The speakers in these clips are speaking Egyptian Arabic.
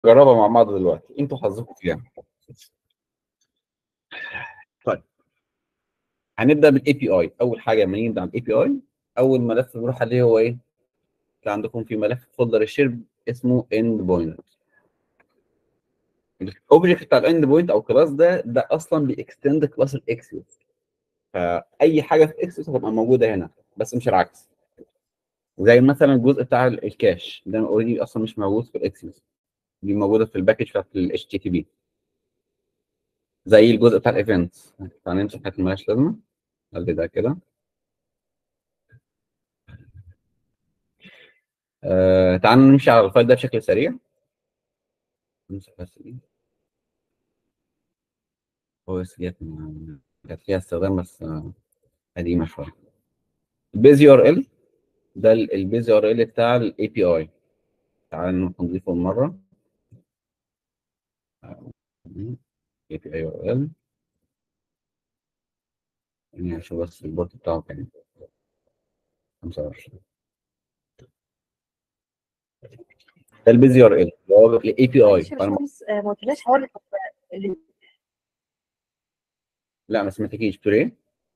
نجربها مع بعض دلوقتي انتوا حظكم فيها طيب هنبدا بالاي بي اي اول حاجه لما نبدا بالاي بي اي اول ملف بنروح عليه هو ايه كان عندكم في ملف فولدر الشير اسمه اند بوينت الاوبجكت بتاع الاند بوينت او كلاس ده ده اصلا بيكستند كلاس الاكسس فاي حاجه في اكسس هتبقى موجوده هنا بس مش العكس زي مثلا الجزء بتاع الكاش ده اوريدي اصلا مش موجود في الاكسس دي موجوده في الباكج بتاعت الاتش تي تي بي زي الجزء بتاع الايفنتس هنمسح حاجه مالهاش لازمه خلي ده كده آه تعالوا نمشي على الفايل ده بشكل سريع نمسح بس دي هو ديت كانت فيها استخدام بس آه، قديمه شويه البيز يو ار ال ده البيز يو ار ال بتاع الاي بي اي تعالوا نضيفه مره اي بي اي يو ار ال يعني عشان بس البورت بتاعه كان 25 ده البيز يو ار ال اللي هو الاي بي اي معلش يا باشمهندس آه، ما قلتلناش حوار ال- لا ما سمعتكيش بتقول ايه؟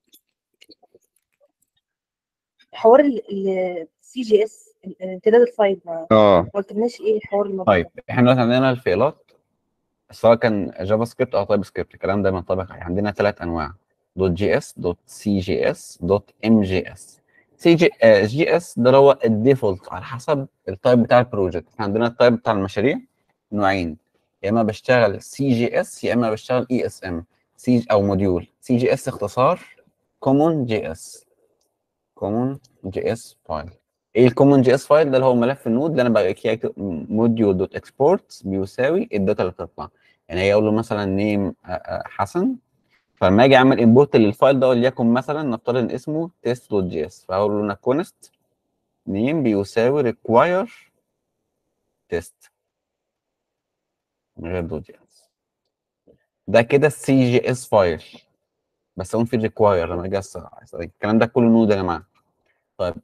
حوار السي جي اس امتداد الفايل ما اه ما قلتلناش ايه حوار الموضوع طيب احنا دلوقتي عندنا الفيلات سواء كان جافا سكريبت او تايب سكريبت الكلام ده بينطبق عليه عندنا ثلاث انواع دوت جي اس دوت سي جي اس دوت ام جي اس سي جي جي اس ده اللي هو الديفولت على حسب التايب بتاع البروجكت احنا عندنا التايب بتاع المشاريع نوعين يا اما بشتغل سي جي اس يا اما بشتغل اي اس ام سي او موديول سي جي اس اختصار كومون جي اس كومون جي اس فايل ايه الكومون جي اس فايل ده اللي هو ملف النود اللي انا بقى موديول دوت اكسبورت بيساوي الداتا اللي بتطلع يعني هي اقول له مثلا نيم حسن فلما اجي اعمل امبورت للفايل ده وليكن مثلا نفترض ان اسمه تيست دوت جي اس فهقول له انا كونست نيم بيساوي ريكواير تيست من غير دوت جي اس ده كده السي جي اس فايل بس هو في ريكواير لما اجي أس- الكلام ده كله نود يا جماعه طيب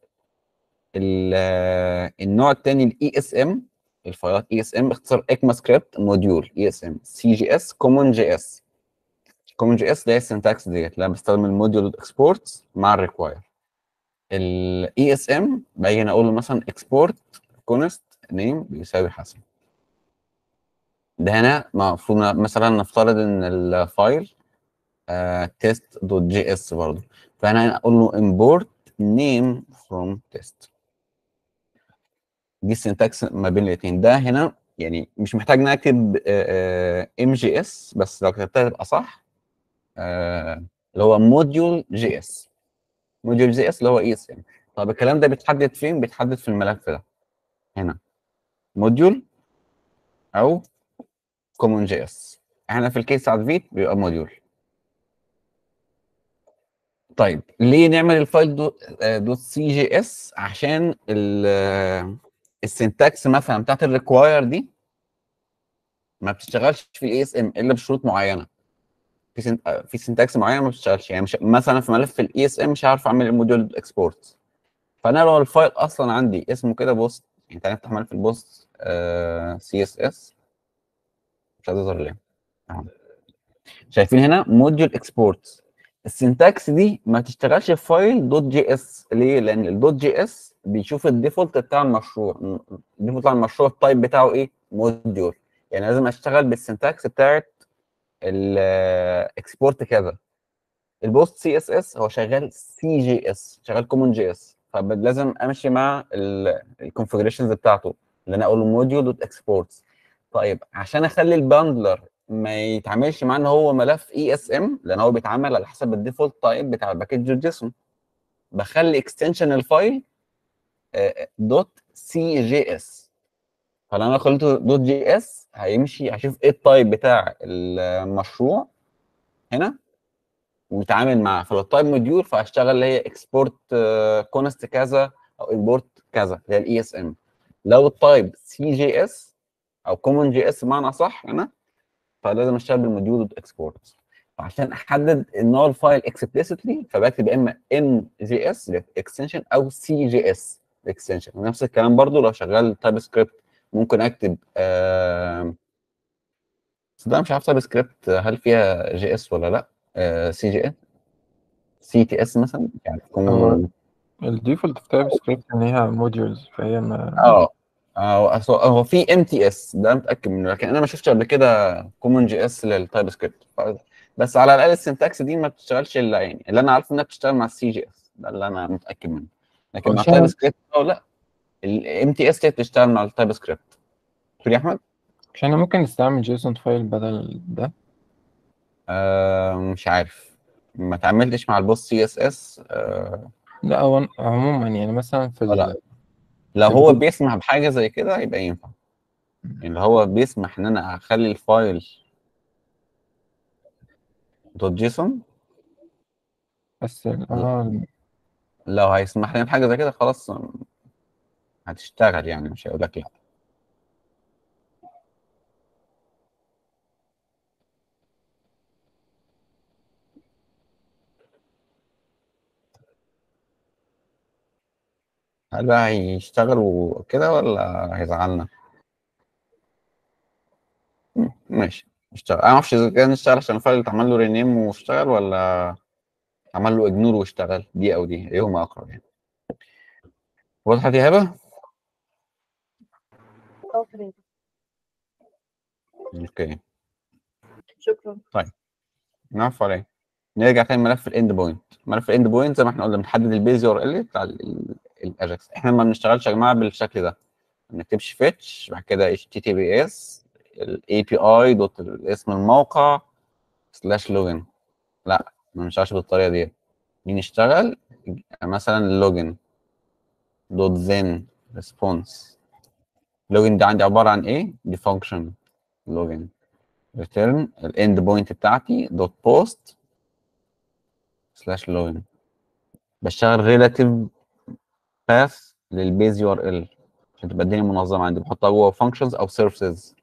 ال- النوع الثاني الاي اس ام الفايلات اي اس ام اختصار اكما سكريبت موديول اي اس ام سي جي اس كومون جي اس كومون جي اس ده السنتكس ديت اللي انا بستخدم الموديول اكسبورت مع الريكواير الاي اس ام باجي هنا اقول له مثلا اكسبورت كونست نيم بيساوي حسن ده هنا المفروض مثلا نفترض ان الفايل تيست دوت جي اس برضه فانا هنا اقول له import name from test دي السنتكس ما بين الاثنين ده هنا يعني مش محتاج ان أنا اكتب ام جي اس بس لو كتبتها تبقى صح آه، اللي هو موديول جي اس موديول جي اس اللي هو اي اس ام طب الكلام ده بيتحدد فين بيتحدد في الملف ده هنا موديول او كومون جي اس احنا في الكيس بتاعت فيت بيبقى موديول طيب ليه نعمل الفايل دو آه، دوت سي جي اس عشان ال- آه، السنتكس مثلا بتاعت الريكواير دي ما بتشتغلش في الاي اس ام الا بشروط معينه في سنت... آه، في سنتكس معينه ما بتشتغلش يعني مش مثلا في ملف الاي اس ام مش عارف اعمل الموديول اكسبورت فانا لو الفايل اصلا عندي اسمه كده بوست يعني تعالى نفتح ملف البوست سي اس اس مش هتظهر ليه اهو شايفين هنا موديول اكسبورت السنتكس دي ما تشتغلش في فايل دوت جي اس ليه؟ لان الدوت جي اس بيشوف الديفولت بتاع المشروع الديفولت بتاع المشروع التايب بتاعه ايه؟ موديول يعني لازم اشتغل بالسنتكس بتاعت الاكسبورت كذا البوست سي اس اس هو شغال سي جي اس شغال كومون جي اس فلازم امشي مع الكونفجريشنز بتاعته اللي انا اقول له موديول دوت اكسبورت طيب عشان اخلي الباندلر ما يتعاملش معاه ان هو ملف اي اس ام لان هو بيتعامل على حسب الديفولت تايب بتاع الباكج جيسون بخلي اكستنشن الفايل دوت سي جي اس فلما انا خليته دوت جي اس هيمشي هشوف ايه التايب بتاع المشروع هنا ويتعامل معاه فلو التايب موديول فهشتغل اللي هي اكسبورت كونست كذا او امبورت كذا اللي هي الاي اس ام لو التايب سي جي اس او كومون جي اس بمعنى صح هنا فلازم اشتغل بالموديول دوت اكسبورت فعشان احدد النوع الفايل اكسبليسيتلي فبكتب يا اما ام جي اس اكستنشن او سي جي اس اكستنشن ونفس الكلام برضو لو شغال تايب سكريبت ممكن اكتب آه صدق مش عارف تايب سكريبت هل فيها جي اس ولا لا آه سي جي اس سي تي اس مثلا يعني تكون هو الديفولت في تايب سكريبت ان هي موديولز فهي ما اه اه أصل هو في ام تي اس ده متاكد منه لكن انا ما شفتش قبل كده كومن جي اس للتايب سكريبت بس على الاقل السنتكس دي ما بتشتغلش الا يعني اللي انا عارفه انها بتشتغل مع السي جي اس ده اللي انا متاكد منه لكن مع عشان- التايب سكريبت اه لا الام تي اس دي بتشتغل مع التايب سكريبت تقول يا احمد عشان ممكن نستعمل جيسون فايل بدل ده آه مش عارف ما تعاملتش مع البوست سي اس اس لا هو عموما يعني مثلا في لا. ال... لو في هو الجزء- بيسمح بحاجه زي كده يبقى ينفع يعني لو هو بيسمح ان انا اخلي الفايل دوت جيسون بس ال- اه لو هيسمح لنا بحاجه زي كده خلاص هتشتغل يعني مش هيقول لك لا هل بقى هيشتغل وكده ولا هيزعلنا؟ مم، ماشي اشتغل انا ما اعرفش اذا كان اشتغل عشان الفايل اتعمل له رينيم واشتغل ولا عمل له اجنور واشتغل دي او دي ايهما اقرب يعني وضحت يا هبه؟ اه تمام اوكي شكرا نعرف عليه نرجع تاني ملف الاند بوينت ملف الاند بوينت زي ما احنا قلنا بنحدد البيز يو ار ال بتاع الاجاكس احنا ما بنشتغلش يا جماعه بالشكل ده ما بنكتبش فيتش بعد كده اتش تي تي بي اس الاي بي اي دوت اسم الموقع سلاش لوجن لا ما بنشتغلش بالطريقه دي بنشتغل مثلا لوجن دوت ذن ريسبونس لوجن دي عندي عباره عن ايه دي فانكشن لوجن ريتيرن الاند بوينت بتاعتي دوت بوست سلاش لوجن بشتغل ريلاتيف باث للبيز يو ار ال عشان تبقى الدنيا منظمه عندي بحطها جوه فانكشنز او سيرفيسز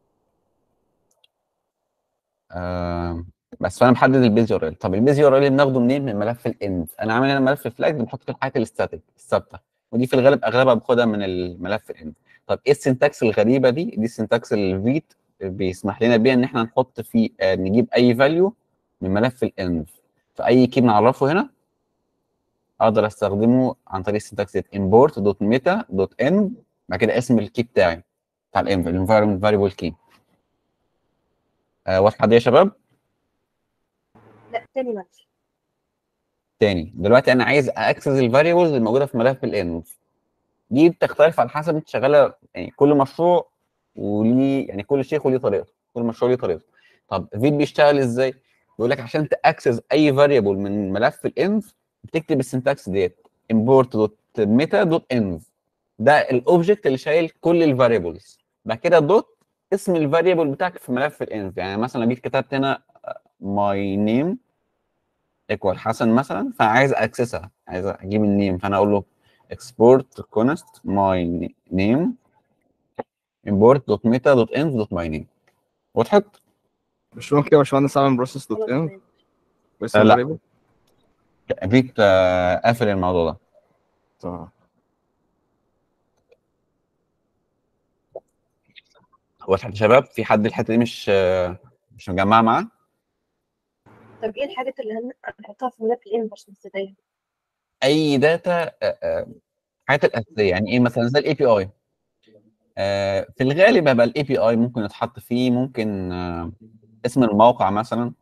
آه بس فانا محدد البيز يو ار ال طب البيز يو ار ال بناخده منين من ملف الاند انا عامل هنا ملف فلاج بنحط فيه الحاجات الاستاتيك الثابته ودي في الغالب اغلبها باخدها من الملف الاند طب ايه السنتكس الغريبه دي دي السنتكس الفيت بيسمح لنا بيها ان احنا نحط فيه آه نجيب اي فاليو من ملف الاند فاي كي بنعرفه هنا اقدر استخدمه عن طريق السنتكس import دوت ميتا دوت ان بعد كده اسم الكي بتاعي بتاع الانفايرمنت فاريبل كي واضحه دي يا شباب لا تاني معلش تاني دلوقتي انا عايز اكسس الفاريبلز الموجوده في ملف الاند دي بتختلف على حسب انت شغاله يعني كل مشروع وليه يعني كل شيخ وليه طريقته كل مشروع ليه طريقته طب فيت بيشتغل ازاي؟ بيقول لك عشان تاكسس اي فاريبل من ملف الانف بتكتب السنتكس ديت import دوت ميتا دوت انف ده الاوبجكت اللي شايل كل الفاريبلز بعد كده دوت اسم الفاريبل بتاعك في ملف الانف يعني مثلا لو جيت كتبت هنا ماي نيم ايكوال حسن مثلا فانا عايز اكسسها عايز اجيب النيم فانا اقول له export const my name import دوت ميتا دوت انف دوت my name وضحت؟ مش ممكن يا باشمهندس اعمل بروسيس دوت خلاص ان تمام. باسم لا. الفاريبل فيك آه، قافل الموضوع ده تمام وضحت يا شباب في حد الحته دي مش آه، مش مجمعه معاه طب ايه الحاجات اللي هن- هنحطها في ملف الانفرس مستدعيه اي داتا الحاجات الاساسيه يعني ايه مثلا زي الاي بي اي في الغالب هيبقى الاي بي اي ممكن يتحط فيه ممكن آه، اسم الموقع مثلا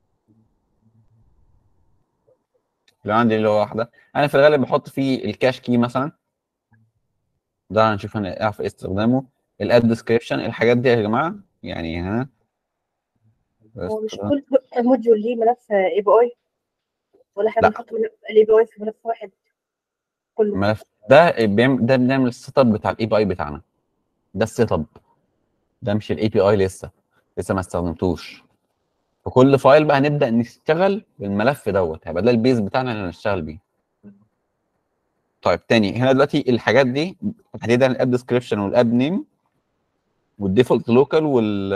لو عندي اللي هو واحده انا في الغالب بحط فيه الكاش كي مثلا ده هنشوف هنعرف ايه استخدامه الاد ديسكريبشن الحاجات دي يا جماعه يعني ها هو مش كل موديول ليه ملف اي بي اي ولا احنا لا. بنحط الاي بي اي في ملف واحد كله الملف ده بيعمل ده بنعمل السيت اب بتاع الاي بي اي بتاعنا ده السيت اب ده مش الاي بي اي لسه لسه ما استخدمتوش في كل فايل بقى هنبدا نشتغل بالملف دوت هيبقى ده البيز بتاعنا اللي هنشتغل بيه طيب تاني هنا دلوقتي الحاجات دي تحديدا الاب ديسكريبشن والاب نيم والديفولت لوكال وال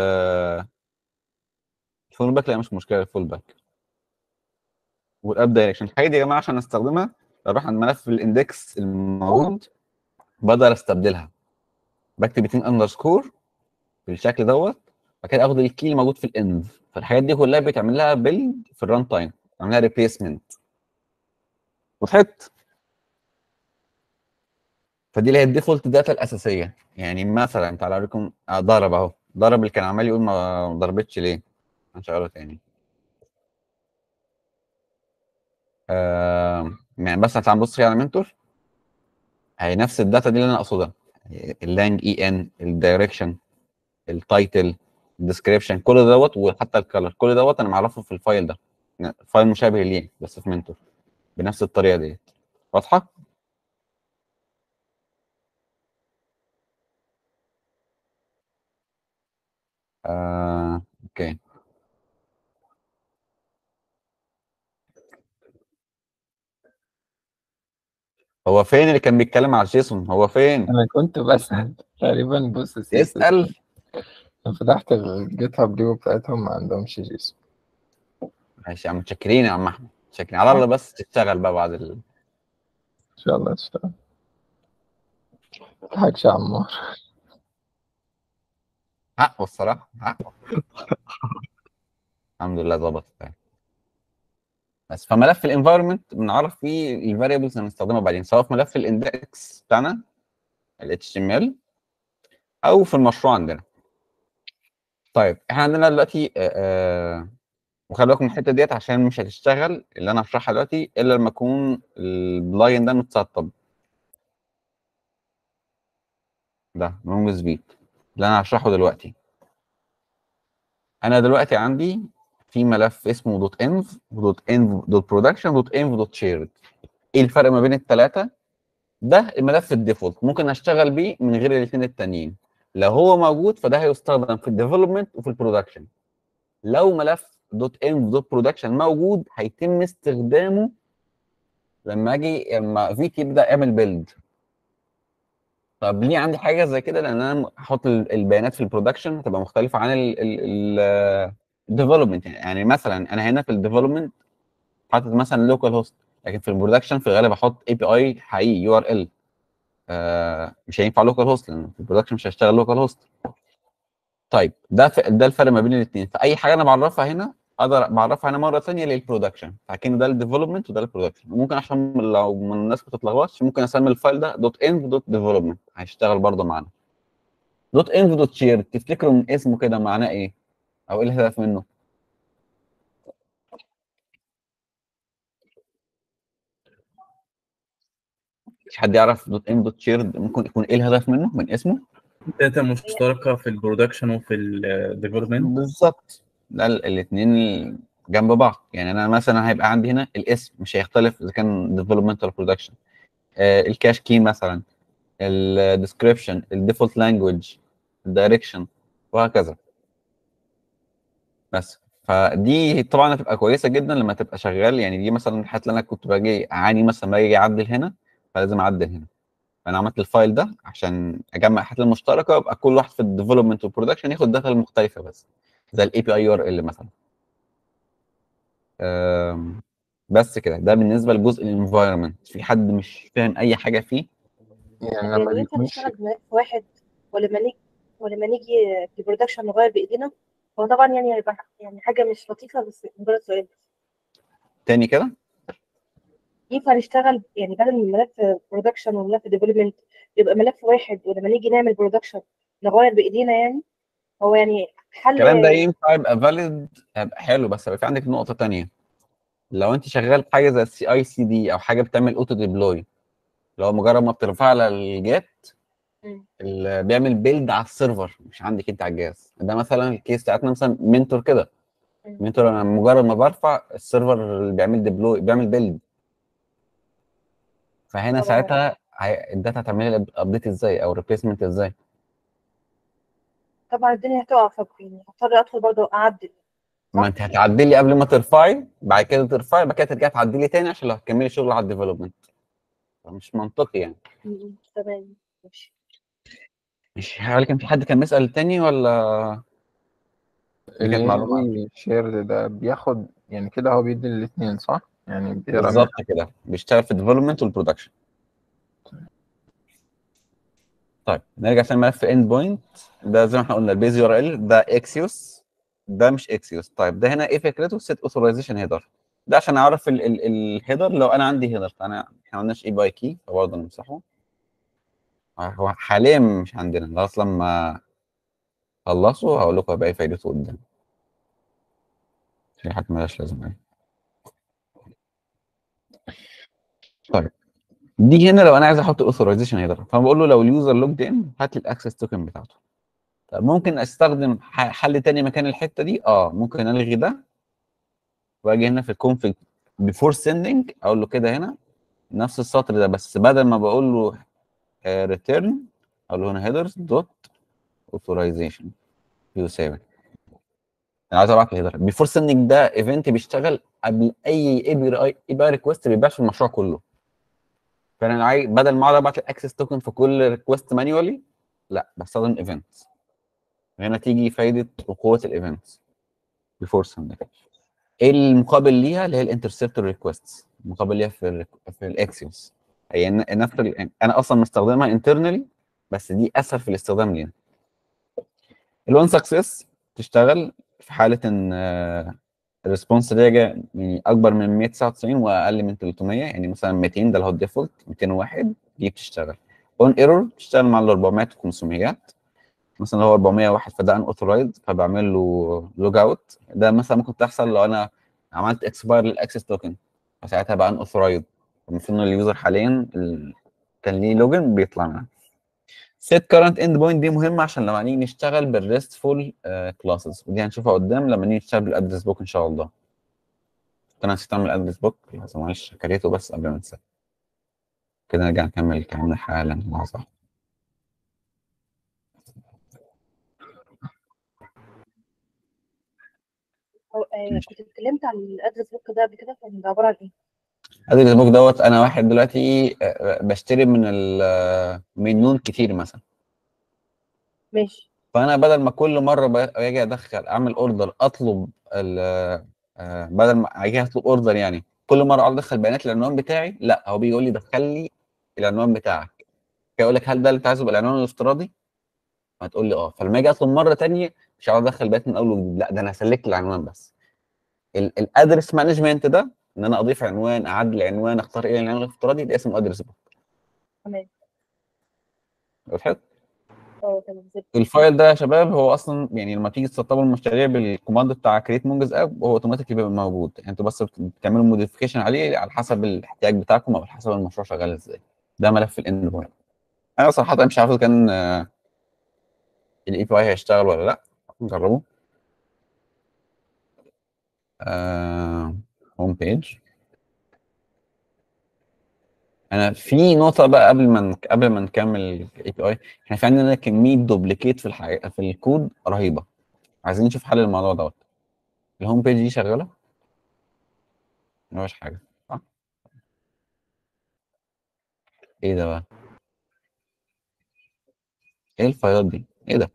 الفول باك لا مش مشكله الفول باك والاب دايركشن الحاجات دي يا جماعه عشان استخدمها بروح عند ملف الاندكس الموجود بقدر استبدلها بكتب اتنين اندرسكور بالشكل دوت بعد كده اخد الكي الموجود في الاند فالحاجات دي كلها بيتعمل لها بيلد في الران تايم بيتعمل لها ريبليسمنت وضحت فدي اللي هي الديفولت داتا الاساسيه يعني مثلا تعالى اوريكم آه، ضرب اهو ضرب اللي كان عمال يقول ما ضربتش ليه هنشغله تاني آه يعني بس تعالى نبص كده على منتور هي نفس الداتا دي اللي انا اقصدها اللانج اي ان الدايركشن التايتل الديسكريبشن كل دوت وحتى الكلر كل دوت انا معرفه في الفايل ده فايل مشابه ليه بس في منتور بنفس الطريقه ديت واضحه آه، اوكي هو فين اللي كان بيتكلم على جيسون هو فين انا كنت بسأل تقريبا بص السيستم. يسأل أنا فتحت الجيت هاب ريبو بتاعتهم ما عندهمش جيسون ماشي يا عم متشكرين يا عم احمد متشكرين على الله بس تشتغل بقى بعد ال... ان شاء الله تشتغل متضحكش يا عمار حقه الصراحه حقه الحمد لله ظبطت يعني. بس فملف الانفايرمنت بنعرف فيه الفاريبلز اللي هنستخدمها بعدين سواء في ملف الاندكس بتاعنا ال HTML او في المشروع عندنا طيب احنا عندنا دلوقتي آه، آه، وخلي بالكم من الحته ديت عشان مش هتشتغل اللي انا هشرحها دلوقتي الا لما يكون البلاين ده متسطب ده لونج سبيد اللي انا هشرحه دلوقتي انا دلوقتي عندي في ملف اسمه دوت انف ودوت انف دوت برودكشن دوت انف دوت شيرد ايه الفرق ما بين الثلاثه ده الملف الديفولت ممكن اشتغل بيه من غير الاثنين التانيين لو هو موجود فده هيستخدم في الديفلوبمنت وفي البرودكشن لو ملف دوت انف دوت برودكشن موجود هيتم استخدامه لما اجي لما فيك يبدا يعمل بيلد طب ليه عندي حاجه زي كده لان انا هحط ال- البيانات في البرودكشن هتبقى مختلفه عن الديفلوبمنت يعني مثلا انا هنا في الديفلوبمنت حاطط مثلا لوكال هوست لكن في البرودكشن في الغالب احط اي بي اي حقيقي يو ار ال مش هينفع لوكال هوست لان في البرودكشن مش هشتغل لوكال هوست طيب ده ف... ده الفرق ما بين الاثنين فاي حاجه انا بعرفها هنا اقدر بعرفها هنا مره ثانيه للبرودكشن فكان ده الديفلوبمنت وده البرودكشن ممكن عشان لو من الناس ما تتلخبطش ممكن اسمي الفايل ده دوت انف دوت ديفلوبمنت هيشتغل برضه معانا دوت انف دوت شير تفتكروا من اسمه كده معناه ايه او ايه الهدف منه مش حد يعرف دوت انف دوت شير ممكن يكون ايه الهدف منه من اسمه داتا مشتركة في البرودكشن وفي الديفلوبمنت بالظبط ده الاثنين جنب بعض يعني انا مثلا هيبقى عندي هنا الاسم مش هيختلف اذا كان ديفلوبمنت ولا برودكشن الكاش كي مثلا الديسكريبشن الديفولت لانجوج الدايركشن وهكذا بس فدي طبعا هتبقى كويسه جدا لما تبقى شغال يعني دي مثلا الحاجات اللي انا كنت باجي اعاني مثلا باجي اعدل هنا فلازم اعدل هنا فانا عملت الفايل ده عشان اجمع الحاجات المشتركه ويبقى كل واحد في الديفلوبمنت والبرودكشن ياخد داتا المختلفه بس زي الاي بي اي يو ار ال مثلا أم، بس كده ده بالنسبه لجزء الانفايرمنت في حد مش فاهم اي حاجه فيه يعني يعني لما ينفع بيكونش نشتغل بملف واحد ولما نيجي ولما نيجي في البرودكشن نغير بايدينا هو طبعا يعني هيبقى يعني حاجه مش لطيفه بس مجرد سؤال تاني كده ينفع نشتغل يعني بدل من ملف برودكشن وملف ديفلوبمنت يبقى ملف واحد ولما نيجي نعمل برودكشن نغير بايدينا يعني هو يعني حل الكلام ده ينفع يبقى فاليد هيبقى حلو بس هيبقى في عندك نقطه تانية لو انت شغال حاجه زي السي اي سي دي او حاجه بتعمل اوتو ديبلوي لو مجرد ما بترفع على الجيت مم. اللي بيعمل بيلد على السيرفر مش عندك انت على الجهاز ده مثلا الكيس بتاعتنا مثلا منتور كده مم. منتور انا مجرد ما برفع السيرفر اللي بيعمل ديبلوي بيعمل بيلد فهنا طبعا. ساعتها هي- الداتا هتعملي ابديت ازاي او ريبليسمنت ازاي طبعا الدنيا هتقع ف يعني هضطر ادخل برضه اعدل ما انت هتعدلي قبل ما ترفعي بعد كده ترفعي بعد كده ترجعي تعدلي تاني عشان لو هتكملي شغل على الديفلوبمنت مش منطقي يعني مم. تمام ماشي مش هل كان في حد كان بيسأل تاني ولا دي كانت معلومة ال شيرد ده بياخد يعني كده هو بيدي الاثنين صح؟ يعني بيقرا بالظبط كده بيشتغل في الديفلوبمنت والبرودكشن طيب نرجع تاني ملف اند بوينت ده زي ما احنا قلنا البيز يو ار ال ده اكسيوس ده مش اكسيوس طيب ده هنا ايه فكرته سيت اوثورايزيشن هيدر ده عشان اعرف الهيدر لو انا عندي هيدر انا احنا ما قلناش ايه باي كي فبرضه نمسحه هو حاليا مش عندنا لغايه لما خلصوا هقول لكم هيبقى ايه فايدته قدام في حاجات مالهاش لازمه يعني طيب دي هنا لو انا عايز احط الاوثرايزيشن هيدر فبقول له لو اليوزر لوجد ان هات لي الاكسس توكن بتاعته طب ممكن استخدم ح- حل تاني مكان الحته دي اه ممكن الغي ده واجي هنا في الكونفج بيفور سيندنج اقول له كده هنا نفس السطر ده بس بدل ما بقول له ريتيرن اقول له هنا هيدرز دوت اوثرايزيشن يساوي انا عايز ابعت الهيدر بيفور سيندنج ده ايفنت بيشتغل قبل اي اي بي اي اي بي ريكوست بيتباع في المشروع كله فانا عايز بدل ما اقعد ابعت الاكسس توكن في كل ريكوست مانيوالي لا بستخدم ايفنت هنا تيجي فايده وقوه الايفنت بيفور سيندنج ايه المقابل ليها اللي هي الانترسبتور ريكوست المقابل ليها في ال في الاكسيوس هي ن- نفس ال- انا اصلا مستخدمها انترنالي بس دي اسهل في الاستخدام لينا الون سكسس تشتغل في حاله ان الريسبونس راجع يعني اكبر من 199 واقل من 300 يعني مثلا 200 ده اللي هو الديفولت 201 دي بتشتغل اون ايرور بتشتغل مع ال 400 و 500 مثلا هو 401 فده ان اوثورايزد فبعمل له لوج اوت ده مثلا ممكن تحصل لو انا عملت اكسباير للاكسس توكن فساعتها بقى ان اوثورايزد المفروض ان اليوزر حاليا ال- كان ليه لوجن بيطلع معاه set current endpoint دي مهمه عشان لما نيجي نشتغل بالريستفول كلاسز ودي هنشوفها قدام لما نيجي نشتغل بالادرس بوك ان شاء الله انا نسيت اعمل ادرس بوك بس معلش كريته بس قبل ما انسى كده نرجع نكمل كلامنا حالا لحظه أو- آه، كنت اتكلمت عن الادرس بوك ده قبل كده كان عباره عن ايه؟ ادرس بوك دوت انا واحد دلوقتي آه، آه، بشتري من ال آه، من نون كتير مثلا ماشي فانا بدل ما كل مره باجي ادخل اعمل اوردر اطلب ال آه، بدل ما اجي اطلب اوردر يعني كل مره اقعد ادخل بيانات العنوان بتاعي لا هو بيقول لي دخل لي العنوان بتاعك فيقول لك هل ده اللي انت عايزه بالعنوان الافتراضي؟ هتقول لي اه فلما اجي اطلب مره تانية مش هقعد ادخل بيانات من اول وجديد لا ده انا هسلكت العنوان بس الادرس مانجمنت ده ان انا اضيف عنوان اعدل عنوان اختار ايه العنوان الافتراضي ده اسمه ادرس بوك تمام وضحت؟ اه تمام زي الفايل ده يا شباب هو اصلا يعني لما تيجي تسطبوا المشاريع بالكوماند بتاع كريت مونجز اب هو اوتوماتيكلي بيبقى موجود يعني انتوا بس بتعملوا موديفيكيشن عليه على حسب الاحتياج بتاعكم او على حسب المشروع شغال ازاي ده ملف الاند بوينت انا صراحه مش عارف اذا كان الاي بي اي هيشتغل ولا لا نجربه هوم بيج انا في نقطه بقى قبل ما نك- قبل ما نكمل الاي بي اي احنا في عندنا كميه دوبليكيت في الحقيقه في الكود رهيبه عايزين نشوف حل الموضوع دوت الهوم بيج دي شغاله مفيش حاجه صح ايه ده بقى ايه الفايلات دي ايه ده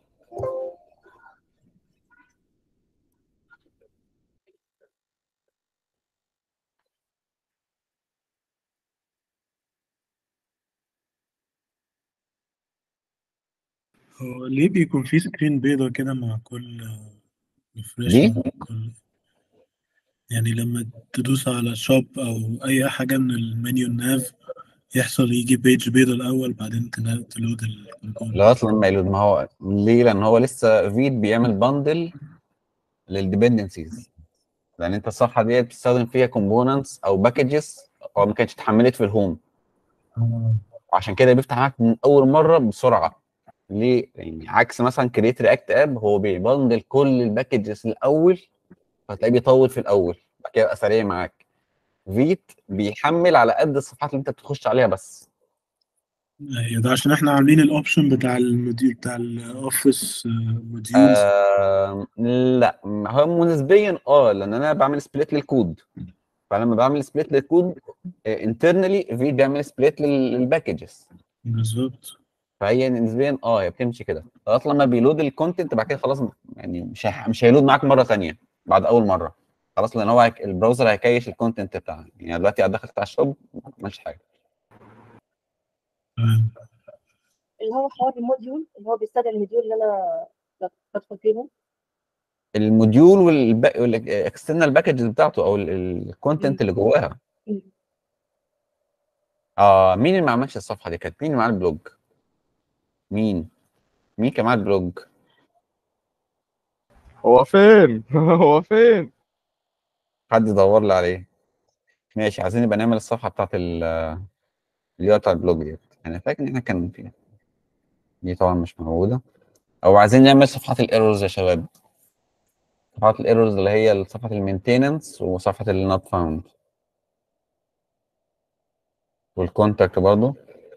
هو ليه بيكون في سكرين بيضة كده مع كل ريفرش دي كل يعني لما تدوس على شوب او اي حاجة من المنيو الناف يحصل يجي بيج بيضة الاول بعدين تنا- تلود الكود لغايه لما يلود ما هو ليه لان هو لسه فيد بيعمل باندل للديبندنسيز لان انت الصفحه دي بتستخدم فيها كومبوننتس او باكجز هو ما كانتش اتحملت في الهوم عشان كده بيفتح معاك من اول مره بسرعه ليه يعني عكس مثلا كريت رياكت اب هو بيبندل كل الباكجز الاول فتلاقيه بيطول في الاول بعد كده يبقى سريع معاك فيت بيحمل على قد الصفحات اللي انت بتخش عليها بس أيوة، ده عشان احنا عاملين الاوبشن بتاع الموديول بتاع الاوفيس موديولز آه لا هو نسبيا اه لان انا بعمل سبليت للكود فلما بعمل سبليت للكود انترنالي في بيعمل سبليت للباكجز بالظبط فهي نسبيا اه هي بتمشي كده لغايه لما بيلود الكونتنت بعد كده خلاص يعني مش هي- مش هيلود معاك مره ثانيه بعد اول مره خلاص لان هو هيك- البراوزر هيكيش الكونتنت بتاعك يعني دلوقتي دخلت على الشوب ما عملش حاجه تمام اللي هو حوار الموديول اللي هو بيستدعي الموديول اللي انا بدخل فيهم الموديول والاكسترنال باكجز بتاعته او الكونتنت اللي جواها مم. اه مين اللي ما عملش الصفحه دي كانت مين اللي معاه البلوج مين مين كان معاه البلوج هو فين هو فين حد يدور لي عليه ماشي عايزين نبقى نعمل الصفحه بتاعت ال اللي هي بتاع البلوج ديت انا فاكر ان احنا كان فيها دي طبعا مش موجوده او عايزين نعمل صفحات الايرورز يا شباب صفحات الايرورز اللي هي صفحه المينتيننس وصفحه النوت فاوند والكونتاكت برضو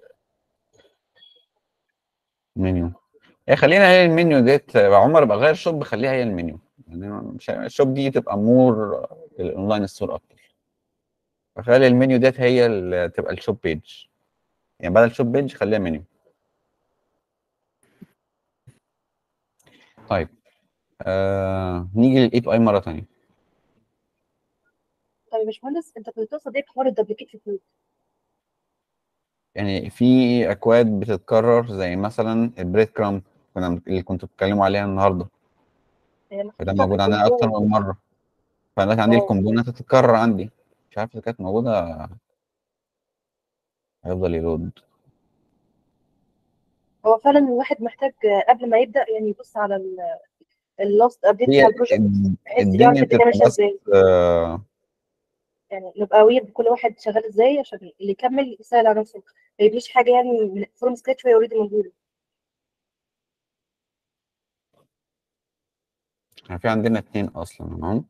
منيو هي خلينا هي المنيو ديت عمر بقى غير شوب خليها هي المنيو يعني مش الشوب دي تبقى مور الاونلاين ستور اكتر فخلي المنيو ديت هي اللي تبقى الشوب بيج يعني بدل شوب بيج خليها منيو طيب آه نيجي للاي بي اي مره ثانيه طيب يا باشمهندس انت كنت تقصد ايه بحوار الدبليكيت في كود يعني في اكواد بتتكرر زي مثلا البريد كرامب كنا اللي كنتوا بتتكلموا عليها النهارده هي ده محطوطة موجود في عندنا اكتر الكود. من مره فانا دلوقتي عندي اه. الكومبوننت تتكرر عندي مش عارف اذا كانت موجوده هيفضل يلود هو فعلا الواحد محتاج قبل ما يبدا يعني يبص على اللاست ابديت هي بتاع البروجكت الد- بحيث الدنيا يعرف الدنيا بتبقى ماشيه بس ازاي آه، يعني نبقى وير بكل واحد شغال ازاي عشان اللي يكمل يسهل على نفسه ما يبنيش حاجه يعني فروم سكراتش وهي اوريدي موجوده احنا في عندنا اتنين اصلا تمام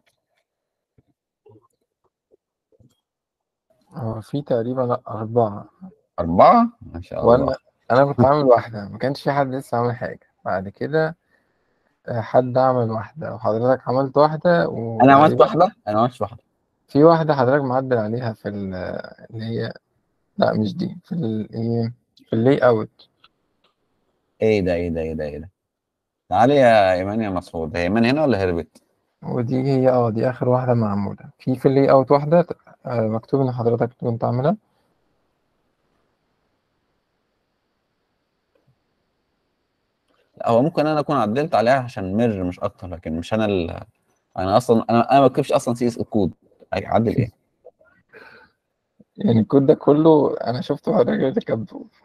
هو في تقريبا لأ أربعة اربعه ما شاء الله وأنا أنا كنت عامل واحدة ما كانش في حد لسه عامل حاجة بعد كده آه، حد عمل واحدة وحضرتك عملت واحدة انا عملت وتقريبا واحده انا ما عملتش واحده في واحدة حضرتك معدل عليها في ال- اللي هي لا مش دي في ال إيه في اللي أوت ايه ده ايه ده ايه ده ايه ده تعالي يا ايمان يا مسعود هي ايمان هنا ولا هربت ودي هي اه دي آخر واحدة معمولة في في اللي أوت واحدة آه، مكتوب إن حضرتك كنت عاملها لا هو ممكن انا اكون عدلت عليها عشان ميرج مش اكتر لكن مش انا ال... انا اصلا انا انا ما بكتبش اصلا سي اس الكود اعدل ايه يعني الكود ده كله أنا شفته حضرتك كاتبه ف-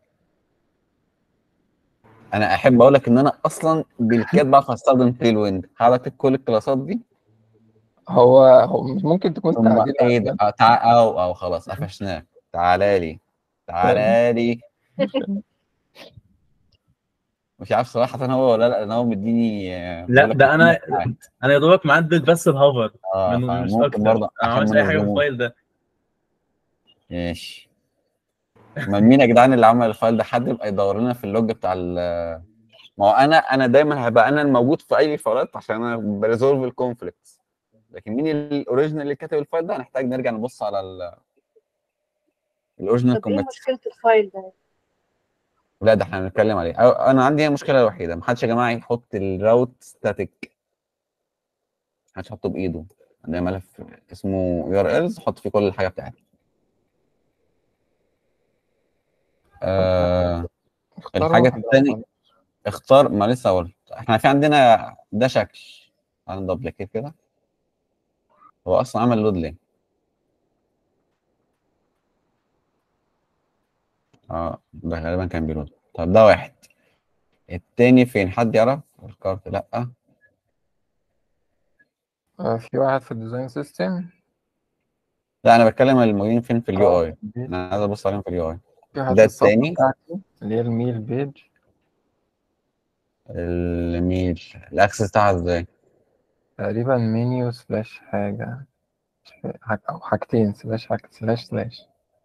انا احب اقول لك ان انا اصلا بالكاد بعرف استخدم تيل ويند هقعد اكتب كل الكلاسات دي هو هو ممكن تكون ثم تعديل ايه ده عشان آه، تع... او او خلاص قفشناه تعالى لي تعالى لي مش عارف صراحة هو ولا لا لان هو مديني آه، لا بقول لك ده انا مديني بتاعي. انا يا دوبك معدل بس الهوفر اه من مش فممكن اكتر برضه انا ما عشان عملتش اي حاجه في منظموش الفايل ده ماشي ما مين يا جدعان اللي عمل الفايل ده حد يبقى يدور لنا في اللوج بتاع ال ما هو انا انا دايما هبقى انا الموجود في اي فايلات عشان انا بريزولف الكونفليكتس لكن مين الاوريجينال اللي كاتب الفايل ده هنحتاج نرجع نبص على ال- الاوريجينال طب ايه كوميتس مشكله الفايل ده لا ده احنا هنتكلم عليه أو انا عندي هي المشكله الوحيده ما حدش يا جماعه يحط الراوت ستاتيك ما حدش يحطه بايده عندنا ملف اسمه يو ار الز حط فيه كل الحاجه بتاعتي آه اختار الحاجه واحدة الثانيه اختار ما لسه قلت احنا في عندنا ده شكل تعال ندبلكيت كده هو اصلا عمل لود ليه اه ده غالبا كان بيلود طب ده واحد التاني فين حد يعرف الكارت لا آه، في واحد في الديزاين سيستم لا انا بتكلم عن الموجودين فين في اليو اي انا عايز ابص عليهم في اليو اي في واحد ده في الصفحة التاني. بتاعتي اللي هي الميل بيج الميل الاكسس بتاعها ازاي تقريبا منيو سلاش حاجة مش فا- حاج- أو حاجتين سلاش حاجة سلاش سلاش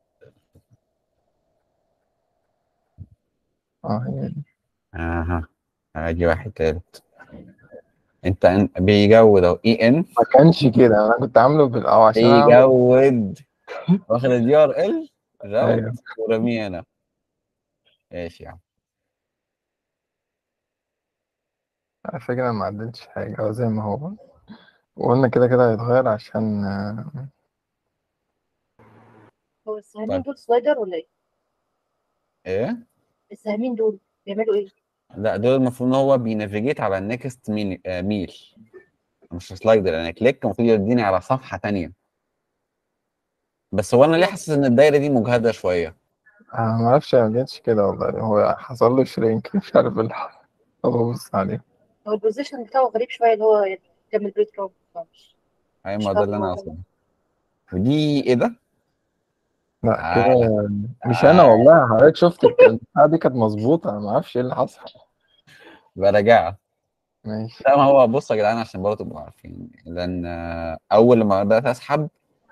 اه هي دي اها هاجي واحد تالت انت أن- بيجود اهو اي ان ما كانش كده أنا كنت عامله بال أو عشان أعمل بيجود واخد الدي ار ال أيوه. راوت ورميه هنا ماشي يا عم على فكرة أنا ما عدلتش حاجة هو زي ما هو وقلنا كده كده هيتغير عشان آه، هو السهمين طيب. دول سلايدر ولا ايه؟ ايه السهمين دول بيعملوا ايه؟ لا دول المفروض ان هو بينافيجيت على النكست ميل آه ميل مش سلايدر يعني كليك المفروض يوديني على صفحه تانية بس هو انا ليه حاسس ان الدايره دي مجهده شويه انا ما اعرفش ما جاتش كده والله هو حصل له شرينك مش عارف ايه اللي حصل هو بص عليه هو البوزيشن بتاعه غريب شويه اللي هو يعمل بريد كراود مش اي مش ما ده اللي انا فاهمة. اقصده ودي ايه ده؟ لا آه. كده مش انا آه. والله حضرتك شفت البتاعة دي كانت مظبوطة انا ما اعرفش ايه اللي حصل براجعها ماشي لا ما هو بصوا يا جدعان عشان برضه تبقوا عارفين لان آه، اول لما بدات اسحب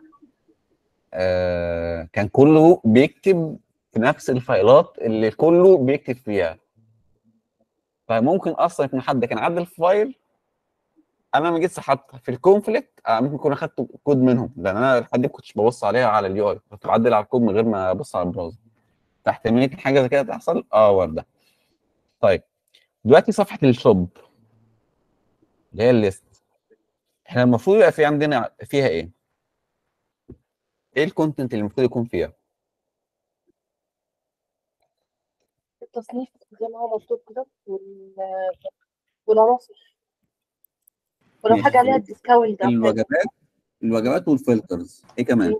آه، كان كله بيكتب في نفس الفايلات اللي كله بيكتب فيها فممكن اصلا يكون حد كان عدل الفايل انا لما جيت سحبت في الكونفليكت آه، ممكن اكون اخدت كود منهم لان انا لحد ما كنتش ببص عليها على اليو اي كنت بعدل على الكود من غير ما ابص على البراوزر فاحتماليه حاجه زي كده تحصل اه وارده طيب دلوقتي صفحه الشوب اللي هي الليست احنا المفروض يبقى في عندنا فيها ايه؟ ايه الكونتنت اللي المفروض يكون فيها؟ التصنيف زي ما هو مكتوب كده وال والعناصر ولو ماشي. حاجه عليها ديسكاونت او حاجه الوجبات الوجبات والفلترز ايه كمان؟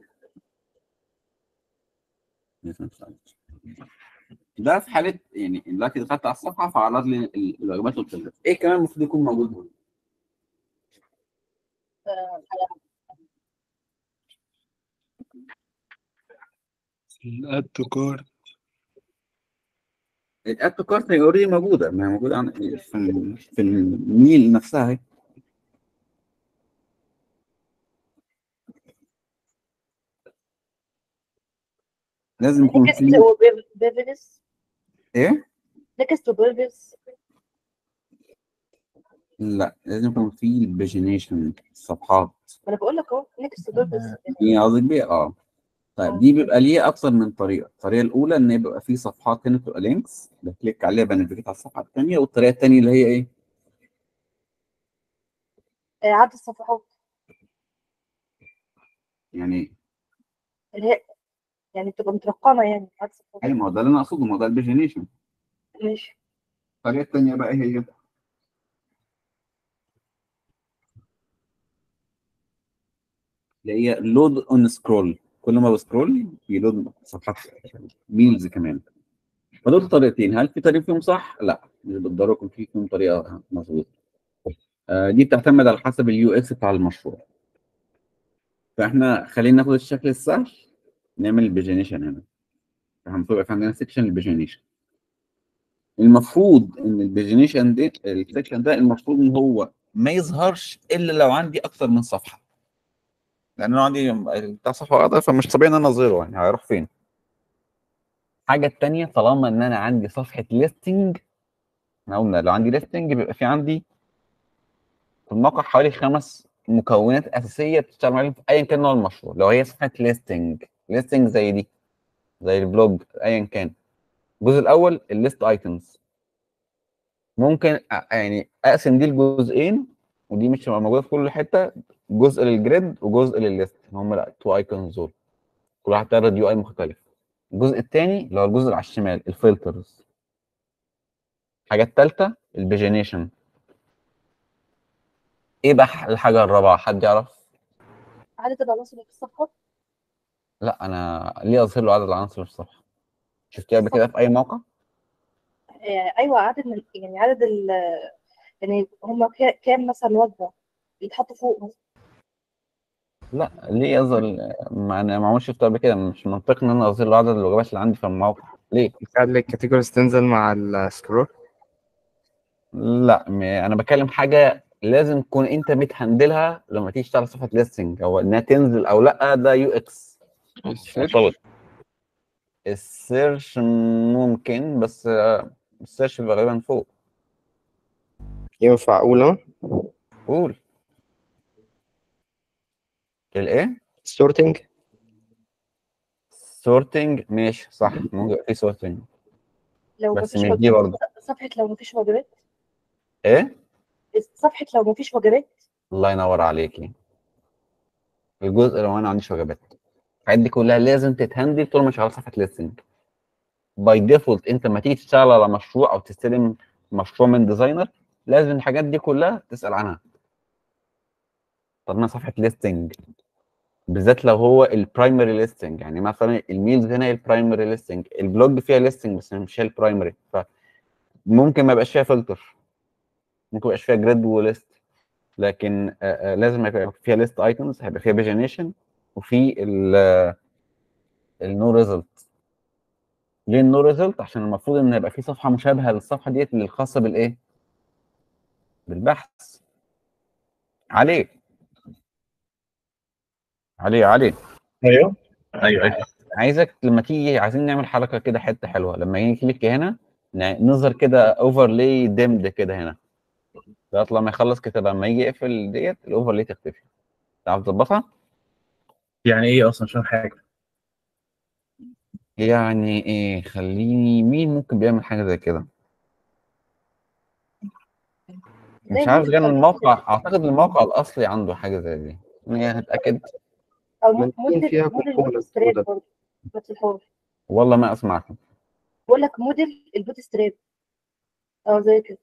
ده في حاله يعني دلوقتي دخلت على الصفحه فعرض لي ال- الوجبات والفلترز ايه كمان المفروض يكون موجود هنا؟ آه، الاد تو كارت الاد تو كارت هي اوريدي موجوده ما هي موجوده عن في ال- في الميل نفسها اهي لازم يكون نكست في وبيفنس ايه؟ نكست وبيفنس لا لازم يكون في البيجينيشن الصفحات ما انا بقول لك اهو نكست وبيفنس دي قصدك بيها اه طيب دي بيبقى ليها اكتر من طريقه الطريقه الاولى ان يبقى في صفحات هنا بتبقى لينكس بكليك عليها بنفيجيت على الصفحه الثانيه والطريقه الثانيه اللي هي ايه عدد الصفحات يعني إيه؟ اللي هي يعني بتبقى مترقمه يعني عدد الصفحات اي ما هو ده اللي انا اقصده ما هو ده البيجينيشن ماشي الطريقه الثانيه بقى ايه هي اللي هي لود اون سكرول كل ما بسكرول بيلود صفحات ميلز كمان فدول طريقتين هل في طريق فيهم صح؟ لا مش بالضروره يكون في فيهم طريقه مظبوطه آه، دي بتعتمد على حسب اليو اكس بتاع المشروع فاحنا خلينا ناخد الشكل السهل نعمل البيجينيشن هنا احنا المفروض يبقى في عندنا سيكشن البيجينيشن المفروض ان البيجينيشن دي السيكشن ده المفروض ان هو ما يظهرش الا لو عندي اكتر من صفحه لان انا عندي بتاع صفحه واحده فمش طبيعي ان انا اظهره يعني هيروح فين الحاجه الثانيه طالما ان انا عندي صفحه ليستنج احنا قلنا لو عندي ليستنج بيبقى في عندي في الموقع حوالي خمس مكونات اساسيه بتشتغل عليهم في ايا كان نوع المشروع لو هي صفحه ليستنج ليستنج زي دي زي البلوج ايا كان الجزء الاول الليست ايتمز ممكن أ- يعني اقسم دي لجزئين ودي مش هتبقى موجوده في كل حته جزء للجريد وجزء للليست هم لا تو ايكونز دول كل واحد تعرض يو اي مختلف الجزء الثاني اللي هو الجزء اللي على الشمال الفلترز الحاجه الثالثه البيجينيشن ايه بقى الحاجه الرابعه حد يعرف عدد العناصر اللي في الصفحه لا انا ليه اظهر له عدد العناصر في الصفحه شفتيها قبل كده في اي موقع آه، ايوه عدد من يعني عدد ال يعني هم كام مثلا وجبه يتحطوا فوق مثلا لا ليه يظهر ما انا ما عمرش شفته قبل كده مش منطقي ان انا اظهر له عدد الوجبات اللي عندي في الموقع ليه يخلي الكاتيجوريز تنزل مع السكرول لا م- انا بتكلم حاجه لازم تكون انت بتهندلها لما تيجي تشتغل صفحه ليستنج او انها تنزل او لا ده يو اكس مرتبط السيرش ممكن بس آه، السيرش بيبقى غالبا فوق ينفع اقول انا قول الايه سورتنج سورتنج ماشي صح ممكن يبقى في سورتنج لو بس مفيش مش دي وجبات برضه. صفحه لو مفيش وجبات ايه صفحه لو مفيش وجبات الله ينور عليكي الجزء لو انا ما عنديش وجبات الحاجات دي كلها لازم تتهندل طول ما شغال صفحه ليستنج باي ديفولت انت لما تيجي تشتغل على مشروع او تستلم مشروع من ديزاينر لازم الحاجات دي كلها تسال عنها طب انا صفحه ليستنج بالذات لو هو البرايمري ليستنج يعني مثلا الميلز هنا البرايمري ليستنج البلوج فيها ليستنج بس مش هي البرايمري فممكن ما يبقاش فيها فلتر ممكن ما يبقاش فيها جريد وليست لكن آه، آه، لازم يبقى فيها ليست ايتمز هيبقى فيها بيجنيشن وفي النو ريزلت ليه النو ريزلت عشان المفروض ان يبقى في صفحه مشابهه للصفحه ديت اللي الخاصه بالايه بالبحث عليه عليه عليه ايوه ايوه ايوه عايزك لما تيجي عايزين نعمل حركه كده حته حلوه لما يجي كليك هنا ن- نظهر كده اوفرلاي ديمد كده هنا لغايه لما يخلص كتابه لما يجي يقفل ديت الاوفرلاي تختفي تعرف تظبطها؟ يعني ايه اصلا مش فاهم حاجه يعني ايه خليني مين ممكن بيعمل حاجه زي كده مش زي عارف موديل كان بتاع الموقع الموديل. اعتقد الموقع الاصلي عنده حاجه زي دي يعني هتاكد او ممكن موديل فيها موديل components البوت ستراب كده. برضه نفس الحوار والله ما اسمعكم بقول لك موديل البوت ستراب اه زي كده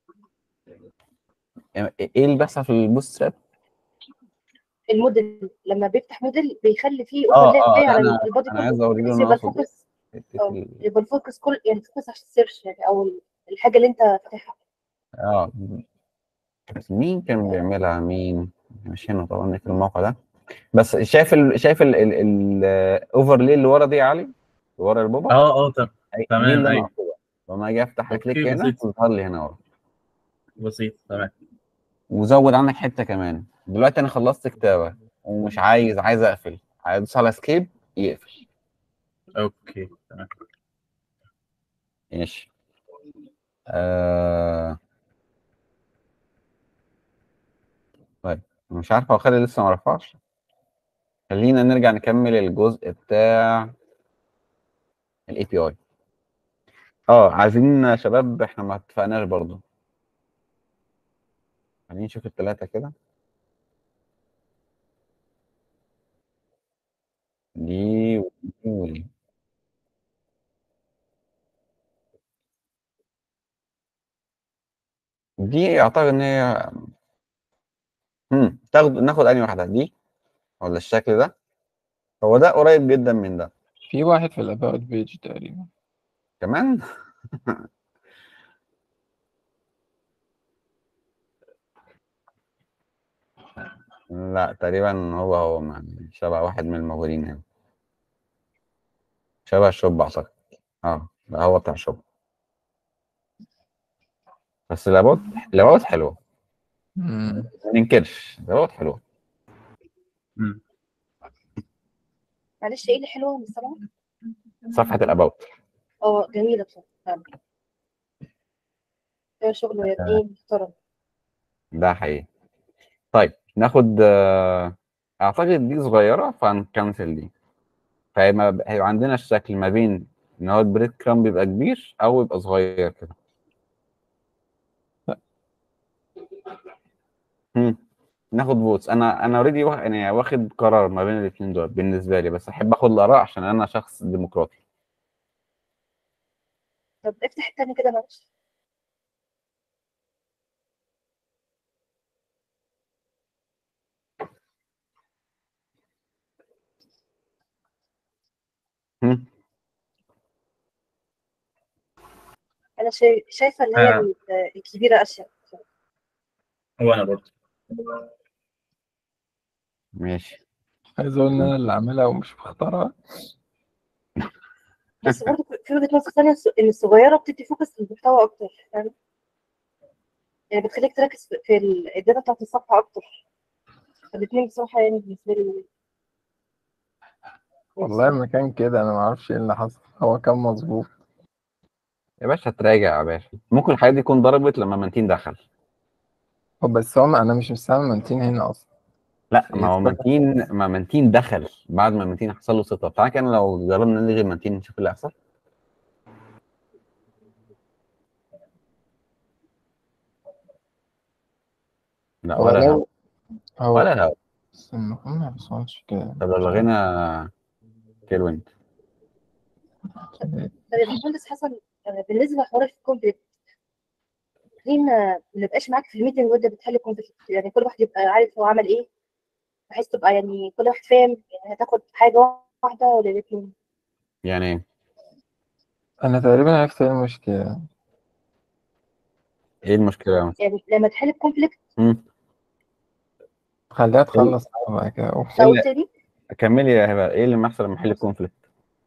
يعني ايه اللي بيحصل في البوست ستراب الموديل لما بيفتح موديل بيخلي فيه اه اوفرلاي اه على انا البادي انا عايز كله اوريله بس ان يبقى اقصد الفوكس حتة اه ال- يبقى الفوكس كل يعني الفوكس على السيرش يعني او الحاجه اللي انت فاتحها اه بس مين كان بيعملها مين مش هنا طبعا نقفل الموقع ده بس شايف ال... شايف الاوفرلي اللي ورا دي يا علي اللي ورا البوبا اه اه تم- أي- تمام، دي اللي انا أيوة. اقصدها لما اجي افتح أوكي، كليك هنا بسيط. تظهر لي هنا ورا بسيط تمام وزود عنك حته كمان دلوقتي انا خلصت كتابه ومش عايز عايز اقفل عايز ادوس على سكيب يقفل اوكي تمام ماشي آه... طيب مش عارف هو خالد لسه ما رفعش خلينا نرجع نكمل الجزء بتاع الاي بي اي اه عايزين يا شباب احنا ما اتفقناش برضو خلينا نشوف الثلاثه كده دي ودي ودي دي اعتقد ان هي هم تاخد ناخد انهي واحده دي ولا الشكل ده هو ده قريب جدا من ده في واحد في الاباوت بيج تقريبا كمان لا تقريبا هو هو يعني شبه واحد من الموجودين هنا شبه الشوب اعتقد اه لا هو بتاع شوب بس الابوت الابوت حلوه مم. ما ننكرش الابوت حلوه مم. معلش ايه اللي حلوه من السبعه صفحه الابوت اه جميله بصراحه فعلا فيها شغل يا ابني محترم ده حقيقي طيب ناخد آه، اعتقد دي صغيره فهنكنسل دي فهيبقى هيبقى عندنا الشكل ما بين ان هو البريد كرام بيبقى كبير او يبقى صغير كده هم. ناخد فوتس انا انا اوريدي واخد يعني واخد قرار ما بين الاثنين دول بالنسبه لي بس احب اخد الاراء عشان انا شخص ديمقراطي طب افتح التاني كده معلش هم. انا شاي- شايفه ان هي آه. ال- الكبيره اشيك هو انا برضه ماشي عايز اقول ان انا اللي عاملها ومش مختارها بس برضه في وجهه نظر ثانيه الس- ان الصغيره بتدي فوكس للمحتوى اكتر فاهم يعني بتخليك تركز في- في ال- الداتا بتاعت الصفحه اكتر الاثنين بصراحه يعني بالنسبه لي والله ما كان كده انا ما اعرفش ايه اللي حصل هو كان مظبوط يا باشا تراجع يا باشا ممكن الحاجات دي تكون ضربت لما مانتين دخل هو بس هو انا مش مستعمل منتين هنا اصلا لا ما هو يتفتح. مانتين ما مانتين دخل بعد ما مانتين حصل له سيت اب تعالى كده لو جربنا نلغي مانتين نشوف اللي هيحصل لا هو ولا الهوا لو هو ولا الهوا بس المفروض ما يحصلش كده طب لو لغينا كيل ويند طب يا باشمهندس حسن آه، بالنسبه لحوار الكونفليكت ليه ما ما نبقاش معاك في الميتنج وانت بتحل الكونفليكت يعني كل واحد يبقى عارف هو عمل ايه بحيث تبقى يعني كل واحد فاهم يعني هتاخد حاجه واحده ولا الاثنين يعني ايه انا تقريبا عرفت ايه المشكلة ايه المشكله يا مثلا يعني لما تحل الكونفليكت مم. خليها تخلص بعد كده أوه. إيه او اللي- تاني كملي يا هبه ايه اللي بيحصل لما احل الكونفليكت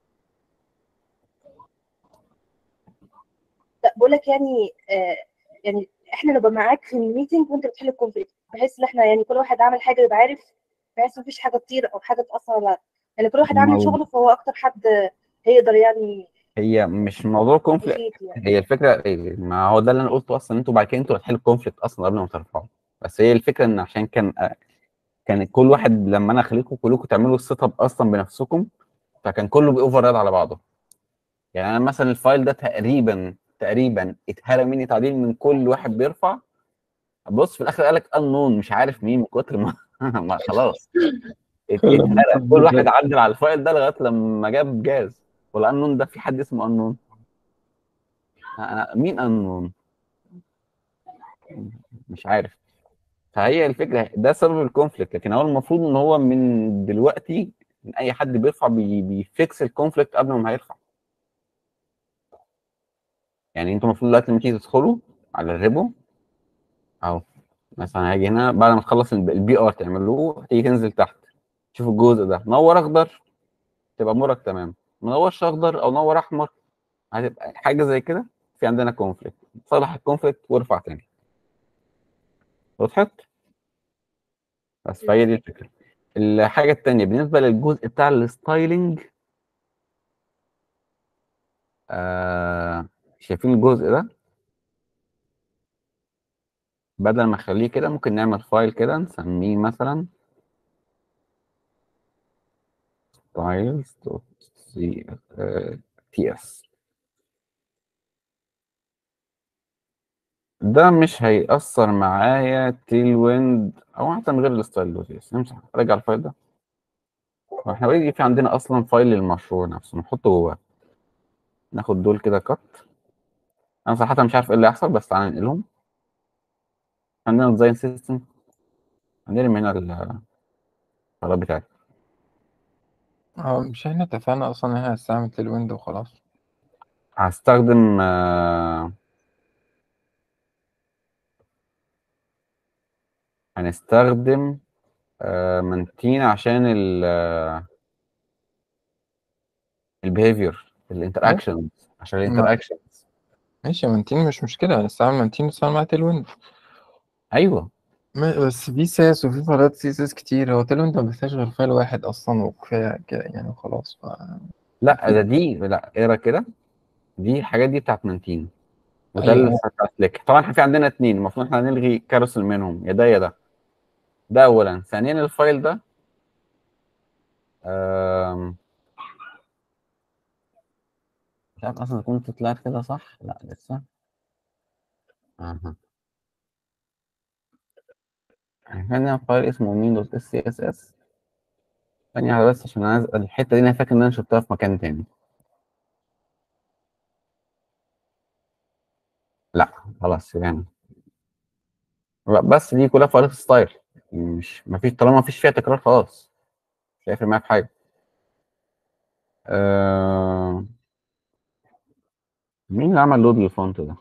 لا بقول لك يعني آه يعني احنا نبقى معاك في الميتنج وانت بتحل الكونفليكت بحيث ان احنا يعني كل واحد عمل حاجه يبقى عارف بحيث مفيش حاجه تطير او حاجه تاثر على يعني كل واحد عامل موضوع. شغله فهو اكتر حد هيقدر يعني هي مش موضوع كونفليكت يفيد يعني هي الفكره إيه؟ ما هو ده اللي انا قلته اصلا انتوا بعد كده انتوا هتحلوا الكونفليكت اصلا قبل ما ترفعوا بس هي الفكره ان عشان كان كان كل واحد لما انا اخليكم كلكم تعملوا السيت اب اصلا بنفسكم فكان كله بيوفر راد على بعضه يعني انا مثلا الفايل ده تقريبا تقريبا اتهرى مني تعديل من كل واحد بيرفع بص في الاخر قال لك انون مش عارف مين من كتر ما, ما خلاص ات- اتهرى كل واحد عدل على الفايل ده لغايه لما جاب جاز والانون ده في حد اسمه انون انا مين انون مش عارف فهي الفكره ده سبب الكونفليكت لكن هو المفروض ان هو من دلوقتي من اي حد بيرفع بي بيفكس الكونفليكت قبل ما هيرفع يعني انتوا المفروض دلوقتي لما تيجي تدخلوا على الريبو اهو مثلا هاجي هنا بعد ما تخلص البي ار تعملوه تيجي تنزل تحت تشوف الجزء ده نور اخضر تبقى امورك تمام ما نورش اخضر او نور احمر هتبقى حاجه زي كده في عندنا كونفليكت صلح الكونفليكت وارفع تاني وضحت بس فهي دي الفكره الحاجه التانيه بالنسبه للجزء بتاع الستايلنج آه شايفين الجزء ده بدل ما اخليه كده ممكن نعمل فايل كده نسميه مثلا styles.ts ده مش هيأثر معايا تيل ويند او حتى من غير الستايل دوت اس نمسح ارجع الفايل ده واحنا اوريدي في عندنا اصلا فايل للمشروع نفسه نحطه جواه ناخد دول كده كات انا صراحة مش عارف ايه اللي هيحصل بس تعالى ننقلهم عندنا ديزاين سيستم عندنا من هنا الفايلات بتاعتي اه مش احنا اتفقنا اصلا ان احنا هنستعمل تيل ويند وخلاص هستخدم آه، هنستخدم آه، منتين عشان ال البيهيفير الانتراكشنز عشان الانتراكشنز ماشي مانتين مش مشكلة هنستعمل مانتين نستعمل مع تيل ويند ايوه ما- بس في ساس وفي فايلات سي اس اس كتير هو تيل ويند ما بيفتحش غير فايل واحد اصلا وكفاية كده يعني وخلاص ف... لا ده دي لا اقرا كده دي الحاجات دي بتاعت منتين وده أيوة. اللي لك طبعا احنا في عندنا اتنين المفروض احنا هنلغي كاروسل منهم يا ده يا ده ده اولا ثانيا الفايل ده آم، مش عارف اصلا كنت طلعت كده صح لا لسه اها احنا عندنا فايل اسمه مين دوت اس سي اس اس ثانية واحدة بس عشان انا عايز- الحتة دي انا فاكر ان انا شفتها في مكان تاني لا خلاص يعني لا بس دي كلها فايلات ستايل مش مفيش طالما مفيش فيها تكرار خلاص مش هيفرق معايا في حاجة آه... مين اللي عمل لود للفونت ده؟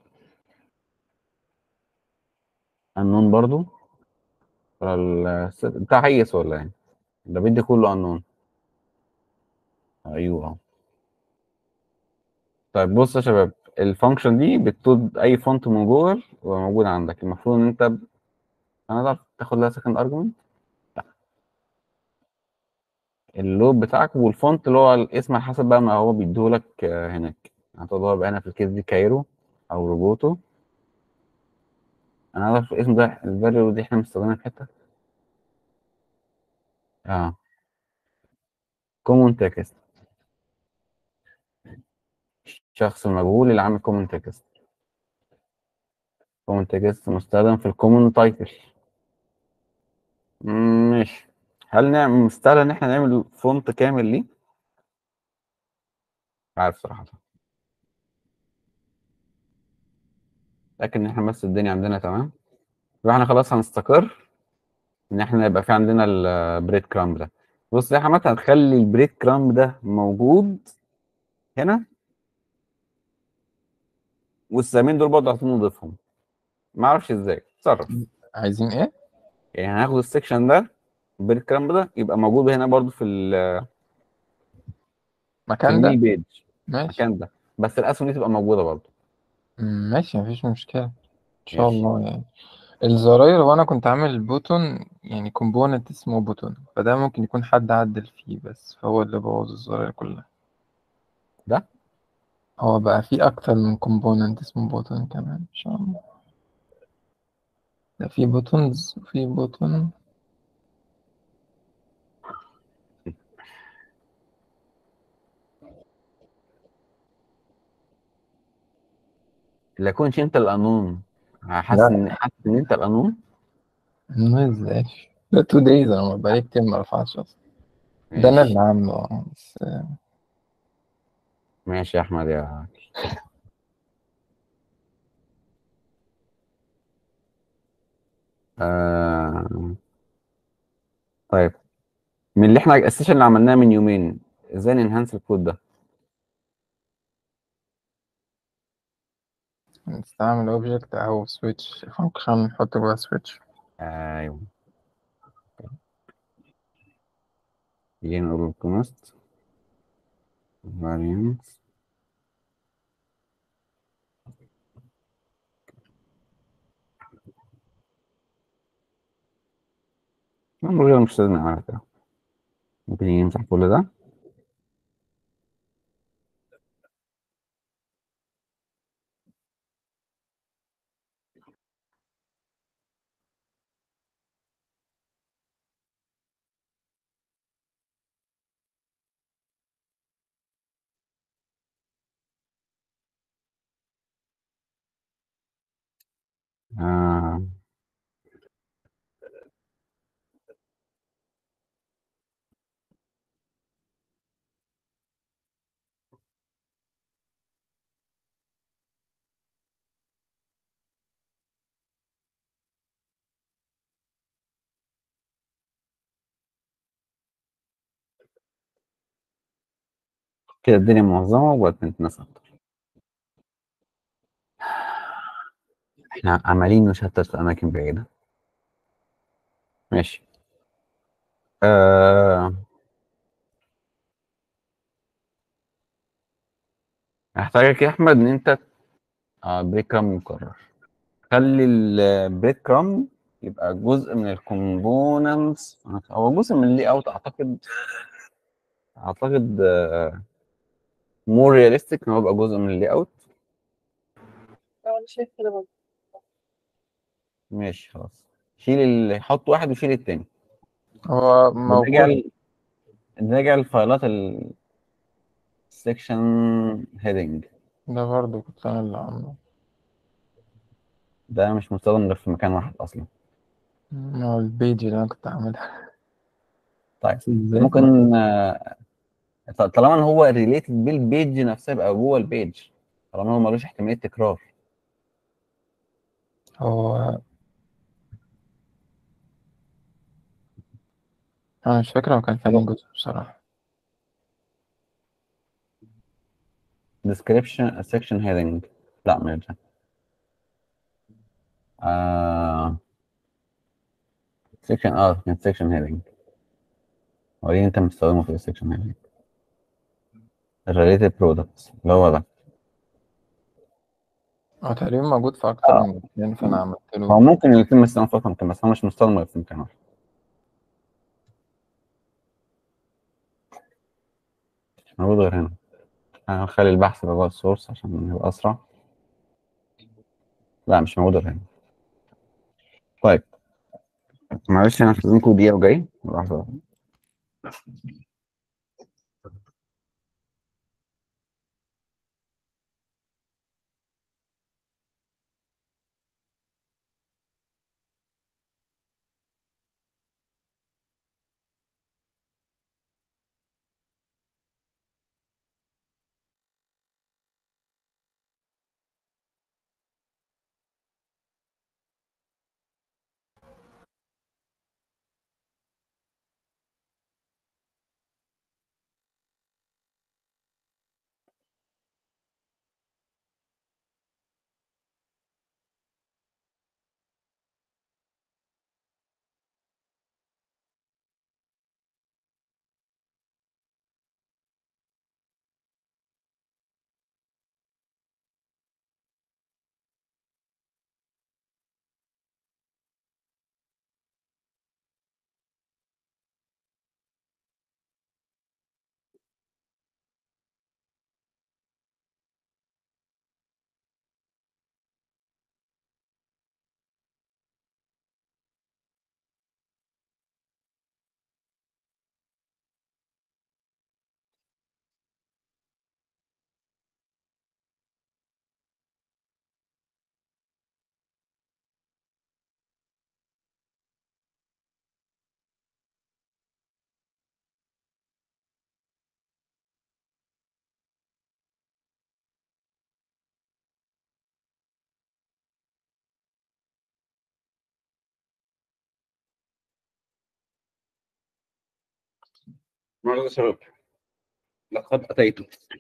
النون برضو ولا ال- بتاع هيس ولا ايه؟ ده بيدي كله النون ايوه أهو. طيب بص يا شباب الفانكشن دي بتطود اي فونت من جوه وموجود عندك المفروض ان انت ب... هنقدر تاخد لها سكند ارجمنت لا اللود بتاعك والفونت اللي هو الاسم على حسب بقى ما هو بيديهولك آه، هناك هتقدر بقى هنا في الكيس دي كايرو او روبوتو انا عارف الاسم ده الفاليو دي احنا مستخدمينها في حته اه كومون تكست شخص مجهول اللي عامل كومون تكست كومون تكست مستخدم في الكومون تايتل ماشي هل نعمل مستاهل ان احنا نعمل فونت كامل ليه مش عارف صراحة لكن ان احنا بس الدنيا عندنا تمام يبقى احنا خلاص هنستقر ان احنا يبقى في عندنا البريد كرامب ده بص يا حماد هنخلي البريد كرامب ده موجود هنا والسهمين دول برضه عايزين نضيفهم ما اعرفش ازاي اتصرف عايزين ايه؟ يعني هناخد السكشن ده البريد كرامب ده يبقى موجود هنا برضه في ال- في مكان ده الميني بيج ماشي المكان ده بس الاسهم دي تبقى موجوده برضه مم، ماشي مفيش مشكلة ان شاء ماشي. الله يعني الزراير وانا كنت عامل بوتون يعني كومبوننت اسمه بوتون فده ممكن يكون حد عدل فيه بس فهو اللي بوظ الزراير كلها ده هو بقى فيه اكتر من كومبوننت اسمه بوتون كمان ان شاء الله ده في بوتونز وفي بوتون لا يكونش انت القانون حاسس لا. ان حاسس ان انت القانون ما ازاي ده تو دايز انا بقالي كتير ما رفعتش اصلا ده انا اللي عامله آه، بس ماشي يا احمد يا آه... طيب من اللي احنا السيشن اللي عملناه من يومين ازاي ننهانس الكود ده نستعمل اوبجكت او سويتش فانكشن نحط جوه سويتش ايوه يجي نقول كونست variance المرة مش لازم نعملها كده ممكن يجي يمسح كل ده آه. كده الدنيا منظمة وبقت نتنسى أكتر احنا عمالين نشتت في أماكن بعيدة ماشي آه... هحتاجك يا أحمد إن أنت آه بريك كرام مكرر خلي البريك كرام يبقى جزء من الكومبوننتس هو جزء من اللي اوت اعتقد اعتقد مور رياليستيك ان هو يبقى جزء من اللي اوت اه انا شايف كده برضه ماشي خلاص شيل ال... حط واحد وشيل التاني هو نرجع موجود ل... نرجع لفايلات ال section heading ده برضه كنت انا اللي عامله ده مش مستخدم غير في مكان واحد اصلا هو البيج اللي انا كنت عاملها طيب ازاي ممكن آه، ط- طالما ان هو ريليتد بالبيج نفسها يبقى جوه البيج طالما هو ملوش احتماليه تكرار هو انا مش فاكر هو كان في هو- أنهي جزء بصراحة description section heading لا مش ده آه section اه كان section heading وريني انت مستخدمه في السكشن heading related products اللي هو ده هو تقريبا موجود في اكتر آه. من مكان فانا عملت هو له ممكن يتم استخدامه في أكتر من مكان بس هو مش مستخدم غير في مكان واحد مش موجود غير هنا هنخلي البحث يبقى جوه السورس عشان يبقى أسرع لا مش موجود غير هنا طيب معلش أنا هستأذنكم دقيقة وجاي لحظة معلش يا شباب لقد اتيت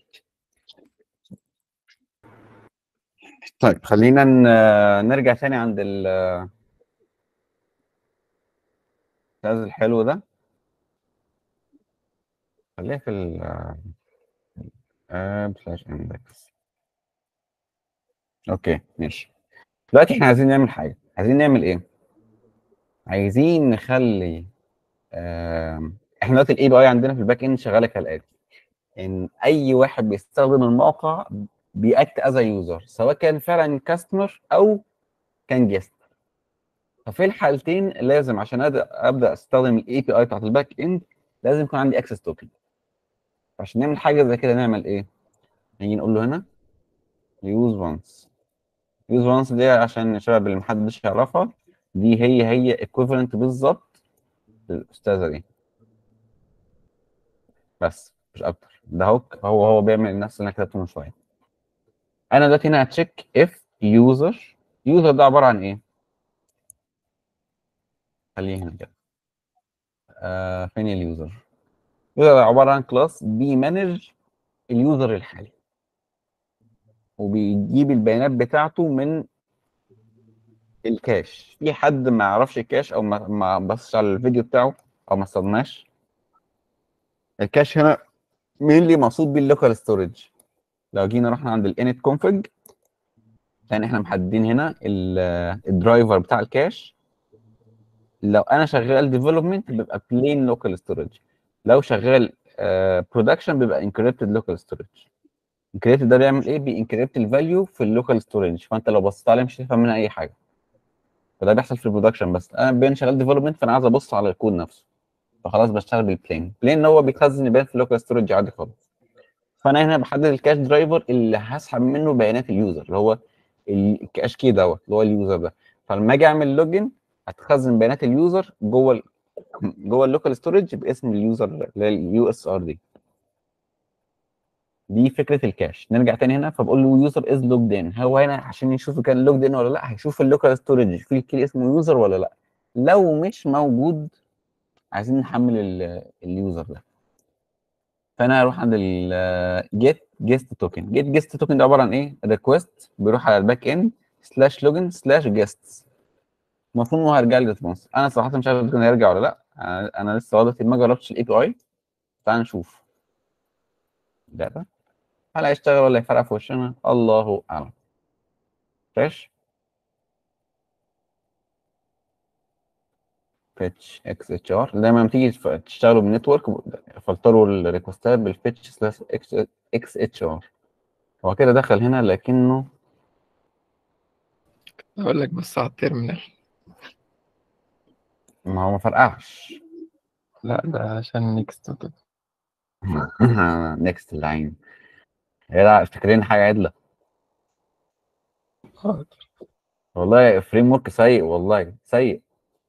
طيب خلينا ن- نرجع تاني عند ال الجهاز الحلو ده خليها في ال اب سلاش اندكس اوكي ماشي دلوقتي احنا عايزين نعمل حاجه عايزين نعمل ايه عايزين نخلي آم، احنا دلوقتي الاي بي اي عندنا في الباك اند شغاله كالاتي ان اي واحد بيستخدم الموقع بيأكت از يوزر سواء كان فعلا كاستمر او كان جيست ففي الحالتين لازم عشان أد- ابدا استخدم الاي بي اي بتاعت الباك اند لازم يكون عندي اكسس توكن عشان نعمل حاجه زي كده نعمل ايه نيجي نقول له هنا يوز وانس يوز وانس دي عشان الشباب اللي محدش يعرفها دي هي هي ايكويفالنت بالظبط للاستاذه دي بس مش اكتر ده هوك هو هو بيعمل نفس اللي انا كتبته من شويه انا دلوقتي هنا هتشيك اف يوزر يوزر ده عباره عن ايه خليه هنا كده آه فين اليوزر يوزر عباره عن كلاس بيمانج اليوزر الحالي وبيجيب البيانات بتاعته من الكاش في حد ما يعرفش الكاش او ما ما بصش على الفيديو بتاعه او ما استخدمناش الكاش هنا مين اللي مقصود بيه اللوكال ستورج لو جينا رحنا عند الانت كونفج يعني احنا محددين هنا ال- الدرايفر بتاع الكاش لو انا شغال ديفلوبمنت بيبقى بلين لوكال ستورج لو شغال برودكشن بيبقى انكريبتد لوكال ستورج انكريبتد ده بيعمل ايه بينكريبت الفاليو في اللوكال ستورج فانت لو بصيت عليه مش هتفهم منها اي حاجه فده بيحصل في البرودكشن بس انا بين شغال ديفلوبمنت فانا عايز ابص على الكود نفسه فخلاص بشتغل بالبلين بلين هو بيخزن البيانات في اللوكال ستورج عادي خالص فانا هنا بحدد الكاش درايفر اللي هسحب منه بيانات اليوزر اللي هو الكاش كي دوت اللي هو اليوزر ده فلما اجي اعمل لوجن هتخزن بيانات اليوزر جوه ال- جوه اللوكال ستورج باسم اليوزر اللي هي اليو اس ار دي دي فكره الكاش نرجع تاني هنا فبقول له يوزر از لوجد ان هو هنا عشان يشوف كان لوجد ان ولا لا هيشوف اللوكال ستورج في الكي اسمه يوزر ولا لا لو مش موجود عايزين نحمل ال- اليوزر ده فانا هروح عند ال جيت جيست توكن جيت جيست توكن ده عباره عن ايه ريكوست بيروح على الباك اند سلاش لوجن سلاش جيستس المفروض انه هيرجع لي ريسبونس انا صراحه مش عارف اذا كان هيرجع ولا لا انا, أنا لسه واضح ما جربتش الاي بي اي تعال نشوف ده هل هيشتغل ولا هيفرقع في وشنا الله اعلم فريش فيتش اكس اتش ار دايما لما تيجي تف- تشتغلوا بالنتورك فلتروا الريكوستات بالفيتش سلاش اكس اتش ار هو كده دخل هنا لكنه اقول لك بس على التيرمينال ما هو ما فرقعش لا ده عشان نيكست وكده نكست لاين يا جدع افتكرين حاجه عدله حاضر والله فريم ورك سيء والله سيء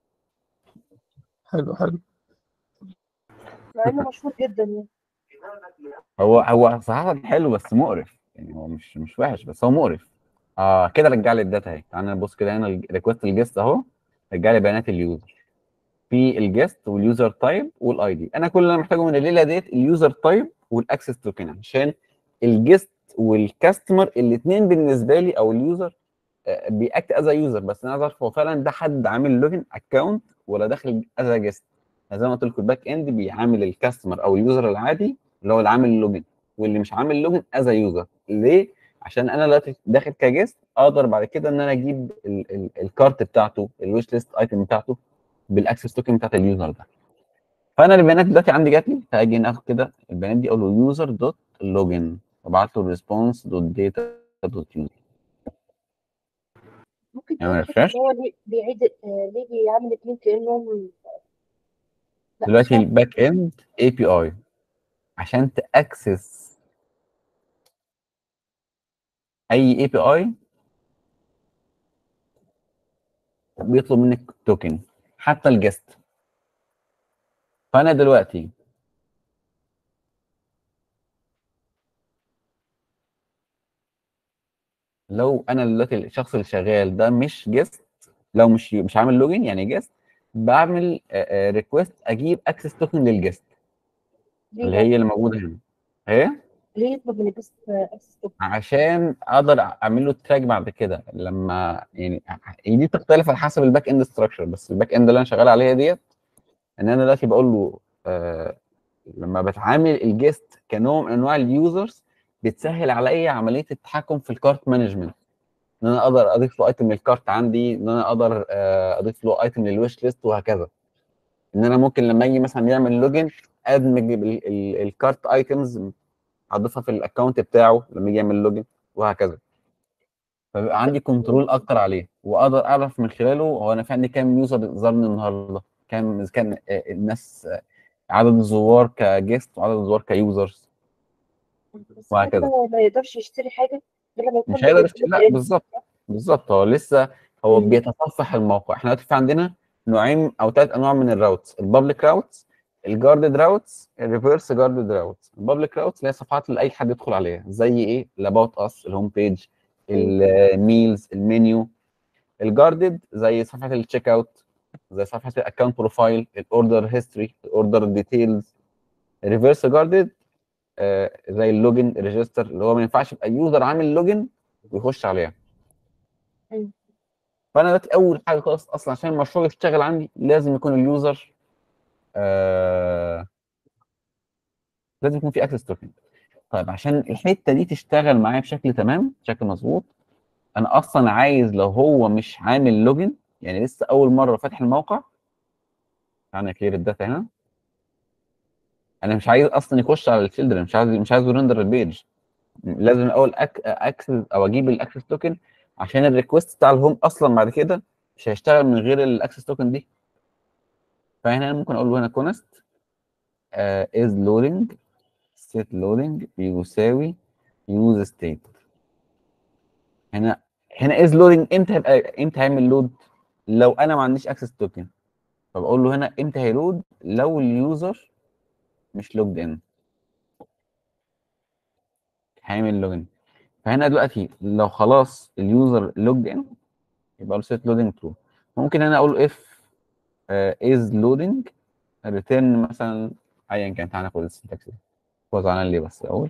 حلو حلو مع انه مشهور جدا يعني هو هو صراحه حلو بس مقرف يعني هو مش مش وحش بس هو مقرف اه كده رجع لي الداتا اهي تعالى نبص كده هنا ريكوست الجيست اهو رجع لي بيانات اليوزر في الجيست واليوزر تايب والاي دي انا كل اللي انا محتاجه من الليله ديت اليوزر تايب والاكسس توكن عشان الجيست والكاستمر الاثنين بالنسبه لي او اليوزر بيأكت از يوزر بس انا عايز اعرف هو فعلا ده حد عامل لوجن اكونت ولا داخل از جيست زي ما قلت لكم الباك اند بيعامل الكاستمر او اليوزر العادي اللي هو اللي عامل اللوجن واللي مش عامل لوجن از يوزر ليه؟ عشان انا دلوقتي داخل كجيست اقدر بعد كده ان انا اجيب ال- ال- الكارت بتاعته الويش ليست ايتم بتاعته بالاكسس توكن بتاعت اليوزر ده فانا البيانات دلوقتي عندي جات لي فاجي ناخد كده البيانات دي اقول له يوزر دوت لوجن وابعت له الريسبونس دوت داتا دوت يوزر ممكن يعني تقول refresh. إن هو ليه بيعيد آه، ليه بيعمل اتنين كانهم لا، دلوقتي مش الباك اند اي بي اي عشان تاكسس اي اي بي اي بيطلب منك توكن حتى الجست فانا دلوقتي لو انا دلوقتي الشخص اللي شغال ده مش جست لو مش مش عامل لوجن يعني جست بعمل ريكوست اجيب اكسس توكن للجست ليه اللي بقى؟ هي اللي موجوده هنا ايه ليه يطلب من البيست اكسس توكن عشان اقدر اعمل له تراك بعد كده لما يعني هي دي تختلف على حسب الباك اند ستراكشر بس الباك اند اللي انا شغال عليها ديت ان انا دلوقتي بقول له آه لما بتعامل الجيست كنوع من انواع اليوزرز بتسهل عليا عمليه التحكم في الكارت مانجمنت ان انا اقدر اضيف له ايتم للكارت عندي ان انا اقدر آه اضيف له ايتم للويش ليست وهكذا ان انا ممكن لما يجي مثلا يعمل لوجن ادمج ال- ال- الكارت ايتمز اضيفها في الاكونت بتاعه لما يجي يعمل لوجن وهكذا فبيبقى عندي كنترول اكتر عليه واقدر اعرف من خلاله هو انا في عندي كام يوزر زارني النهارده كام اذا كان آه، الناس آه، عدد الزوار كجيست وعدد الزوار كيوزرز بس هو وهكذا. كده ما يقدرش يشتري حاجه غير لما يكون مش هيقدر يشت- له لا ال- بالظبط بالظبط هو لسه هو مم. بيتصفح الموقع احنا دلوقتي في عندنا نوعين او ثلاث انواع من الراوتس البابليك راوتس الجاردد راوتس الريفرس جاردد راوتس البابليك راوتس اللي هي صفحات اللي اي حد يدخل عليها زي ايه الاباوت اس الهوم بيج الميلز المنيو الجاردد زي صفحه التشيك اوت زي صفحه الاكونت بروفايل الاوردر هيستوري الاوردر ديتيلز الريفرس جاردد زي اللوجن ريجستر اللي هو ما ينفعش يبقى يوزر عامل لوجن ويخش عليها مم. فانا دلوقتي اول حاجه خالص اصلا عشان المشروع يشتغل عندي لازم يكون اليوزر آه لازم يكون في اكسس توكن طيب عشان الحته دي تشتغل معايا بشكل تمام بشكل مظبوط انا اصلا عايز لو هو مش عامل لوجن يعني لسه اول مره فاتح الموقع يعني كلير الداتا هنا انا مش عايز اصلا يخش على الشيلدرن مش عايز مش عايز يرندر البيج لازم الاول أك... اكسس او اجيب الاكسس توكن عشان الريكوست بتاع الهوم اصلا بعد كده مش هيشتغل من غير الاكسس توكن دي فهنا ممكن اقول له هنا كونست از لودنج set لودنج بيساوي يوز ستيت هنا هنا از لودنج امتى هيبقى امتى هيعمل لود لو انا ما عنديش اكسس توكن فبقول له هنا امتى هيلود لو اليوزر مش لوجد ان هيعمل لوجن فهنا دلوقتي لو خلاص اليوزر لوجد ان يبقى له set لودنج ترو ممكن هنا اقول اف از لودنج ريتيرن مثلا ايا كان تعالى ناخد السنتكس دي هو زعلان ليه بس الاول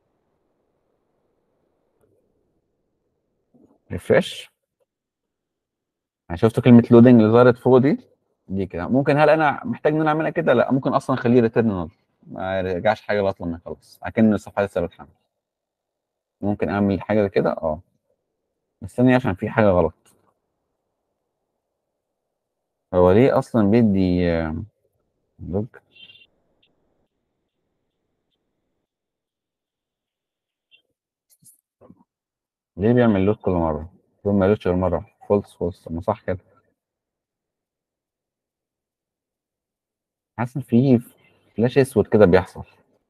ريفرش يعني شفتوا كلمه لودنج اللي ظهرت فوق دي دي كده ممكن هل انا محتاج ان انا اعملها كده لا ممكن اصلا اخليه ريتيرن نول ما يرجعش حاجه لغايه لما يخلص اكن الصفحه لسه بتحمل ممكن اعمل حاجه زي كده اه بس ثانيه عشان في حاجه غلط هو ليه اصلا بيدي آه، لوج ليه بيعمل لود كل مره هو ما يلودش غير مره فولس فولس ما صح كده حاسس ان في فلاش اسود كده بيحصل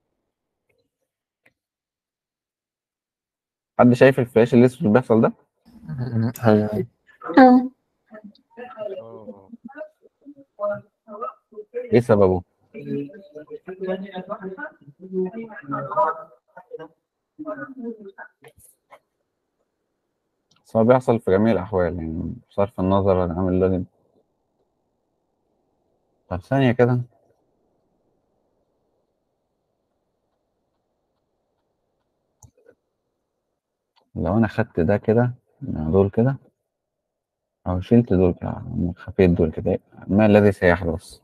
حد شايف الفلاش الاسود اللي بيحصل ده ايوه ايه سببه بس هو بيحصل في جميع الاحوال يعني بصرف النظر عن عامل لوجن طب ثانيه كده لو انا خدت ده كده مع دول كده او شلت دول كده خفيت دول كده ما الذي سيحدث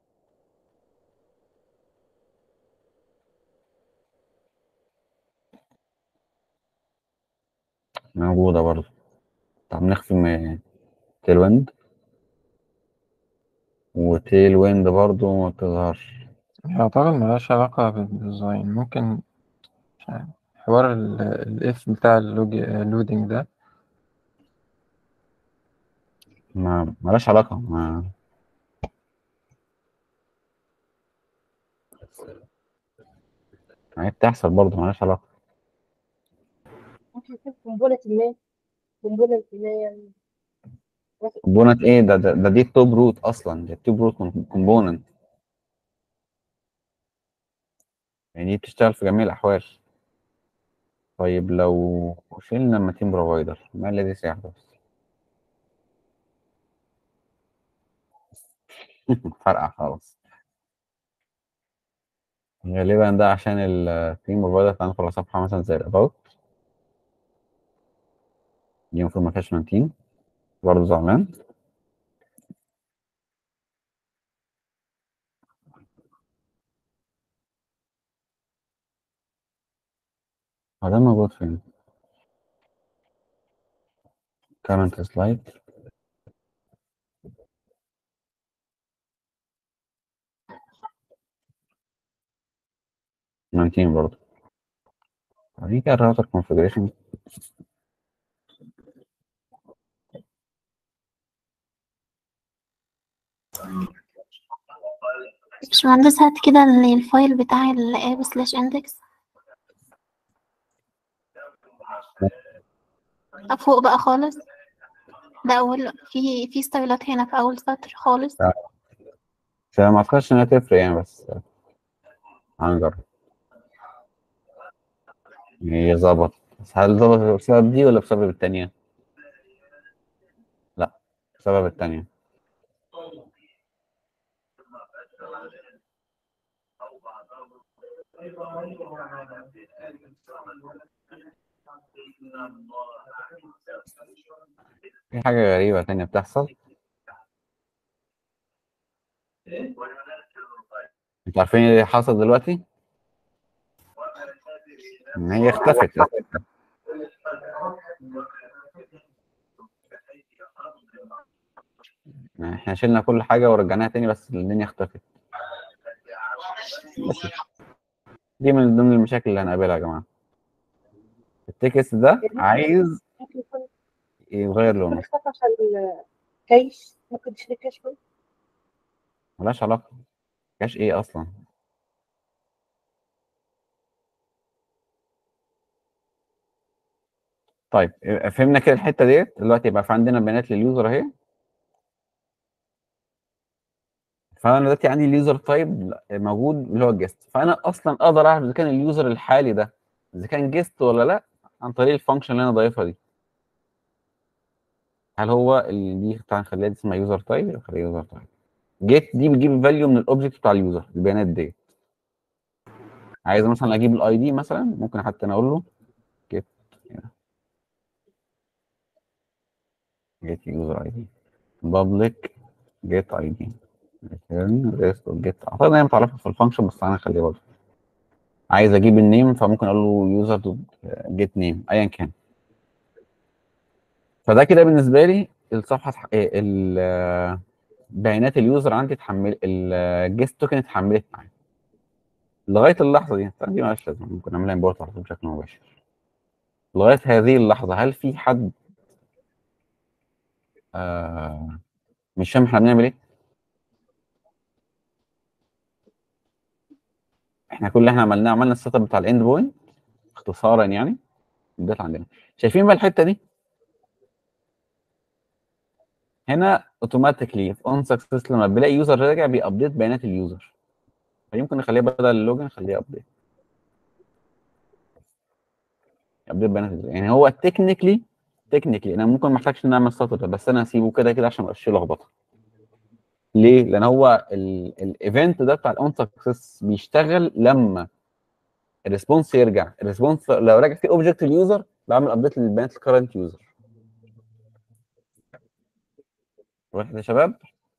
موجودة برضه طب نخفي م- تيل ويند وتيل ويند برضه ما بتظهرش أعتقد ملهاش علاقة بالديزاين ممكن مش عارف حوار الاف بتاع اللودنج ده ما ملهاش علاقة ما هي بتحصل برضه ملهاش علاقة ممكن يكون قنبلة ما قنبلة ما يعني كومبوننت ايه ده ده, ده دي التوب روت اصلا دي التوب روت كومبوننت يعني دي بتشتغل في جميع الاحوال طيب لو شلنا ماتين بروفايدر ما الذي سيحدث فرقع خالص غالبا ده عشان التيم بروفايدر هندخل على صفحة مثلا زي الاباوت دي المفروض ما فيهاش تيم برضه زعلان هو ده موجود فين؟ current slide تيم برضه دي كده الراوتر configuration باشمهندس هات كده ال- الفايل بتاع الاب سلاش اندكس فوق بقى خالص ده اول في في ستايلات هنا في اول سطر خالص بس ما اعتقدش انها تفرق يعني بس هنجرب هي ظبط بس هل ظبط بسبب دي ولا بسبب التانية؟ لا بسبب التانية في حاجة غريبة تانية بتحصل انتوا عارفين ايه اللي حصل دلوقتي؟ ان هي اختفت يعني احنا شلنا كل حاجة ورجعناها تاني بس الدنيا اختفت بس دي من ضمن المشاكل اللي هنقابلها يا جماعة التكست ده عايز ممكن يكون يغير يكون لونه اختفى عشان الكيش ممكن تشيل الكيش كله ملهاش علاقة كاش ايه اصلا طيب فهمنا كده الحتة ديت دلوقتي يبقى في عندنا بيانات لليوزر اهي فانا دلوقتي عندي اليوزر تايب موجود اللي هو الجيست فانا اصلا اقدر اعرف اذا كان اليوزر الحالي ده اذا كان جيست ولا لا عن طريق الفانكشن اللي انا ضايفها دي هل هو اللي دي تعالى نخليها دي اسمها يوزر تايب خليها يوزر تايب جيت دي بتجيب الفاليو من الاوبجكت بتاع اليوزر البيانات دي عايز مثلا اجيب الاي دي مثلا ممكن حتى انا اقول له جيت جيت يوزر اي دي بابليك جيت اي دي ريتيرن ريست جيت اعتقد ان هي متعرفه في الفانكشن بس انا هخليها برضه عايز اجيب النيم فممكن اقول له يوزر دوت جيت نيم ايا كان فده كده بالنسبه لي الصفحه تح- إيه، ال- بيانات اليوزر عندي اتحمل الجيست توكن اتحملت معايا لغايه اللحظه دي طبعاً دي مالهاش لازمه ممكن نعملها امبورت على طول بشكل مباشر لغايه هذه اللحظه هل في حد آه مش فاهم احنا بنعمل ايه؟ احنا كل اللي احنا عملناه عملنا السيت اب بتاع الاند بوينت اختصارا يعني الداتا عندنا شايفين بقى الحته دي؟ هنا اوتوماتيكلي في اون سكسس لما بلاقي يوزر راجع بيابديت بيانات اليوزر فيمكن نخليها بدل اللوجن نخليها ابديت ابديت بيانات اليوزر يعني هو تكنيكلي تكنيكلي انا ممكن ما احتاجش ان اعمل السطر ده بس انا هسيبه كده كده عشان ما يبقاش فيه لخبطه ليه؟ لان هو الايفنت ده بتاع الاون سكسس بيشتغل لما الريسبونس يرجع الريسبونس لو راجع في اوبجكت اليوزر بعمل ابديت للبيانات الكرنت يوزر واحد يا شباب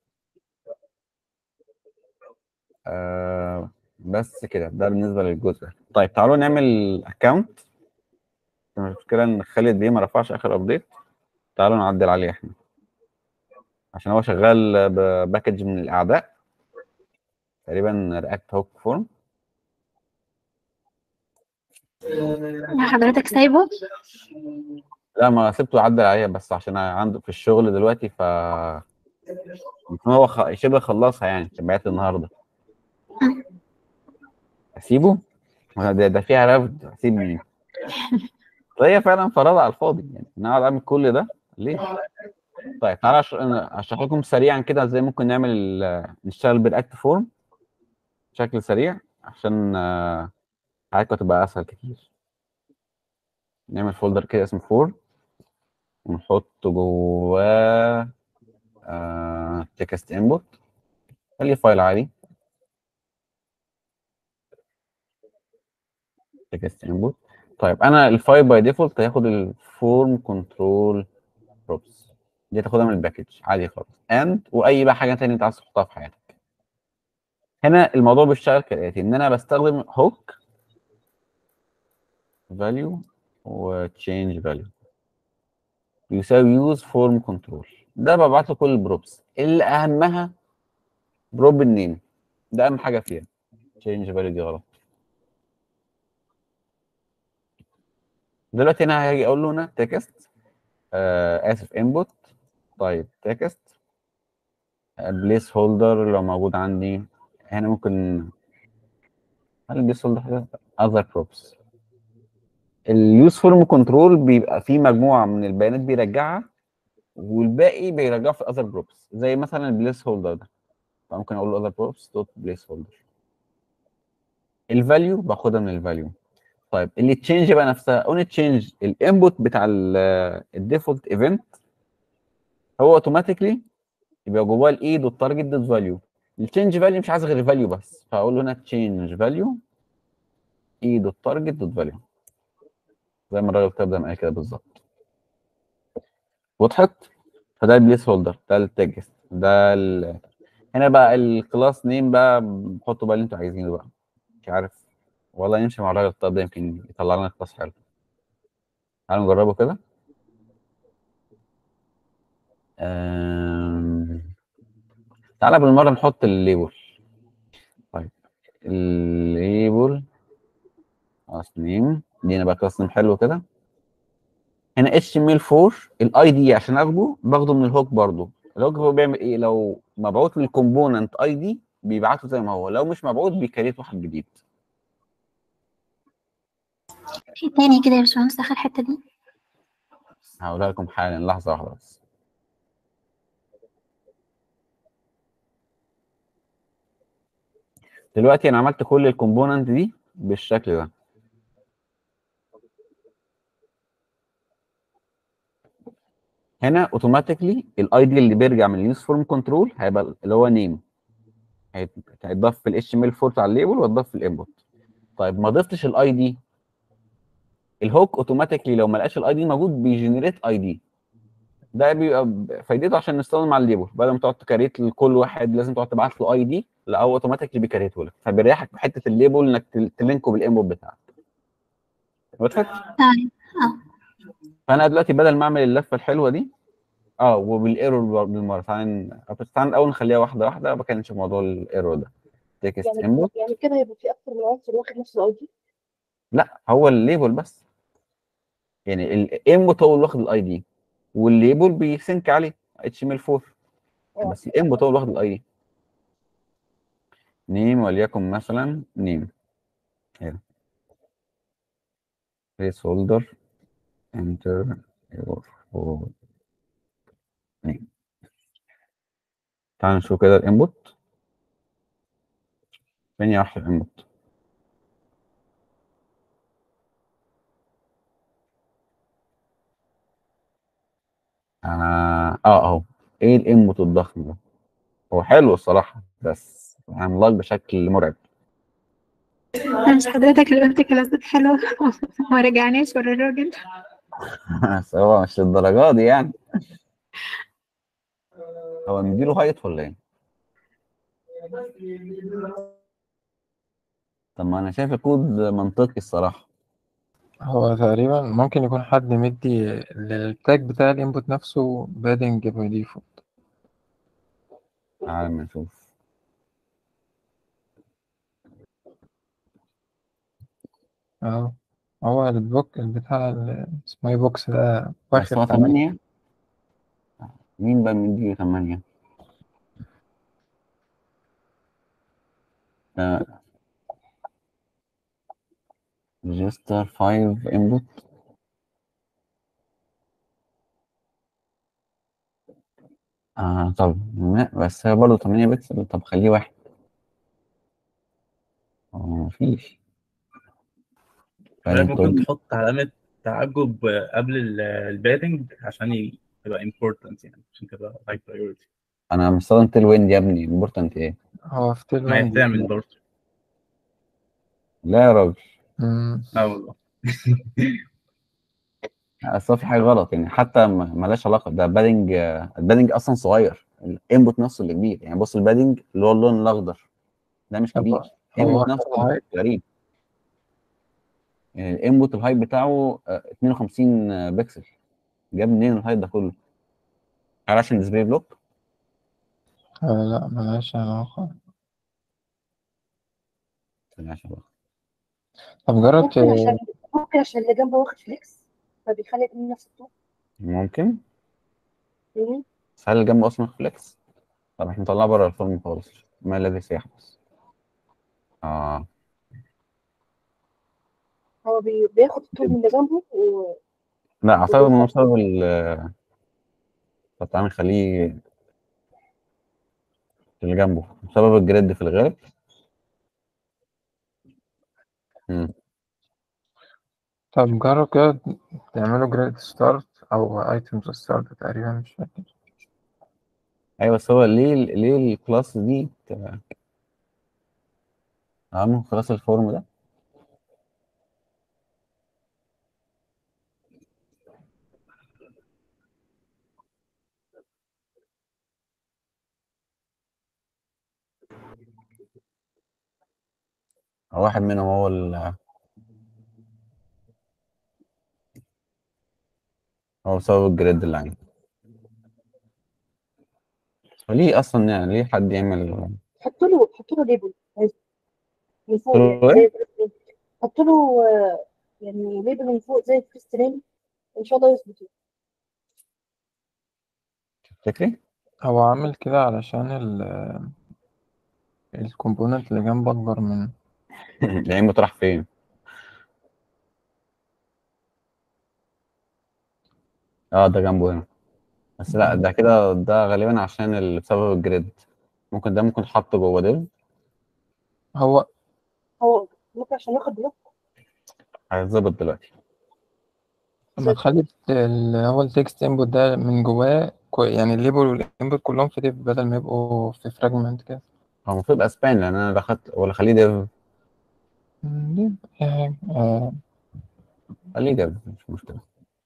آه بس كده ده بالنسبه للجزء ده. طيب تعالوا نعمل اكونت المشكله ان خالد دي ما رفعش اخر ابديت تعالوا نعدل عليه احنا عشان هو شغال بباكج من الاعداء تقريبا رياكت هوك فورم حضرتك سايبه لا ما سبته يعدل عليها بس عشان عنده في الشغل دلوقتي ف يكون هو خ... شبه خلصها يعني تبعت النهارده اسيبه ما ده, ده فيها رفض اسيب مين هي فعلا فرض على الفاضي يعني انا اقعد اعمل كل ده ليه طيب تعالى أش- أنا اشرح لكم سريعا كده ازاي ممكن نعمل ال- نشتغل بالاكت فورم بشكل سريع عشان آه، حياتكم تبقى اسهل كتير نعمل فولدر كده اسمه فور ونحط جواه تكست انبوت خليه فايل عادي تكست انبوت طيب انا الفايل باي ديفولت هياخد الفورم كنترول بروبس دي تاخدها من الباكج عادي خالص اند واي بقى حاجه تانية انت عايز تحطها في حياتك هنا الموضوع بيشتغل كالاتي ان انا بستخدم هوك فاليو وتشينج فاليو يساوي يوز فورم كنترول ده ببعت له كل البروبس اللي اهمها بروب النيم ده اهم حاجه فيها تشينج فاليو دي غلط دلوقتي انا هاجي اقول له هنا تكست آه اسف انبوت طيب تكست بليس هولدر لو موجود عندي هنا ممكن هل البليس هولدر اذر بروبس اليوز فورم كنترول بيبقى فيه مجموعه من البيانات بيرجعها والباقي بيرجعه في اذر بروبس زي مثلا البليس هولدر ده فممكن اقول له اذر بروبس دوت بليس هولدر الفاليو باخدها من الفاليو طيب اللي تشينج بقى نفسها اون تشينج الانبوت بتاع الديفولت ايفنت هو اوتوماتيكلي يبقى جواه الاي دوت تارجت دوت فاليو التشينج فاليو مش عايز غير فاليو بس فاقول له هنا تشينج فاليو اي دوت تارجت دوت فاليو زي ما الراجل كتب زي ما قال كده بالظبط وضحت فده البليس هولدر ده التكست ده ال... هنا بقى الكلاس نيم بقى حطوا بقى اللي انتوا عايزينه بقى مش عارف والله يمشي مع الراجل الطيب ده يمكن يطلع لنا كلاس حلو تعالوا نجربه كده أم... تعالى بالمره نحط الليبل طيب الليبل كلاس نيم دينا بقى كلاس نيم حلو كده هنا اتش ام ال 4 الاي دي عشان اخده باخده من الهوك برضو الهوك هو بيعمل ايه لو مبعوث للكومبوننت اي دي بيبعته زي ما هو لو مش مبعوث بيكريت واحد جديد في تاني كده يا باشمهندس آخر الحتة دي هقولها لكم حالا لحظه واحده بس دلوقتي انا عملت كل الكومبوننت دي بالشكل ده هنا اوتوماتيكلي الاي دي اللي بيرجع من اليوز فورم كنترول هيبقى اللي هو نيم هيتضاف في الاتش ام ال 4 بتاع الليبل ويتضاف في الانبوت طيب ما ضفتش الاي دي الهوك اوتوماتيكلي لو ما لقاش الاي دي موجود بيجنريت اي دي ده بيبقى فايدته عشان نستخدم على الليبل بدل ما تقعد تكريت لكل واحد لازم تقعد تبعت له اي دي لا هو اوتوماتيكلي بيكريته لك فبيريحك في حته الليبل انك تل- تلينكه بالانبوت بتاعك وضحت؟ تمام اه فانا دلوقتي بدل ما اعمل اللفه الحلوه دي اه وبالايرور بالمره تعالى تعالى الاول نخليها واحده واحده ما كانش موضوع الايرور ده تكست يعني انبوت يعني كده يبقى في اكتر من عنصر واخد نفس الاي دي لا هو الليبل بس يعني الانبوت هو اللي واخد الاي دي والليبل بيسنك عليه اتش ام ال 4 آه. بس الانبوت هو اللي واخد الاي دي نيم وليكن مثلا نيم هنا بليس هولدر انتر يور نيم تعال نشوف كده الانبوت فين راح الانبوت اه اه اهو ايه الانبوت الضخم ده هو حلو الصراحه بس عملاق بشكل مرعب مش حضرتك اللي قلت كلاسات حلوة وما رجعناش ورا الراجل بس هو مش للدرجه دي يعني هو مديله هايت ولا ايه؟ طب ما انا شايف الكود منطقي الصراحه هو تقريبا ممكن يكون حد مدي للتاج بتاع الانبوت نفسه بادنج باي ديفولت تعال ما نشوف اه هو البوك البتاع ال- اسمه ايه بوكس ده بس واخد هو تمانية 8 مين بقى مديله 8 ريجستر 5 انبوت آه طب لا بس هي برضه 8 بكسل طب خليه واحد هو مفيش حضرتك فأنت ممكن تقول- تحط علامة تعجب قبل ال- البادنج عشان ي- تبقى important يعني عشان تبقى high priority انا مستخدم تيل ويند يا ابني امبورتنت ايه هو في تيل ما هي ويند بتعمل برضه لا يا راجل مم. لا والله اصل هو في حاجه غلط يعني حتى ما- مالهاش علاقه ده بادنج آه، البادنج اصلا صغير الانبوت نفسه اللي كبير يعني بص البادنج اللي هو اللون الاخضر ده مش طب كبير هو الانبوت نفسه الهايت غريب يعني الانبوت الهايت بتاعه آه، 52 بكسل جاب منين الهايت ده كله؟ هل عشان ديسبلاي بلوك؟ آه لا ملهاش علاقة ملهاش علاقة. طب جرب ممكن ت- عشان ممكن عشان اللي جنبه واخد فليكس فبيخلي الاتنين نفس الطول ممكن فاهمني؟ بس هل الجنب اصلا فليكس؟ طب احنا نطلعه بره الفورم خالص ما الذي سيحدث؟ اه هو بي... بياخد الطول من اللي جنبه و... لا اعتقد انه وبيخلي بسبب ال طب تعالى نخليه اللي جنبه بسبب الجريد في الغالب مم. طب جرب كده تعملوا جريد ستارت أو ايتمز ستارت تقريبا مش فاكر ايوه بس هو ليه ليه الكلاس دي ت- اهم خلاص الفورم ده هو واحد منهم هو ال هو بسبب الجريد اللي عندي وليه اصلا يعني ليه حد يعمل حط له حط له ليبل من فوق له يعني إيه؟ زي حط له آه، يعني ليبل من فوق زي الكريستالين ان شاء الله يظبط تفتكري؟ هو عامل كده علشان ال الكومبوننت اللي جنبه أكبر من العين بتروح فين؟ اه ده جنبه هنا بس لا ده كده ده غالبا عشان ال- بسبب الجريد ممكن ده ممكن حطه جوه ديف هو هو ممكن عشان ياخد بلوك هيتظبط دلوقتي لما تخلي ال- هو التكست انبوت ده من جواه كو- يعني الليبل والانبوت كلهم في ديف بدل ما يبقوا في فراجمنت كده هو المفروض يبقى سبان لان انا دخلت ولا خليه ديف ديف أي حاجة آه، خليه ديف مش مشكله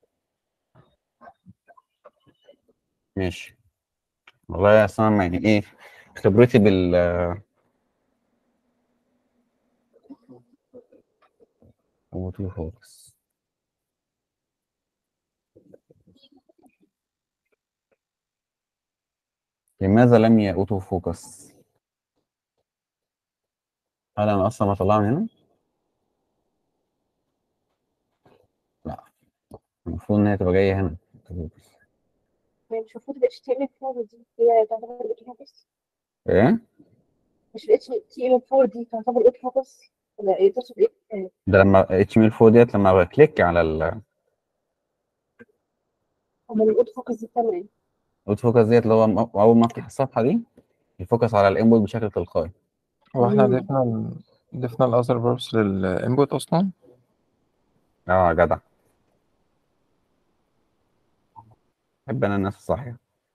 ماشي والله اصل انا يعني ايه خبرتي بال اوتو فوكس لماذا لم يأوتو فوكس؟ هل انا اصلا ما طلعها من هنا؟ لا المفروض ان هي تبقى جايه هنا يعني مش المفروض ال HTML4 دي هي تعتبر اوتو فوكس ايه؟ مش ال HTML4 دي تعتبر اوتو فوكس ولا ايه تقصد ايه؟ آه، ده لما HTML4 ديت لما بكليك على ال امال الاوتو فوكس دي بتعمل ايه؟ الاوتو فوكس ديت اللي هو م- اول ما افتح الصفحه دي يفوكس على الانبوت بشكل تلقائي هو احنا مم. ضفنا ال... ضفنا الاذر بروبس للانبوت اصلا اه يا جدع بحب انا الناس الصحيحه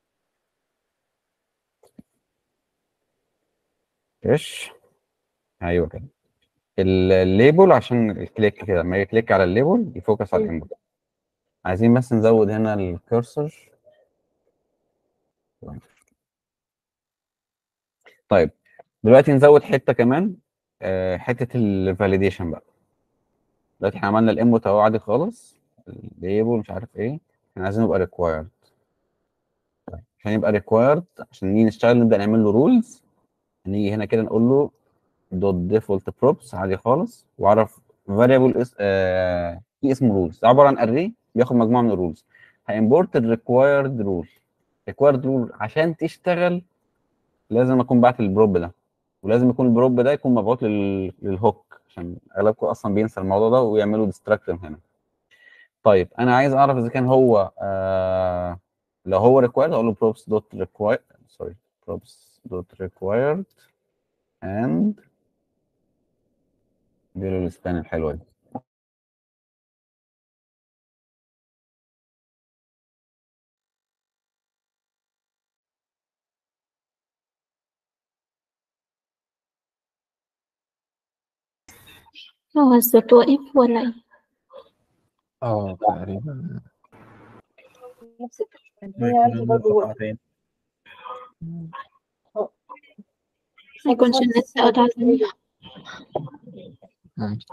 ايش ايوه كده ال- الليبل عشان الكليك كده لما يكليك على الليبل يفوكس على مم. الانبوت عايزين بس نزود هنا الكرسر طيب دلوقتي نزود حته كمان آه، حته الفاليديشن بقى دلوقتي احنا عملنا الانبوت اهو عادي خالص الليبل مش عارف ايه احنا عايزين يبقى ريكوايرد عشان يبقى ريكوايرد عشان نيجي نشتغل نبدا نعمل له رولز نيجي هنا كده نقول له دوت ديفولت بروبس عادي خالص واعرف فاريبل اس آه في اسمه رولز ده عباره عن اري بياخد مجموعه من الرولز هامبورت الريكوايرد رول ريكوايرد رول عشان تشتغل لازم اكون بعت البروب ده ولازم يكون البروب ده يكون مبعوت لل... للهوك عشان اغلبكم اصلا بينسى الموضوع ده ويعملوا ديستراكت هنا طيب انا عايز اعرف اذا كان هو آه لو هو ريكوايرد اقول له props دوت required سوري props دوت required and اديله السبان الحلوه دي هو الصوت واقف ولا ايه؟ اه تقريبا نفس الكلام هي عندي برضه قطعتين ما يكونش النت قطع تاني ممكن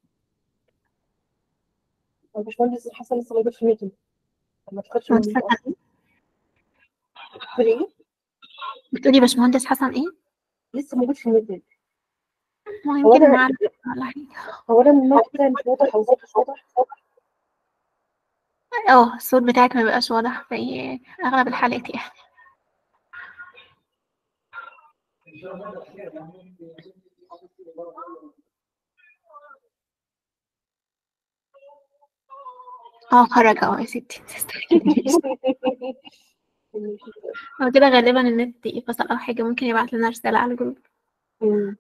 الباشمهندس حسن لسه موجود في الميتنج ما تاخدش من باشمهندس حسن ايه؟ بتقول ايه؟ بتقولي باشمهندس حسن ايه؟ لسه موجود في الميتنج ما هو يمكن انا معانا ولا حاجة هو انا من النوع بتاعي مش واضح او صوتي مش واضح اه الصوت بتاعك ما بيبقاش واضح في اغلب الحالات يعني اه خرج اهو يا ستي هو كده غالبا النت فصل او حاجة ممكن يبعت لنا رسالة على الجروب مم.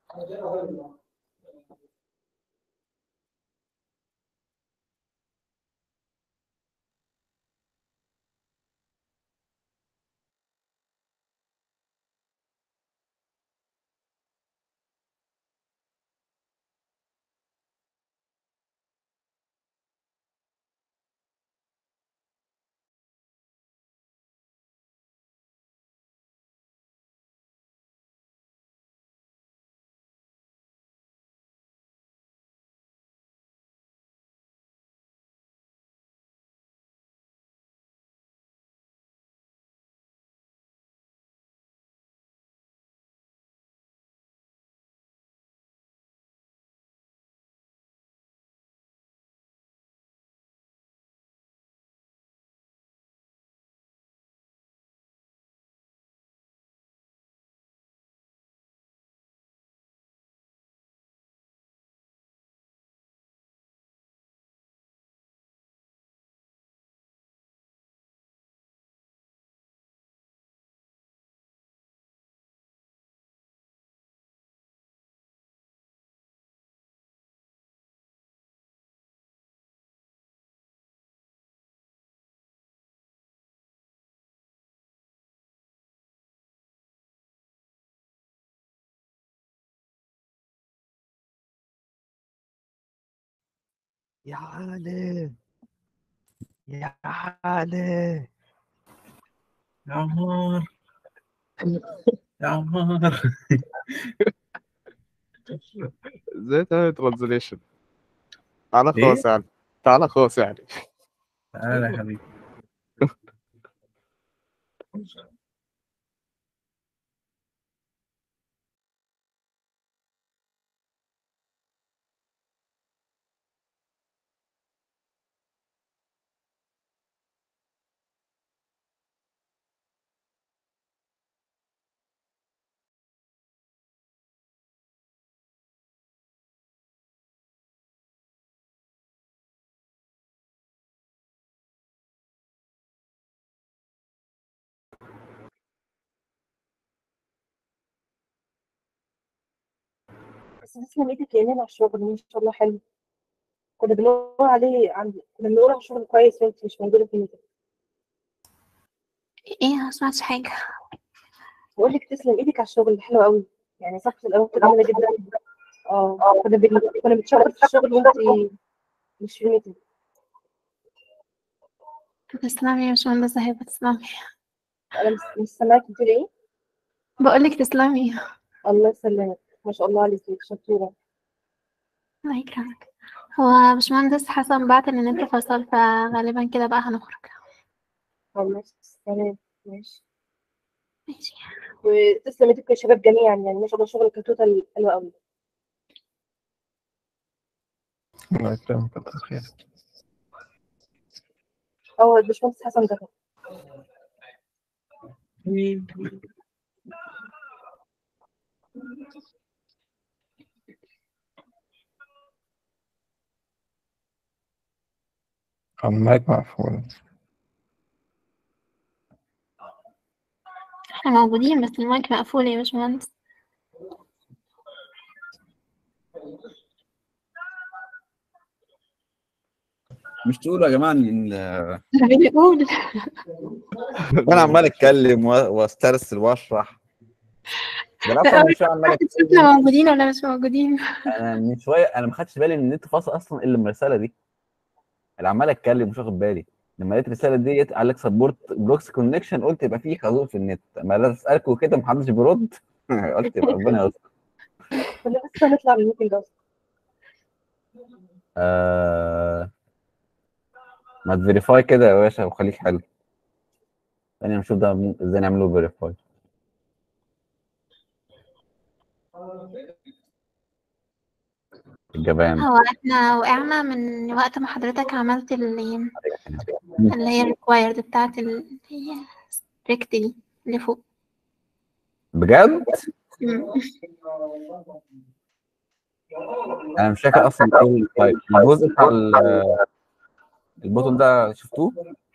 يا علي يا علي يا عمار يا عمار ازاي تعمل ترانزليشن تعالى إيه؟ خلاص يعني تعالى خلاص يعني تعالى يا حبيبي بس تسلم ايدك لان على الشغل ما شاء الله حلو كنا بنقول عليه عند كنا بنقول على الشغل كويس وانت مش موجوده في الميتنج ايه ما سمعتش حاجة بقول لك تسلم ايدك على الشغل حلو قوي يعني صفحه الاول كانت جميله جدا اه كنا بن... كنا بنتشرف في الشغل وانت مش في الميتنج تسلمي يا باشمهندس هبة تسلمي انا مش, مش سامعاكي بتقولي ايه بقولك تسلمي الله يسلمك ما شاء الله عليكي شطوره الله يكرمك هو باشمهندس حسن بعت ان النت فصل فغالبا كده بقى هنخرج خلاص تمام ماشي ماشي وتسلم ايدك يا شباب جميعا يعني ما شاء الله شغلك كتوتال حلو قوي الله يكرمك كتر خيرك اه الباشمهندس حسن ده المايك مقفول احنا موجودين بس المايك مقفول يا باشمهندس مش تقولوا يا جماعه ان بنقول انا عمال اتكلم و- واسترسل واشرح ده أنا اصلا من شويه عمال شوف احنا موجودين ولا مش موجودين انا من شويه انا ما خدتش بالي ان النت فاصل اصلا الا من الرساله دي انا عمال اتكلم مش واخد بالي لما لقيت الرساله ديت قال لك سبورت بروكس كونكشن قلت يبقى في خازوق في النت ما لا اسالك وكده محدش بيرد قلت يبقى ربنا يستر كنا لسه نطلع من الميتنج اصلا آه... ما تفيريفاي كده يا باشا وخليك حلو ثانية نشوف ده مين- ازاي نعمله فيريفاي الجبان هو احنا وقعنا من وقت ما حضرتك عملت اللي, اللي هي required بتاعت ال- اللي هي strict دي اللي فوق بجد مم. انا مش فاكر اصلا ايه ال- طيب الجزء بتاع ال- البوتون ده شفتوه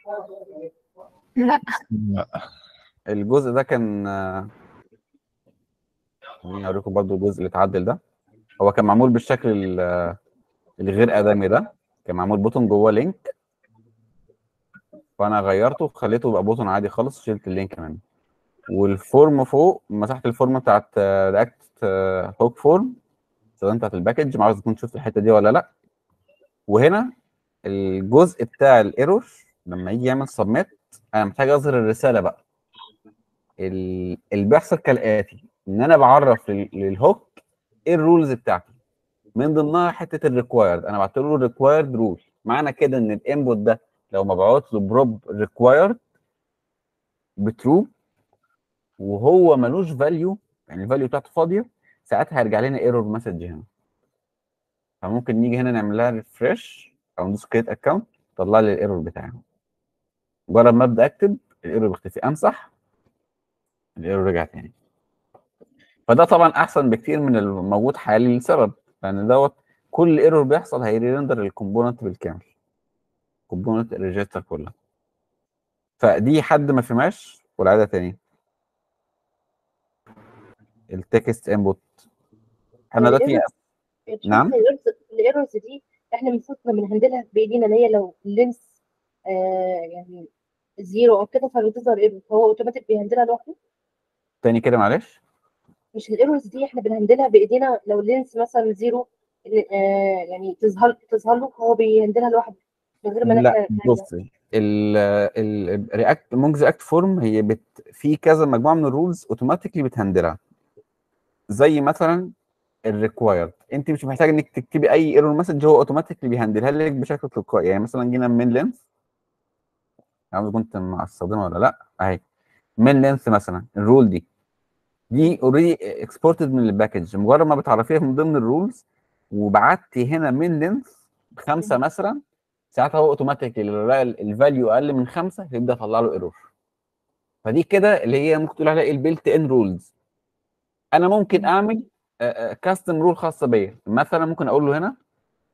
لا لا الجزء ده كان آه، خليني اوريكم برضو الجزء اللي اتعدل ده هو كان معمول بالشكل ال- الغير ادمي ده كان معمول بوتون جوه لينك فانا غيرته وخليته يبقى بوتون عادي خالص شلت اللينك منه والفورم فوق مسحت الفورم بتاعت رياكت هوك فورم استخدمت بتاعت الباكج ما عاوز تكون شفت الحته دي ولا لا وهنا الجزء بتاع الايرور لما يجي يعمل سبميت انا محتاج اظهر الرساله بقى ال- اللي بيحصل كالاتي ان انا بعرف لل- للهوك ايه الرولز بتاعتي من ضمنها حته الريكوايرد انا بعت له ريكوايرد رول معنى كده ان الانبوت ده لو مبعوت له بروب ريكوايرد بترو وهو ملوش فاليو يعني الفاليو بتاعته فاضيه ساعتها هيرجع لنا ايرور مسج هنا فممكن نيجي هنا نعمل لها ريفرش او ندوس كريت اكونت طلع لي الايرور بتاعنا مجرد ما ابدا اكتب الايرور بيختفي امسح الايرور رجع تاني فده طبعا احسن بكتير من الموجود حاليا لسبب لان دوت كل ايرور بيحصل هيريندر الكومبوننت بالكامل كومبوننت الريجستر كلها فدي حد ما فهمهاش والعاده تاني التكست انبوت احنا دلوقتي نعم. الايرورز دي احنا المفروض كنا بنهندلها بايدينا اللي هي لو اللينس آه يعني زيرو او كده فبتظهر ايرور فهو اوتوماتيك بيهندلها لوحده تاني كده معلش مش الايرورز دي احنا بنهندلها بايدينا لو اللينس مثلا زيرو آه يعني تظهر تظهر له هو بيهندلها لوحده من غير ما لا احنا نهندلها. بصي الرياكت مونجز اكت فورم هي بت في كذا مجموعه من الرولز اوتوماتيكلي بتهندلها زي مثلا الريكوايرد انت مش محتاج انك تكتبي اي ايرور مسج هو اوتوماتيكلي بيهندلها لك بشكل تلقائي يعني مثلا جينا من لينث عاوز كنت مستخدمها ولا لا اهي من لينث مثلا الرول دي دي اوريدي اكسبورتد من الباكج مجرد ما بتعرفيها من ضمن الرولز وبعتي هنا من لينث بخمسه مثلا ساعتها هو اوتوماتيكلي لو لقى الفاليو اقل من خمسه يبدا يطلع له ايرور فدي كده اللي هي ممكن تقول عليها البيلت ان رولز انا ممكن اعمل كاستم رول خاصه بيا مثلا ممكن اقول له هنا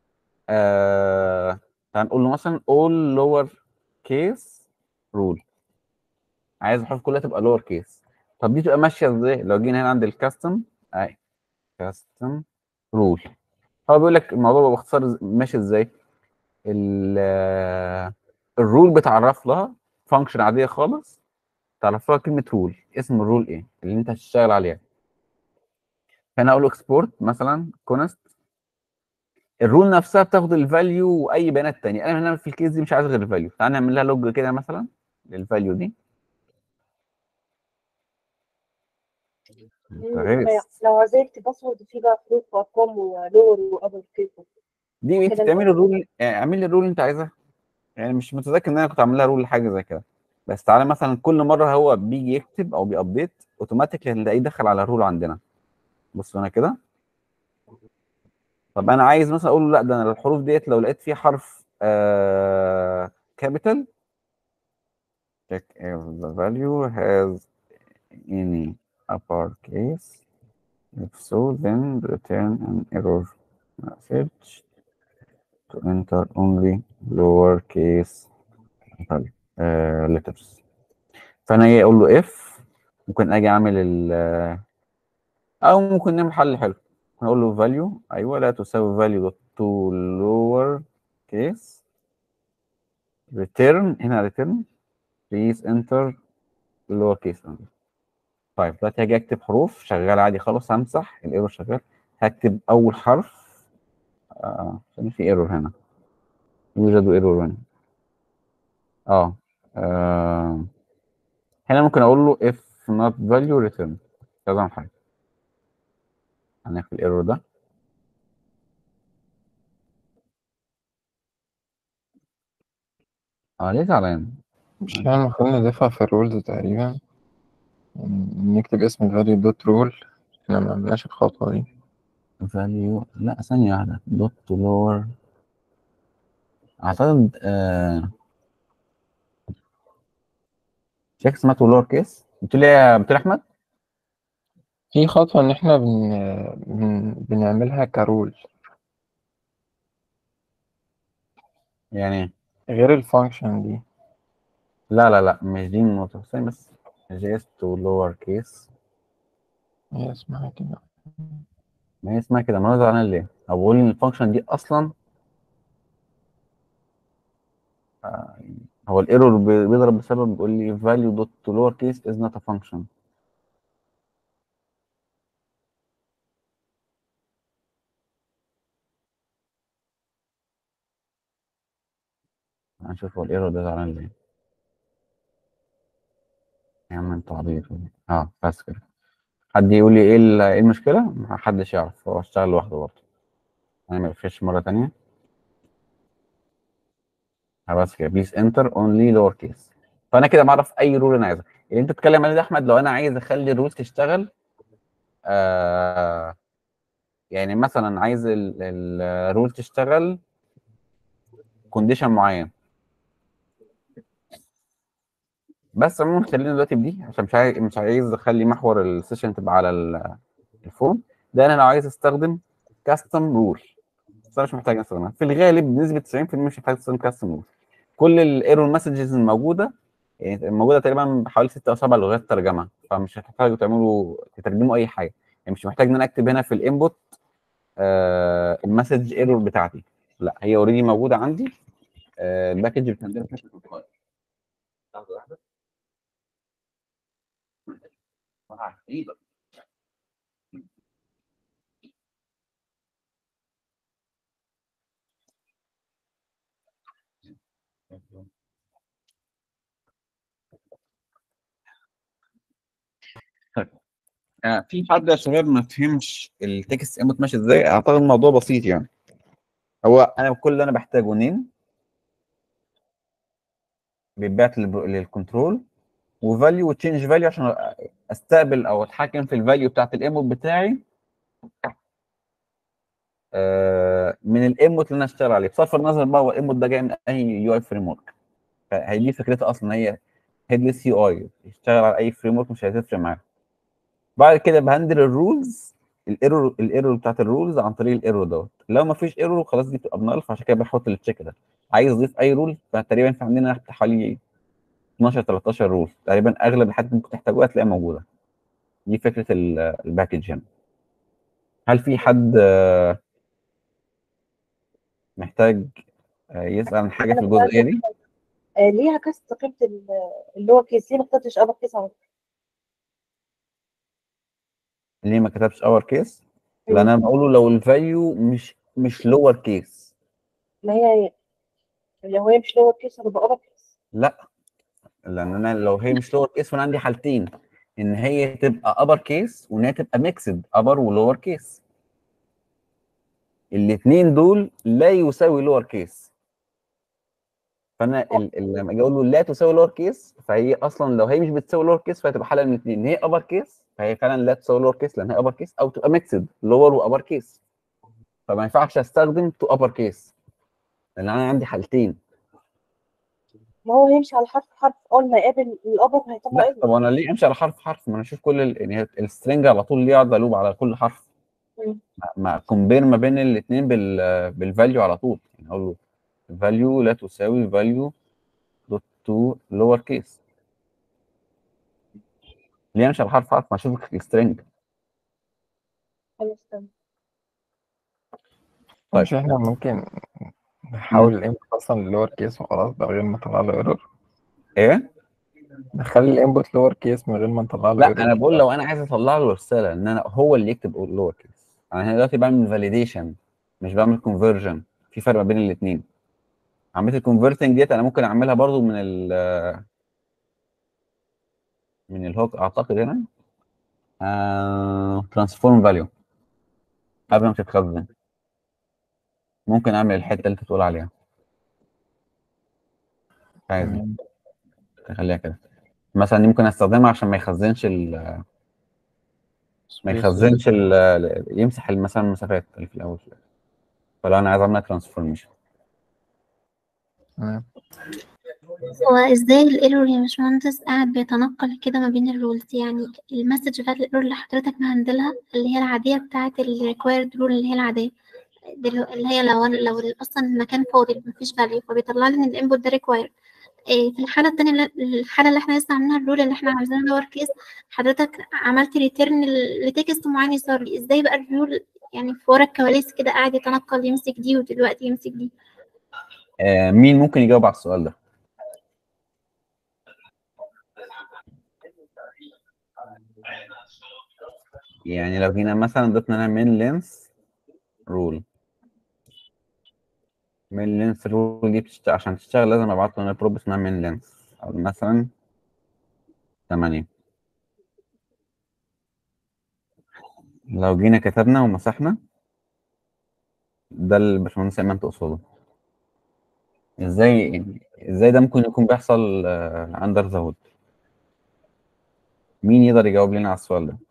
آه هنقول له مثلا all lower case rule عايز الحروف كلها تبقى lower case طب دي تبقى ماشيه ازاي لو جينا هنا عند الكاستم اهي كاستم رول هو بيقول لك الموضوع باختصار ماشي ازاي الرول بتعرف لها فانكشن عاديه خالص تعرف لها كلمه رول اسم الرول ايه اللي انت هتشتغل عليها فانا اقول له اكسبورت مثلا كونست الرول نفسها بتاخد الفاليو واي بيانات تانية انا هنا في الكيس دي مش عايز غير الفاليو تعال نعمل لها لوج كده مثلا للفاليو دي لو- لو عايزين باسورد فيه بقى حروف وارقام ولور وابر كيف دي انت كده تعملي انت- الرول يعني اعملي الرول اللي انت عايزها يعني مش متذكر ان انا كنت عامل لها رول لحاجه زي كده بس تعالى مثلا كل مره هو بيجي يكتب او بيابديت اوتوماتيكلي هنلاقيه دخل على الرول عندنا بص هنا كده طب انا عايز مثلا اقول له لا ده انا الحروف ديت لو لقيت فيه حرف كابيتال check if the value has any uppercase if so then return an error message to enter only lowercase value uh, letters فانا ايه اقول له if ممكن اجي اعمل ال او ممكن نعمل حل حلو ممكن اقول له value ايوه لا تساوي value dot to lower case return هنا return please enter lower case only طيب دلوقتي هاجي اكتب حروف شغال عادي خالص همسح الايرور شغال هكتب اول حرف آه عشان في ايرور هنا يوجد ايرور هنا اه آه، هنا ممكن اقول له if not value return كذا اعمل حاجه هنقفل الايرور ده اه ليه زعلان مش احنا المفروض نضيفها في الرولز تقريبا يعني نكتب اسم الفاليو دوت رول احنا ما عملناش الخطوة دي value لا ثانية واحدة dot to lower اعتقد آه شيك اسمها to lower case قلت لي يا قلت لي احمد في خطوة إن إحنا بن... بن... بنعملها كرول يعني غير الفانكشن دي لا لا لا مش دي النقطة ثانية بس جيس to lower case هي اسمها كده ما هي اسمها كده ما انا زعلان ليه؟ او بقول ان الفانكشن دي اصلا آه، هو الايرور بيضرب بسبب بيقول لي value dot to lower case is not a function هنشوف هو الايرور ده زعلان ليه يا عم انت عبيط اه بس كده حد يقول لي ايه ال- ايه المشكلة؟ محدش يعرف هو اشتغل لوحده برضه هنعمل ريفريش مرة تانية اه بس كده بليز انتر اونلي لور كيس فانا كده بعرف اي رول انا عايزها اللي انت بتتكلم عليه ده احمد لو انا عايز اخلي الرول تشتغل آه يعني مثلا عايز الرول تشتغل كونديشن معين بس عموما خلينا دلوقتي بدي عشان مش عايز مش عايز اخلي محور السيشن تبقى على ال- الفون ده انا لو عايز استخدم كاستم رول بس انا مش محتاج استخدمها في الغالب بنسبه 90% مش محتاج استخدم كاستم رول كل الايرور مسجز الموجوده يعني الموجوده تقريبا حوالي 6 او 7 لغات ترجمه فمش هتحتاجوا تعملوا تترجموا اي حاجه يعني مش محتاج ان انا اكتب هنا في الانبوت آه المسج ايرور بتاعتي لا هي اوريدي موجوده عندي آه الباكج بتنزل بشكل اوتوماتيك لحظه واحده ايدك آه، في حد يا شباب ما فهمش التكست انبوت ماشي ازاي اعتقد الموضوع بسيط يعني هو انا كل اللي انا بحتاجه نيم بيتبعت للبرو- للكنترول وفاليو وتشينج فاليو عشان استقبل او اتحكم في الفاليو بتاعت الانبوت بتاعي آه، من الانبوت اللي انا اشتغل عليه بصرف النظر بقى هو الانبوت ده جاي من اي يو اي فريم ورك فهي دي فكرتها اصلا هي هيدلس يو اي يشتغل على اي فريم ورك مش هتفرق معاه بعد كده بهندل الرولز الايرور الايرور بتاعت الرولز عن طريق الايرور دوت لو ما فيش ايرور خلاص دي بتبقى بنال فعشان كده بحط التشيك ده عايز اضيف اي رول فتقريبا في عندنا بتاع حوالي 12 13 رول تقريبا اغلب الحاجات اللي ممكن تحتاجوها هتلاقيها موجوده دي فكره ال- الباكج هنا هل في حد آه، محتاج آه، يسال عن حاجه في أنا كنت عايزة الجزئيه دي آه، ليه عكست قيمة ال- اللي هو كيس ليه ما اخترتش أبر كيس على طول؟ ليه ما كتبش اور كيس لان انا بقوله لو الفاليو مش مش لور كيس ما هي لو هي مش لور كيس هتبقى أبر كيس لا لان انا لو هي مش لور كيس فانا عندي حالتين ان هي تبقى ابر كيس وان هي تبقى ميكسد ابر ولور كيس الاثنين دول لا يساوي لور كيس فانا ال- ال- لما اجي اقول له لا تساوي لور كيس فهي اصلا لو هي مش بتساوي لور كيس فهتبقى حاله من الاثنين ان هي ابر كيس فهي فعلا لا تساوي لور كيس لان هي ابر كيس او تبقى ميكسد لور وابر كيس فما ينفعش استخدم تو ابر كيس لان انا عندي حالتين ما هو هيمشي على حرف حرف أول ما يقابل الأبر هيطلع لا إيه؟ طب انا ليه امشي على حرف حرف ما انا اشوف كل ال... يعني السترنج على طول ليه اقعد الوب على كل حرف مم. ما كومبير ما بين الاثنين بال بالفاليو على طول يعني اقول له الفاليو لا تساوي فاليو دوت تو لور كيس ليه امشي على حرف حرف ما اشوف السترنج خلاص تمام طيب. مش احنا ممكن نحول الانبوت اصلا للور كيس وخلاص ده غير ما طلع له ايرور ايه نخلي الانبوت لور كيس من غير ما نطلع له لا error. انا بقول لو انا عايز اطلع له رساله ان انا هو اللي يكتب لور كيس انا هنا دلوقتي بعمل فاليديشن مش بعمل كونفرجن في فرق ما بين الاثنين عمليه الكونفرتنج ديت انا ممكن اعملها برضو من ال من الهوك اعتقد هنا ترانسفورم فاليو قبل ما تتخزن ممكن اعمل الحته اللي انت بتقول عليها عايز تمام. تخليها كده مثلا دي ممكن استخدمها عشان ما يخزنش ال ما Space. يخزنش ال يمسح مثلا المسافات اللي في الاول فلو انا عايز اعمل ترانسفورميشن تمام هو ازاي الايرور يا باشمهندس قاعد بيتنقل كده ما بين الرولز يعني المسج بتاعت الايرور اللي حضرتك مهندلها اللي هي العادية بتاعت الريكوايرد رول اللي هي العادية دلو- اللي هي لو أنا- لو ال- اصلا المكان فاضي مفيش فاليو فبيطلع لي ان الانبوت ده ريكوايرد في الحالة التانية اللي- الحالة اللي احنا لسه عاملينها الرول اللي احنا عايزينها لور كيس حضرتك عملت ريتيرن لتكست معين يظهر لي ازاي بقى الرول يعني في ورا الكواليس كده قاعد يتنقل يمسك دي ودلوقتي يمسك دي آه مين ممكن يجاوب على السؤال ده يعني لو جينا مثلا ضفنا هنا من لينس رول من لينس رول دي بتشتغل عشان تشتغل لازم ابعت له بروب اسمها من لينس او مثلا 8 لو جينا كتبنا ومسحنا ده اللي الباشمهندس ايمن تقصده ازاي يعني ازاي ده ممكن يكون بيحصل اندر ذا هود مين يقدر يجاوب لنا على السؤال ده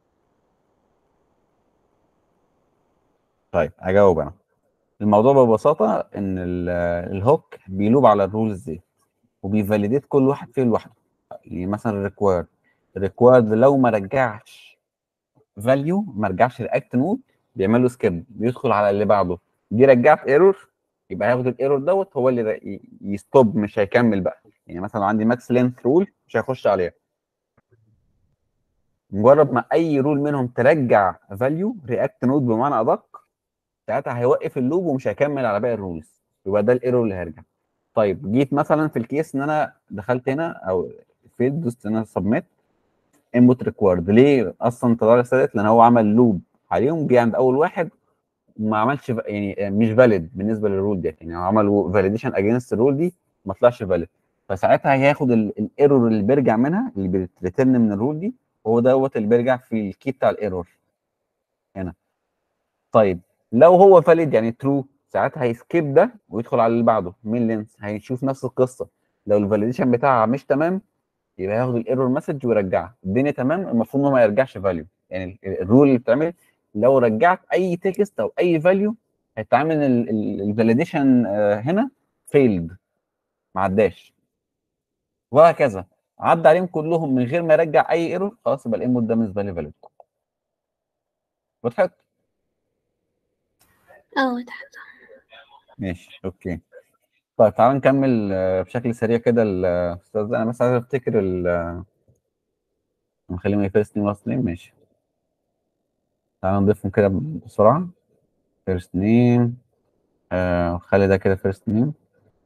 طيب هجاوب انا الموضوع ببساطه ان ال- الهوك بيلوب على الرولز دي وبيفاليديت كل واحد فيه لوحده يعني مثلا الريكويرد الريكويرد لو ما رجعش فاليو ما رجعش رياكت نود بيعمل له سكيب بيدخل على اللي بعده دي رجعت ايرور يبقى هياخد الايرور دوت هو اللي ي- يستوب مش هيكمل بقى يعني مثلا لو عندي ماكس لينث رول مش هيخش عليها مجرد ما اي رول منهم ترجع فاليو رياكت نود بمعنى ادق ساعتها هيوقف اللوب ومش هيكمل على باقي الرولز يبقى ده الايرور اللي هيرجع طيب جيت مثلا في الكيس ان انا دخلت هنا او فيد دوست هنا سبميت انبوت ريكويرد ليه اصلا طلع لي سادت لان هو عمل لوب عليهم جه عند اول واحد وما عملش ف- يعني مش فاليد بالنسبه للرول ديت يعني هو عمل فاليديشن اجينست الرول دي ما طلعش فاليد فساعتها هياخد الايرور اللي بيرجع منها اللي بيريترن من الرول دي هو دوت اللي بيرجع في الكي بتاع الايرور هنا طيب لو هو فاليد يعني ترو ساعتها هيسكيب ده ويدخل على اللي بعده مين لينس هيشوف نفس القصه لو الفاليديشن بتاعها مش تمام يبقى هياخد الايرور مسج ويرجعها الدنيا تمام المفروض ان هو ما يرجعش فاليو يعني ال- الرول اللي بتعمل لو رجعت اي تكست او اي فاليو هيتعمل الفاليديشن هنا فيلد ما عداش وهكذا عدى عليهم كلهم من غير ما يرجع اي ايرور خلاص يبقى الانبوت ده بالنسبه لي فاليد وضحت اه وضحت ماشي اوكي طيب تعال نكمل آه، بشكل سريع كده الاستاذ انا بس عايز افتكر ال نخليهم فيرست نيم لاست نيم ماشي تعال نضيفهم كده بسرعه فيرست نيم آه خلي ده كده فيرست نيم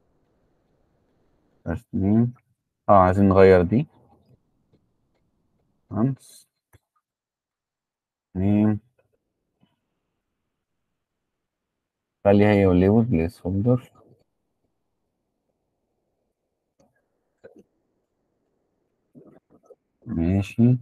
فيرست نيم اه عايزين نغير دي once نيم خلي هي والليبل بليس هولدر ماشي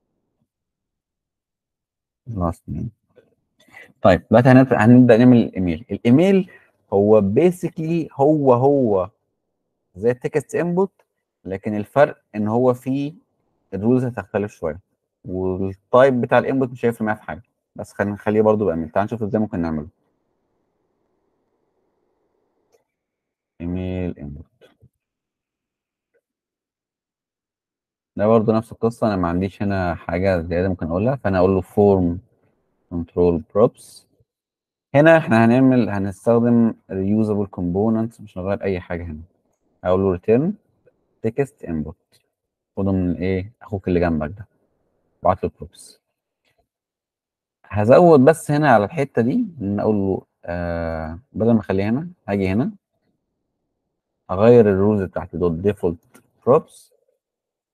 لاست نيم طيب دلوقتي هنبدأ هنبدأ نعمل الايميل الايميل هو بيسكلي هو هو زي التكست انبوت لكن الفرق ان هو فيه الرولز هتختلف شويه والتايب بتاع الانبوت مش هيفرق معايا في حاجه بس خلينا نخليه برضه بايميل تعال نشوف ازاي ممكن نعمله ايميل انبوت ده برضه نفس القصه انا ما عنديش هنا حاجه زياده ممكن اقولها فانا اقول له فورم كنترول بروبس هنا احنا هنعمل هنستخدم reusable components مش هنغير اي حاجه هنا هقول له return text input خده من ايه اخوك اللي جنبك ده بعت له بروبس هزود بس هنا على الحته دي ان اقول له آه بدل ما اخليها هنا هاجي هنا اغير الرولز بتاعتي دوت ديفولت بروبس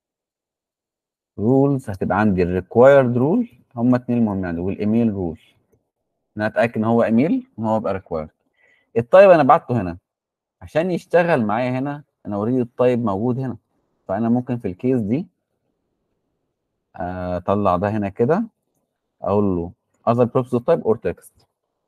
رولز هتبقى عندي الريكوايرد رول هما اتنين المهمين عندي والايميل رول ان انا اتاكد ان هو ايميل ان هو يبقى ريكوايرد الطيب انا بعته هنا عشان يشتغل معايا هنا انا اوريدي الطيب موجود هنا فانا ممكن في الكيس دي آه، اطلع ده هنا كده اقول له other props type or text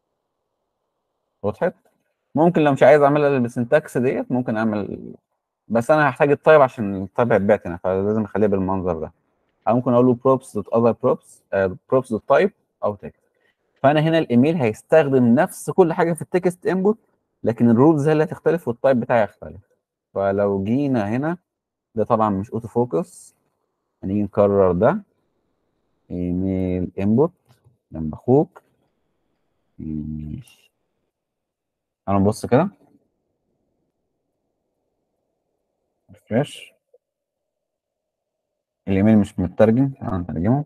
وضحت ممكن لو مش عايز اعملها بالسنتكس ديت ممكن اعمل بس انا هحتاج الطيب عشان الطيب هيتبعت هنا فلازم اخليها بالمنظر ده او ممكن اقول له props dot other props uh, props dot type او text فانا هنا الايميل هيستخدم نفس كل حاجه في التكست انبوت لكن الرولز هي اللي هتختلف والتايب بتاعي هيختلف فلو جينا هنا ده طبعا مش اوتو فوكس هنيجي نكرر ده ايميل انبوت جنب اخوك ماشي انا نبص كده ريفرش الايميل مش مترجم انا نترجمه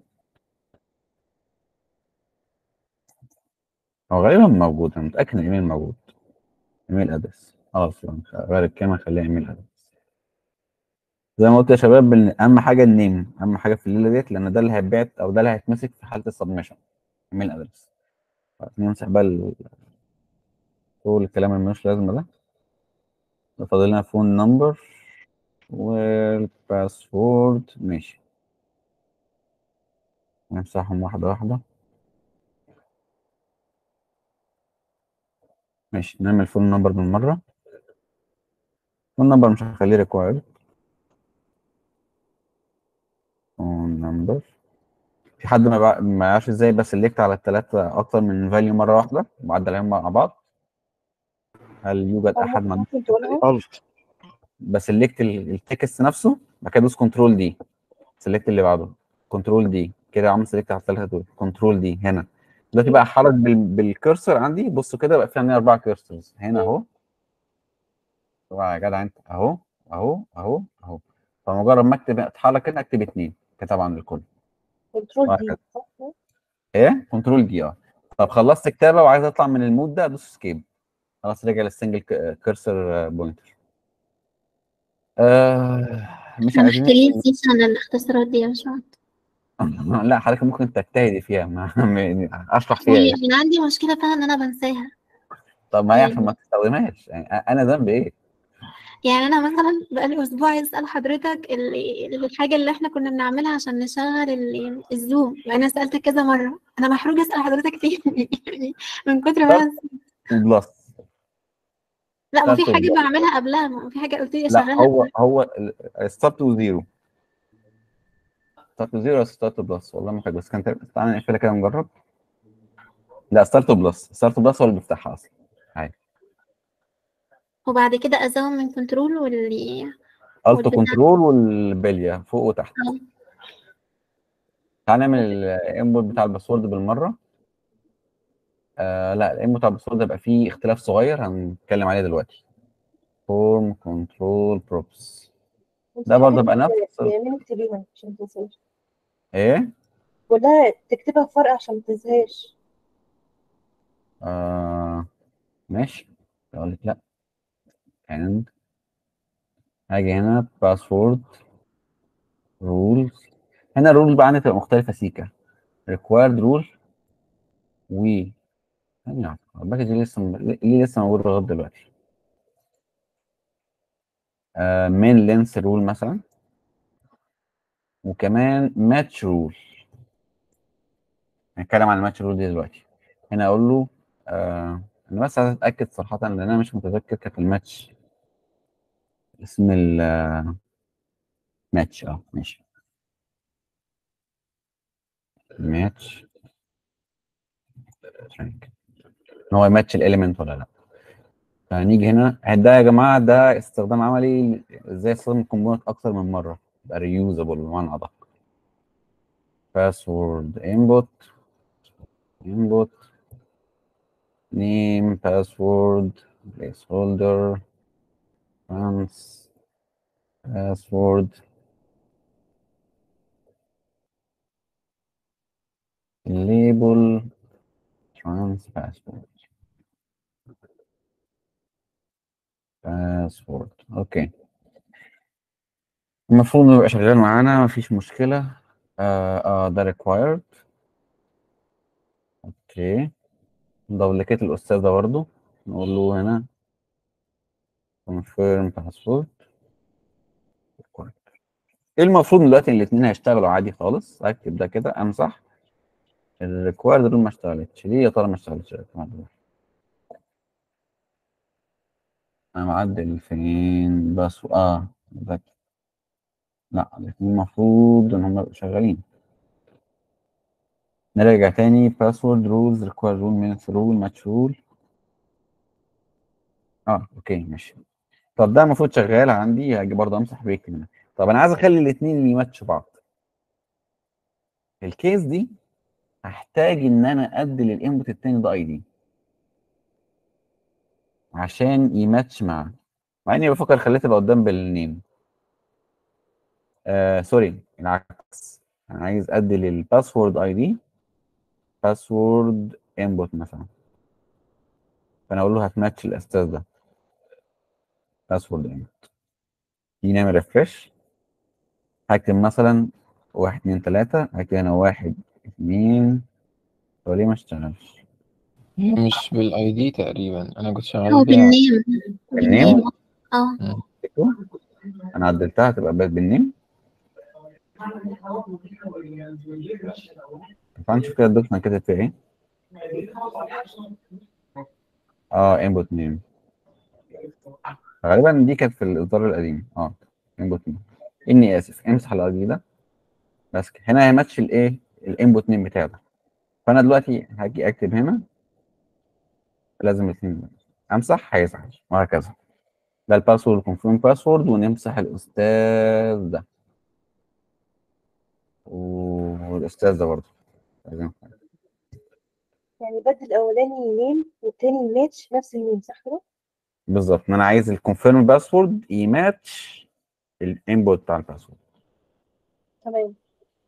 هو غالبا موجود انا متاكد ان الايميل موجود ايميل ادرس خلاص غير الكلمه خليها ايميل ادرس زي ما قلت يا شباب إن اهم حاجه النيم اهم حاجه في الليله ديت لان ده اللي هيتبعت او ده اللي هيتمسك في حاله السبمشن ايميل ادرس نمسح بقى ال- كل الكلام اللي ملوش لازمه ده ده فاضل لنا فون نمبر والباسورد ماشي نمسحهم واحده واحده ماشي نعمل فون نمبر بالمره فون نمبر مش هخليه ريكوايرد فون نمبر في حد ما بع- ما يعرفش ازاي بسلكت على الثلاثه اكتر من فاليو مره واحده وبعد عليهم مع بعض هل يوجد أو احد ما ممكن تقولها الت بسلكت ال- التكست نفسه بعد كده ادوس كنترول دي سلكت اللي بعده كنترول دي كده عمل سلكت على الثلاثه دول كنترول دي هنا دلوقتي بقى احرك بال... بالكرسر عندي بصوا كده بقى في عندي اربع كرسرز هنا اهو طبعا يا جدع انت اهو اهو اهو اهو فمجرد ما اكتب اتحرك هنا اكتب اثنين كده طبعا للكل كنترول دي وهكذا. صح؟ ايه كنترول دي اه طب خلصت كتابه وعايز اطلع من المود ده ادوس سكيب خلاص رجع للسنجل كرسر بوينتر آه مش ما عايزين نحكيليش عن الاختصارات دي يا باشمهندس لا حضرتك ممكن تجتهدي فيها ما ما- اشرح فيها هي ايه انا عندي مشكله فعلا ان انا بنساها طب ما هي يعني- عشان ما تستخدمهاش يعني انا ذنبي ايه يعني انا مثلا بقالي اسبوع عايز اسال حضرتك ال- الحاجه اللي احنا كنا بنعملها عشان نشغل ال- الزوم انا سالتك كذا مره انا محروجه اسال حضرتك تاني يعني من كتر ما انا بلس لا ما في ستارت حاجه وبلس. بعملها قبلها ما في حاجه قلت لي لا اشغلها هو هو ستارت وزيرو ستارت وزيرو ولا ستارت بلس والله ما فاكر بس كان تقريبا- تعالى نقفلها كده نجرب لا ستارت بلس ستارت بلس هو اللي بيفتحها اصلا وبعد كده ازوم من كنترول واللي التو والبتاع. كنترول والبليه فوق وتحت آه. تعالى نعمل الانبوت بتاع الباسورد بالمره آه لا الانبوت بتاع الباسورد هيبقى فيه اختلاف صغير هنتكلم عليه دلوقتي فورم كنترول بروبس ده برضه بقى نفس- يعني اكتبيها عشان ما تنساش ايه ولا تكتبها في ورقة عشان ما تنساهاش آه ماشي اقول لك لا and هاجي هنا باسورد رولز هنا الرولز بقى عندي تبقى مختلفه سيكا ريكوايرد رول و ثانية واحدة، الباكج دي لسه ليه لسه موجود لغايه دلوقتي آه مين لينس رول مثلا وكمان ماتش رول هنتكلم عن الماتش رول دي دلوقتي هنا اقول له آه انا بس عايز اتاكد صراحه لان انا مش متذكر كانت الماتش اسم ال ماتش اه ماشي ماتش ان هو يماتش الاليمنت ولا لا فهنيجي هنا ده يا جماعه ده استخدام عملي ازاي استخدم الكومبوننت اكتر من مره يبقى ريوزابل بمعنى ادق باسورد انبوت input name password placeholder trans password label trans password password اوكي المفروض انه يبقى شغال معانا مفيش مشكله اه اه ده required اوكي دوبليكيت الاستاذ ده برضه نقول له هنا confirm password required. ايه المفروض دلوقتي ان الاثنين هيشتغلوا عادي خالص اكتب ده كده امسح الريكوايرد دول ما اشتغلتش ليه يا ترى ما اشتغلتش يا جماعة دول؟ انا معدل فين بس اه ده لا الاثنين المفروض ان هم يبقوا شغالين نرجع تاني باسورد رولز ريكوايرد رول مينتس رول ماتش رول اه اوكي ماشي طب ده المفروض شغال عندي هاجي برضه امسح بريك هنا طب انا عايز اخلي الاثنين يماتشوا بعض الكيس دي هحتاج ان انا ادي للانبوت التاني ده اي دي عشان يماتش معاه مع اني بفكر خليها تبقى قدام بالنيم آه سوري العكس انا عايز ادي للباسورد اي دي باسورد انبوت مثلا فانا اقول له هتماتش الاستاذ ده باسورد انبوت تيجي نعمل ريفرش هكتب مثلا واحد اتنين تلاتة هكتب هنا واحد اتنين هو ليه ما اشتغلش؟ مش بالاي دي تقريبا انا كنت هو شغال بيها بالنيم بالنيم؟ اه انا عدلتها تبقى بقت بالنيم تعال نشوف كده الدوكيمنت كاتب فيها ايه اه انبوت نيم غالبا دي كانت في الاصدار القديم اه انبوت نيم اني اسف امسح الاي ده بس كده. هنا هيماتش الايه الانبوت نيم بتاعه ده فانا دلوقتي هاجي اكتب هنا لازم الاثنين امسح هيزعل وهكذا ده الباسورد كونفيرم باسورد ونمسح الاستاذ ده والاستاذ ده برضه لازم يعني بدل الاولاني نيم والتاني ماتش نفس النيم صح كده؟ بالظبط ما انا عايز الكونفيرم باسورد يماتش الانبوت بتاع الباسورد تمام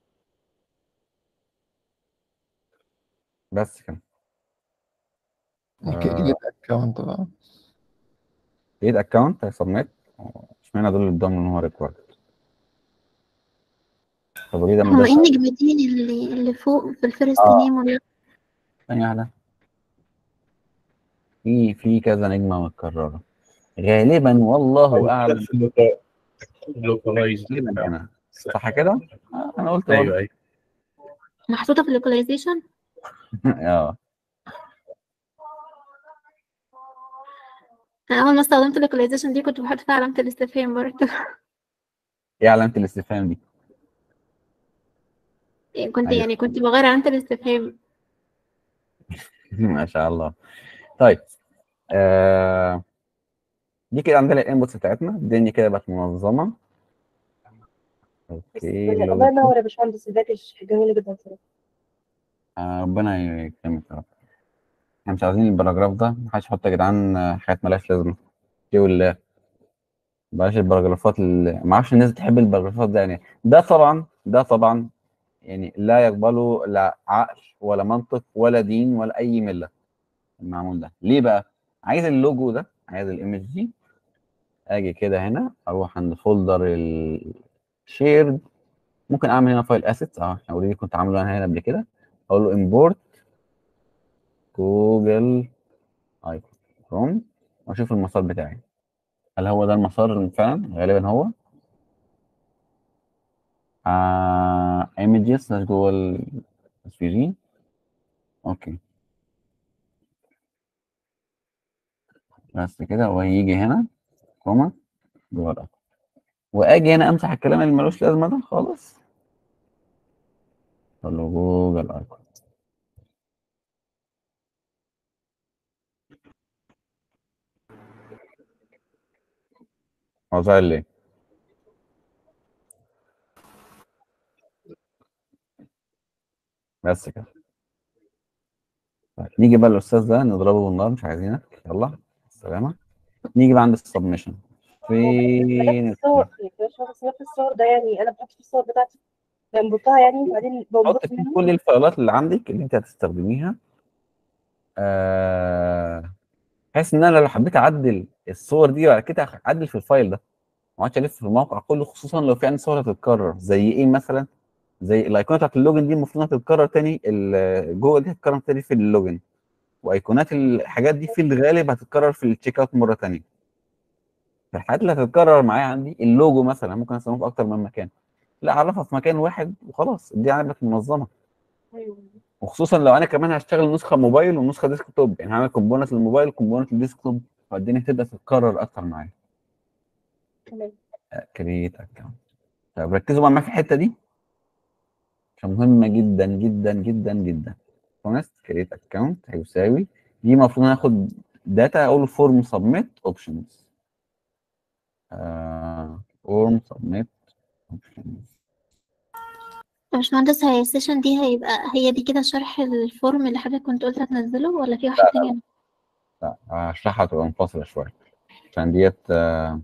بس كده كريت اكونت بقى كريت اكونت هيسبميت اشمعنى دول اللي قدام ان هو ريكورد طب وليه ده هو ما ايه النجمتين اللي اللي فوق في الفيرست آه. نيم ولا ثانية واحدة في في كذا نجمة متكررة غالبا والله أعلم في اللوكالايز غالبا أنا صح كده؟ آه أنا قلت ايوه برضه. ايوه محطوطة في اللوكاليزيشن اه انا اول ما استخدمت اللوكاليزيشن دي كنت بحط فيها علامة الاستفهام برضه إيه علامة الاستفهام دي؟ كنت أيوة. يعني كنت بغير علامة الاستفهام ما شاء الله طيب آه دي كده عندنا الانبوتس بتاعتنا الدنيا كده بقت منظمة بس اوكي الله لو ينور يا باشمهندس الباكج جميلة جدا صراحة آه ربنا يكرمك يا رب احنا مش عايزين الباراجراف ده محدش يحط يا جدعان آه، حاجات مالهاش لازمة ليه ولا بلاش الباراجرافات اللي ما اعرفش الناس بتحب الباراجرافات ده يعني ده طبعا ده طبعا يعني لا يقبله لا عقل ولا منطق ولا دين ولا اي مله المعمول ده ليه بقى عايز اللوجو ده عايز الايمج دي اجي كده هنا اروح عند فولدر الشيرد ممكن اعمل هنا فايل اسيتس اه احنا اوريدي كنت عامله انا هنا قبل كده اقول له امبورت جوجل ايكون كروم واشوف المسار بتاعي هل هو ده المسار فعلا غالبا هو آه images مش جوه التصويرين اوكي بس كده وهيجي هنا كوما جوه الأرض واجي هنا امسح الكلام اللي ملوش لازمه ده خالص اقول له جوجل ايكون هو ظاهر ليه؟ بس كده طيب نيجي بقى الاستاذ ده نضربه بالنار مش عايزينك يلا السلامه نيجي بقى عند السبمشن فين ملف الصور يا باشمهندس ملف الصور ده يعني انا بحط في الصور بتاعتي بنبطها يعني وبعدين حط بنبط فيه منها كل الفايلات اللي عندك اللي انت هتستخدميها آه، بحيث ان انا لو حبيت اعدل الصور دي بعد كده اعدل في الفايل ده ما اقعدش الف في الموقع كله خصوصا لو في عندي صور هتتكرر زي ايه مثلا زي الايقونه بتاعت اللوجن دي المفروض انها تتكرر تاني ال- جوه دي هتتكرر تاني في اللوجن وايقونات الحاجات دي في الغالب هتتكرر في التشيك اوت مره تانيه فالحاجات اللي هتتكرر معايا عندي اللوجو مثلا ممكن استخدمه في اكتر من مكان لا اعرفها في مكان واحد وخلاص دي عندك منظمه ايوه وخصوصا لو انا كمان هشتغل نسخه موبايل ونسخه ديسك توب يعني هعمل كومبوننت للموبايل وكومبوننت للديسك توب فالدنيا تبدا تتكرر اكتر معايا تمام كريت اكونت طب ركزوا بقى معايا في الحته دي عشان مهمه جدا جدا جدا جدا كونست كريت اكونت هيساوي دي المفروض ناخد داتا اقول فورم سبميت اوبشنز فورم سبميت اوبشنز يا باشمهندس هي السيشن دي هيبقى هي دي كده شرح الفورم اللي حضرتك كنت قلت هتنزله ولا في واحدة تانية؟ لا هشرحها تبقى منفصله شويه عشان ديت آه،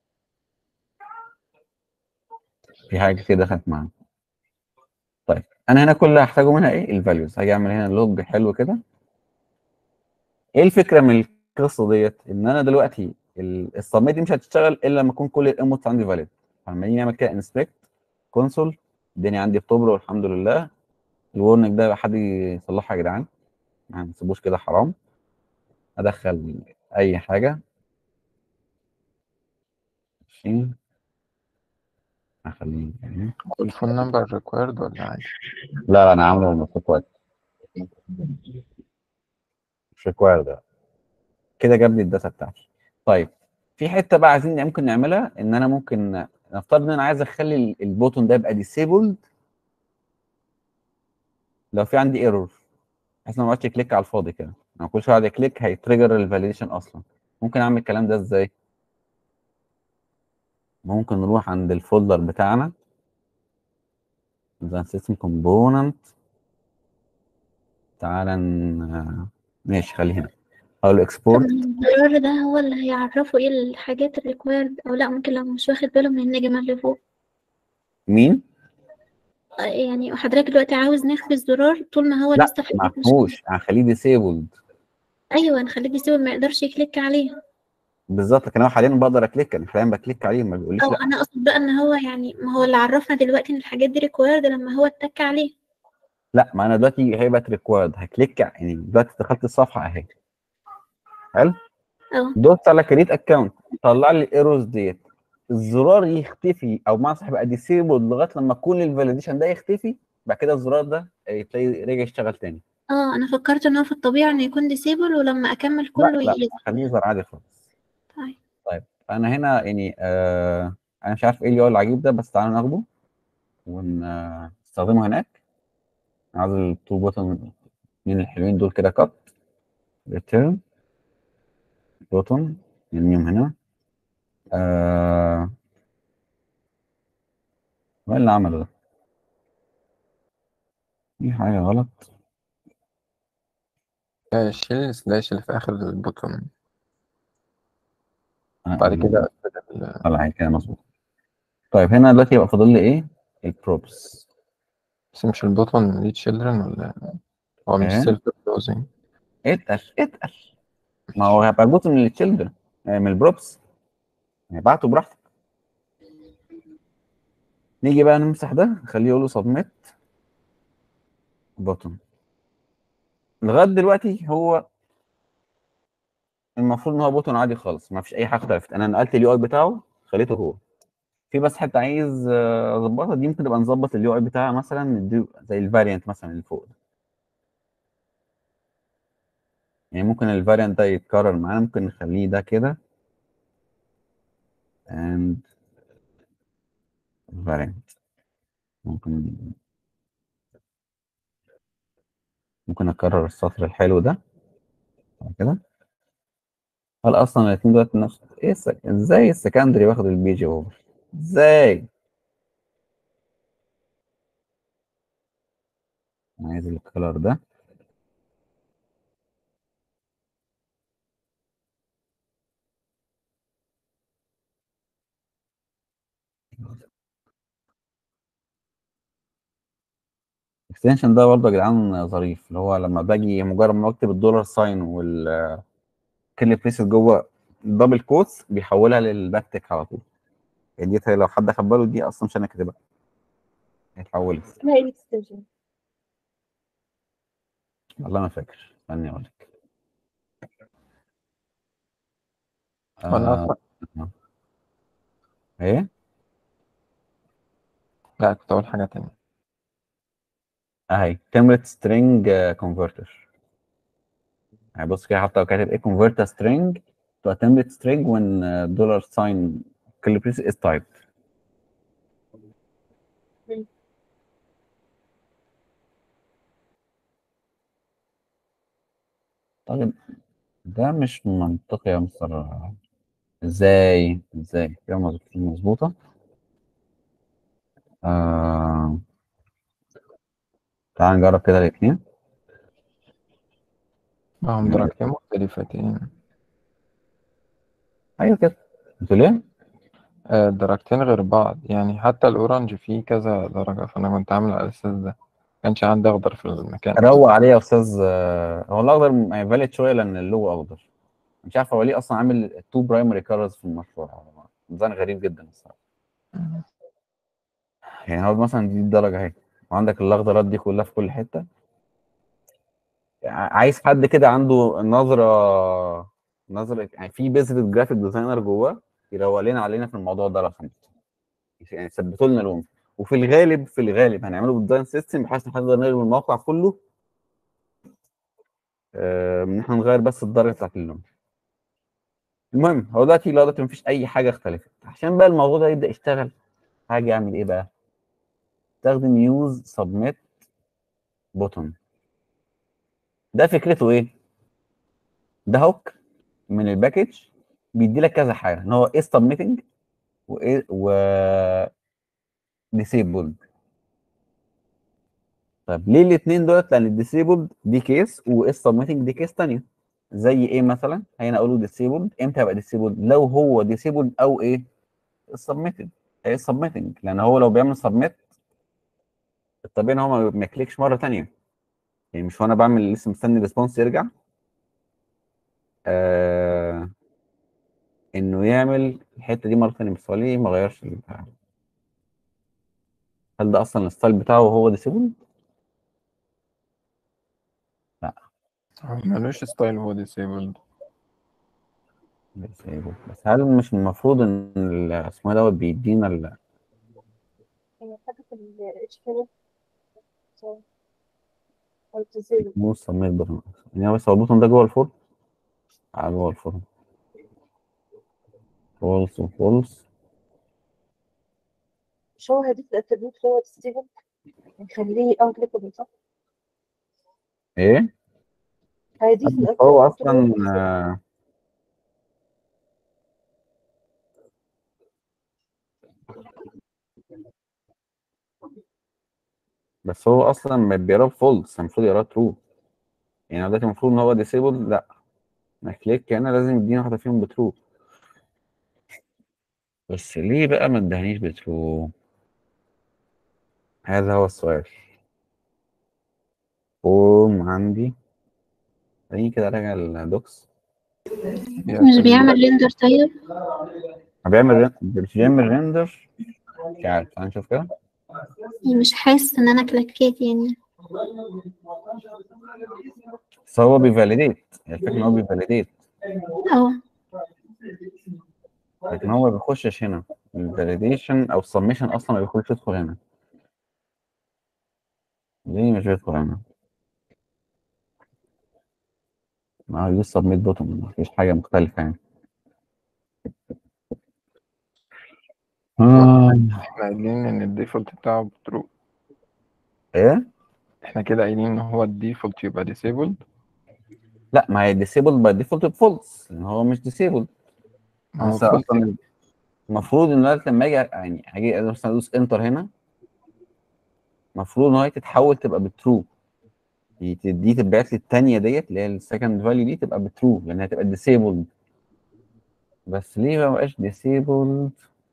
في حاجه كده دخلت معانا طيب انا هنا كل اللي هحتاجه منها ايه الفاليوز هاجي اعمل هنا لوج حلو كده ايه الفكره من القصه ديت ان انا دلوقتي السبميت دي مش هتشتغل الا لما يكون كل الانبوتس عندي فاليد فلما نيجي نعمل كده انسبكت كونسول الدنيا عندي بتبرق والحمد لله الورنينج ده حد يصلحها يا جدعان ما نسيبوش كده حرام ادخل اي حاجه ماشي هخليه يعني. والفون نمبر ريكويرد ولا عادي؟ لا لا انا عامله مش ريكوايرد مش ريكوايرد ده كده جاب لي الداتا بتاعتي طيب في حته بقى عايزين ممكن نعملها ان انا ممكن نفترض ان انا عايز اخلي ال- البوتون ده يبقى ديسيبلد لو في عندي ايرور بحيث ان ما اقعدش كليك على الفاضي كده انا كل شويه اقعد كليك هيتريجر الفاليديشن اصلا ممكن اعمل الكلام ده ازاي ممكن نروح عند الفولدر بتاعنا ده سيستم كومبوننت تعالى ن- ماشي خليه هنا اقول له طب اكسبورت الزرار ده هو اللي هيعرفه ايه الحاجات الريكويرد او لا ممكن لو مش واخد باله من النجمة اللي فوق مين آه، يعني حضرتك دلوقتي عاوز نخفي الزرار طول ما هو لا لسه في ما الحاجات مش فيهوش هنخليه ديسيبلد ايوه نخليه يسيب ما يقدرش يكليك عليه بالظبط لكن انا حاليا بقدر اكليك انا حاليا بكليك عليه ما بيقوليش او لا انا اقصد بقى ان هو يعني ما هو اللي عرفنا دلوقتي ان الحاجات دي ريكويرد لما هو اتك عليه لا ما انا دلوقتي هي بقت ريكوايرد هكليك يعني دلوقتي دخلت الصفحه اهي حلو اه دوست على كريت اكونت طلع لي الايروز ديت الزرار يختفي او مع صاحب يبقى ديسيبل لغايه لما كل الفاليديشن ده يختفي بعد كده الزرار ده آه، تلاقي رجع يشتغل تاني اه انا فكرت ان هو في الطبيعي انه يكون ديسيبل ولما اكمل لا كله لا يظهر خليه يظهر عادي خالص طيب طيب انا هنا يعني آه انا مش عارف ايه اليو العجيب ده بس تعالى ناخده ونستخدمه هناك عايز التو بوتن من الحلوين دول كده كات ريتيرن بوتن نرميهم هنا آه ايه اللي عمله ده؟ في حاجة غلط آه، شيل السلاش اللي في آخر البوتون آه، بعد كده أثبت ال- طلع كده مظبوط طيب هنا دلوقتي يبقى فاضل لي ايه؟ البروبس بس مش البوتون ليه تشيلدرن ولا هو مش إيه؟ سيلف كلوزنج اتقل اتقل ما هو هيبقى جزء من التشيلدرن من البروبس هيبعته براحتك نيجي بقى نمسح ده نخليه يقول له سبميت بوتن لغايه دلوقتي هو المفروض ان هو بوتن عادي خالص ما فيش اي حاجه اختلفت انا نقلت اليو اي بتاعه خليته هو في بس حته عايز آه، اظبطها دي ممكن نبقى نظبط اليو اي بتاعها مثلا نديه زي الفاريانت مثلا اللي فوق ده يعني ممكن الفاريانت ده يتكرر معانا ممكن نخليه ده كده and variant ممكن ممكن اكرر السطر الحلو ده بعد كده هل اصلا الاثنين دول نفس ايه السك... ازاي السكندري واخد البيجي اوفر ازاي انا عايز الكلر ده الاكستنشن ده برضه يا جدعان ظريف اللي هو لما باجي مجرد ما اكتب الدولار ساين وال كل بريسز جوه دبل كوتس بيحولها للباك تك على طول يعني دي لو حد خد باله دي اصلا مش انا كاتبها اتحولت اسمها ايه الاكستنشن والله ما فاكر استني اقول لك ولا آه أصلا ايه لا كنت أقول حاجة تانية اهي تمرت سترينج كونفرتر يعني بص كده حتى لو كاتب ايه convert a string to a template string when uh, dollar sign calibration is typed مم. طيب ده مش منطقي يا مستر ازاي ازاي كده مظبوط- مظبوطة آه... تعال نجرب كده الاثنين معهم درجتين مختلفتين ايوه كده انتوا ليه؟ آه، درجتين غير بعض يعني حتى الأورنج فيه كذا درجة فأنا كنت عامل على الأساس ده كانش عندي أخضر في المكان روق عليه يا استاذ آه، هو الاخضر ما فاليد شويه لان اللوجو اخضر مش عارف هو ليه اصلا عامل تو برايمري كارز في المشروع ديزاين غريب جدا الصراحه يعني هو مثلا دي الدرجه اهي وعندك الاخضرات دي كلها في كل حته ع- عايز حد كده عنده نظره نظره يعني في بيزنس جرافيك ديزاينر جواه يروق لنا علينا في الموضوع ده لو سمحت يعني ثبتوا لنا لون وفي الغالب في الغالب هنعمله بالديزاين سيستم بحيث نقدر نقلب الموقع كله آه، ان احنا نغير بس الدرجه بتاعت اللون المهم هو دلوقتي لو دلوقتي مفيش اي حاجه اختلفت عشان بقى الموضوع ده يبدا يشتغل حاجه يعمل ايه بقى استخدم يوز سبميت بوتون ده فكرته ايه ده هوك من الباكج بيدي لك كذا حاجه ان هو ايه سبميتنج وايه و ديسيبلد طب ليه الاثنين دولت لان الديسيبلد دي كيس وايه سبميتنج دي كيس ثانيه زي ايه مثلا هنا اقول له ديسيبلد امتى يبقى ديسيبلد لو هو ديسيبلد او ايه سبميتد ايه سبميتنج لان هو لو بيعمل سبميت الطبيعي ان هو ما ما يكليكش مره ثانيه يعني مش وانا بعمل لسه مستني الريسبونس يرجع آه انه يعمل الحته دي مره ثانيه بس هو ليه ما غيرش البتاع هل ده اصلا الستايل بتاعه هو ديسيبل هو ملوش ستايل هو ديسيبلد ديسيبل بس هل مش المفروض ان ال- اسمه إيه دوت بيدينا ال- هي حاجة في ال HTML أو تزيد مو سميت بوتون يعني بس هو البوتون ده جوه الفورم اه جوه الفورم فولس وفولس مش هو هديك الاتربيوت اللي هو ستيبل نخليه انكليكابل صح؟ ايه هيضيف هو الاتربيوت اللي اصلا آه، بس هو اصلا ما بيقرا فولس المفروض يقرا ترو يعني هو دلوقتي المفروض ان هو ديسيبل لا ما كليك هنا لازم يدينا واحده فيهم بترو بس ليه بقى ما ادهنيش بترو هذا هو السؤال قوم عندي خليني كده راجع الدوكس مش بيعمل ريندر طيب بيعمل رن- مش بيعمل ريندر مش عارف تعال نشوف كده يعني مش حاسس ان انا كلكيت يعني بس هو بيفاليديت هي الفكره ان هو بيفاليديت اه لكن هو ما بيخشش هنا الفاليديشن او السبميشن اصلا ما بيخش يدخل هنا ليه مش بيدخل هنا ما هو لسه سبميت بوتون مفيش حاجه مختلفه يعني آه. احنا قايلين ان الديفولت بتاعه بترو ايه احنا كده قايلين ان هو الديفولت يبقى ديسيبلد لا ما هي ديسيبل باي ديفولت بفولس لان هو مش ديسيبل ما هو بس false. اصلا المفروض ان دلوقتي لما اجي يعني هاجي مثلا ادوس انتر هنا المفروض ان هي تتحول تبقى بترو دي دي تتبعت لي الثانيه ديت اللي هي السكند فاليو دي تبقى بترو لان هي تبقى ديسيبلد بس ليه ما بقاش ديسيبلد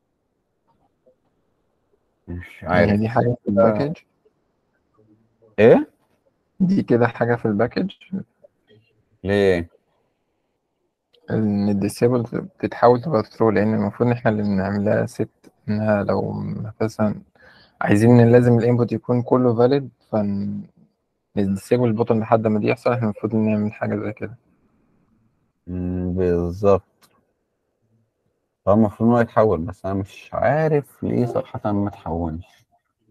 مش يعني عارف دي حاجة في الباكج ايه دي كده حاجة في الباكج ليه ان الديسيبل بتتحول تبقى ترو لان المفروض ان احنا اللي بنعملها ست انها لو مثلا عايزين إن لازم الانبوت يكون كله valid فن نديسيبل البوتن لحد ما دي يحصل احنا المفروض نعمل حاجة زي كده مم، بالظبط هو المفروض إن هو يتحول بس أنا مش عارف ليه صراحة ما اتحولش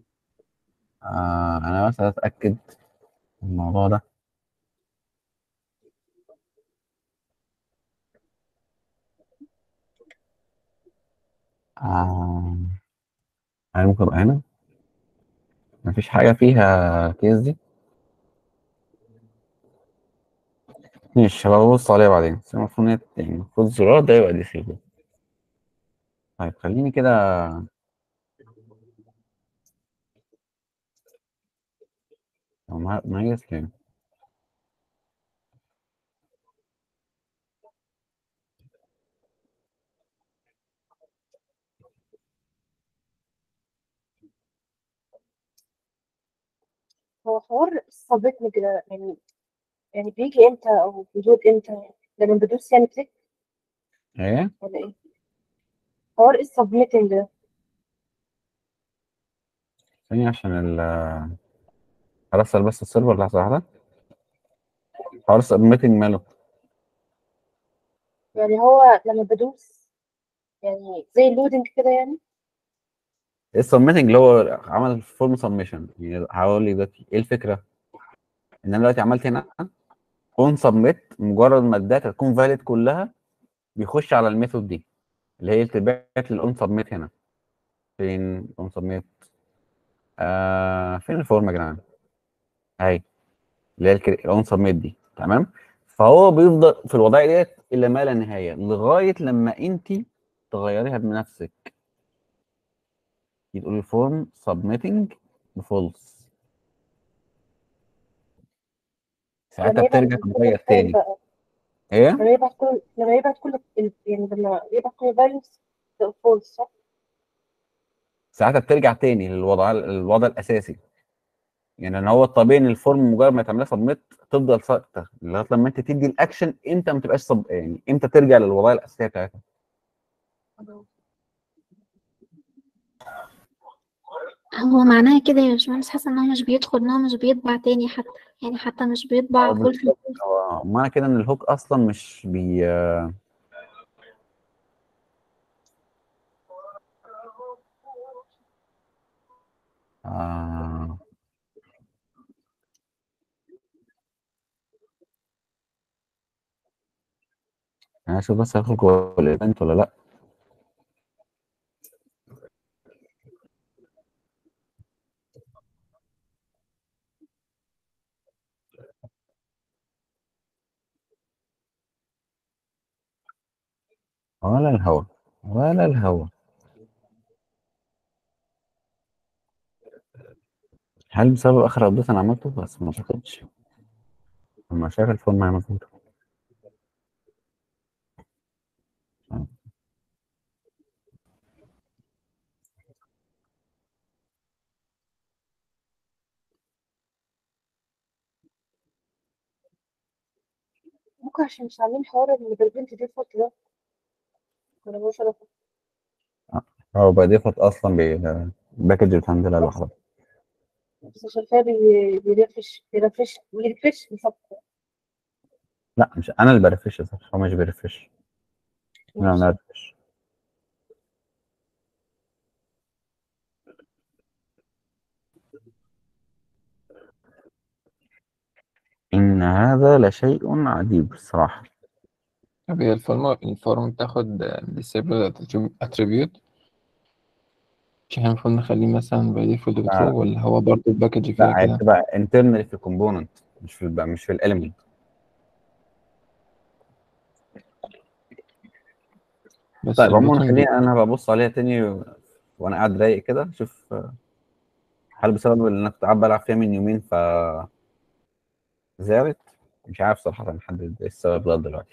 آه أنا بس أتأكد من الموضوع ده آه هل ممكن أبقى هنا؟ مفيش حاجة فيها كيس دي؟ مش هبقى ببص عليها بعدين بس المفروض إن هي- يعني المفروض الزرار ده يبقى ديسيبل طيب خليني كده هو ما- مميز كام؟ هو حوار السبميت كده يعني يعني بيجي امتى او بيجود امتى لما بدوس يعني كليك إيه؟ ولا ايه حوار السبميتنج ده ثانية عشان ال هرسل بس السيرفر لحظة واحدة حوار السبميتنج ماله يعني هو لما بدوس يعني زي اللودنج كده يعني السبميتنج اللي هو عمل فورم سبميشن يعني هقول لك دلوقتي ايه الفكرة؟ ان انا دلوقتي عملت هنا اون سبميت مجرد ما الداتا تكون فاليد كلها بيخش على الميثود دي اللي هي التبعت للاون سبميت هنا فين اون سبميت آه فين الفورم يا جدعان اهي اللي هي الاون سبميت دي تمام فهو بيفضل في الوضعيه ديت الى ما لا نهايه لغايه لما انت تغيريها بنفسك تقولي الفورم سبميتنج بفولس ساعتها لما يبعت بترجع كل تغير الفايل تاني بقى ايه لما يبعت كل لما يبعت كل ال- يعني لما يبعت كل الفاليوز فولس صح؟ ساعتها بترجع تاني للوضع الوضع الاساسي يعني ان هو الطبيعي ان الفورم مجرد ما تعملها سبميت تفضل ثابته لغايه لما انت تدي الاكشن امتى ما تبقاش صب يعني امتى ترجع للوضعيه الاساسيه بتاعتها هو معناها كده يا باشمهندس حاسة ان هو مش بيدخل ان هو مش بيطبع تاني حتى يعني حتى مش بيطبع هو فول بالظبط هو معنى كده ان الهوك اصلا مش بي آه... انا اشوف بس هدخل جوه الايفنت ولا لا ولا الهوا ولا الهوا هل بسبب اخر ابديت انا عملته بس ما اعتقدش المشاكل الفورم معايا مظبوطه ممكن عشان مش عاملين حوار ان بالبنت ديفولت ده ولا مش عارفة هو باي ديفولت اصلا بي- الباكج بتهندلها لوحدها بس شايفاه بي- بيرفش بيرفش بيرفش بالظبط لا مش انا اللي برفش صح هو مش بيرفش انا اللي برفش ان هذا لشيء عجيب الصراحه طب هي الفورم الفورم بتاخد disable attribute مش احنا المفروض نخليه مثلا by default لا. true ولا هو برضه الباكج فيها لا هي كده بتبقى انترنال في الكومبوننت مش في الب... مش في الاليمنت بس طيب عموما البوتن خليني انا ببص عليها تاني و... وانا قاعد رايق كده اشوف هل بسبب ان انا كنت قاعد بلعب فيها من يومين ف زادت مش عارف صراحه نحدد ايه السبب لغايه دلوقتي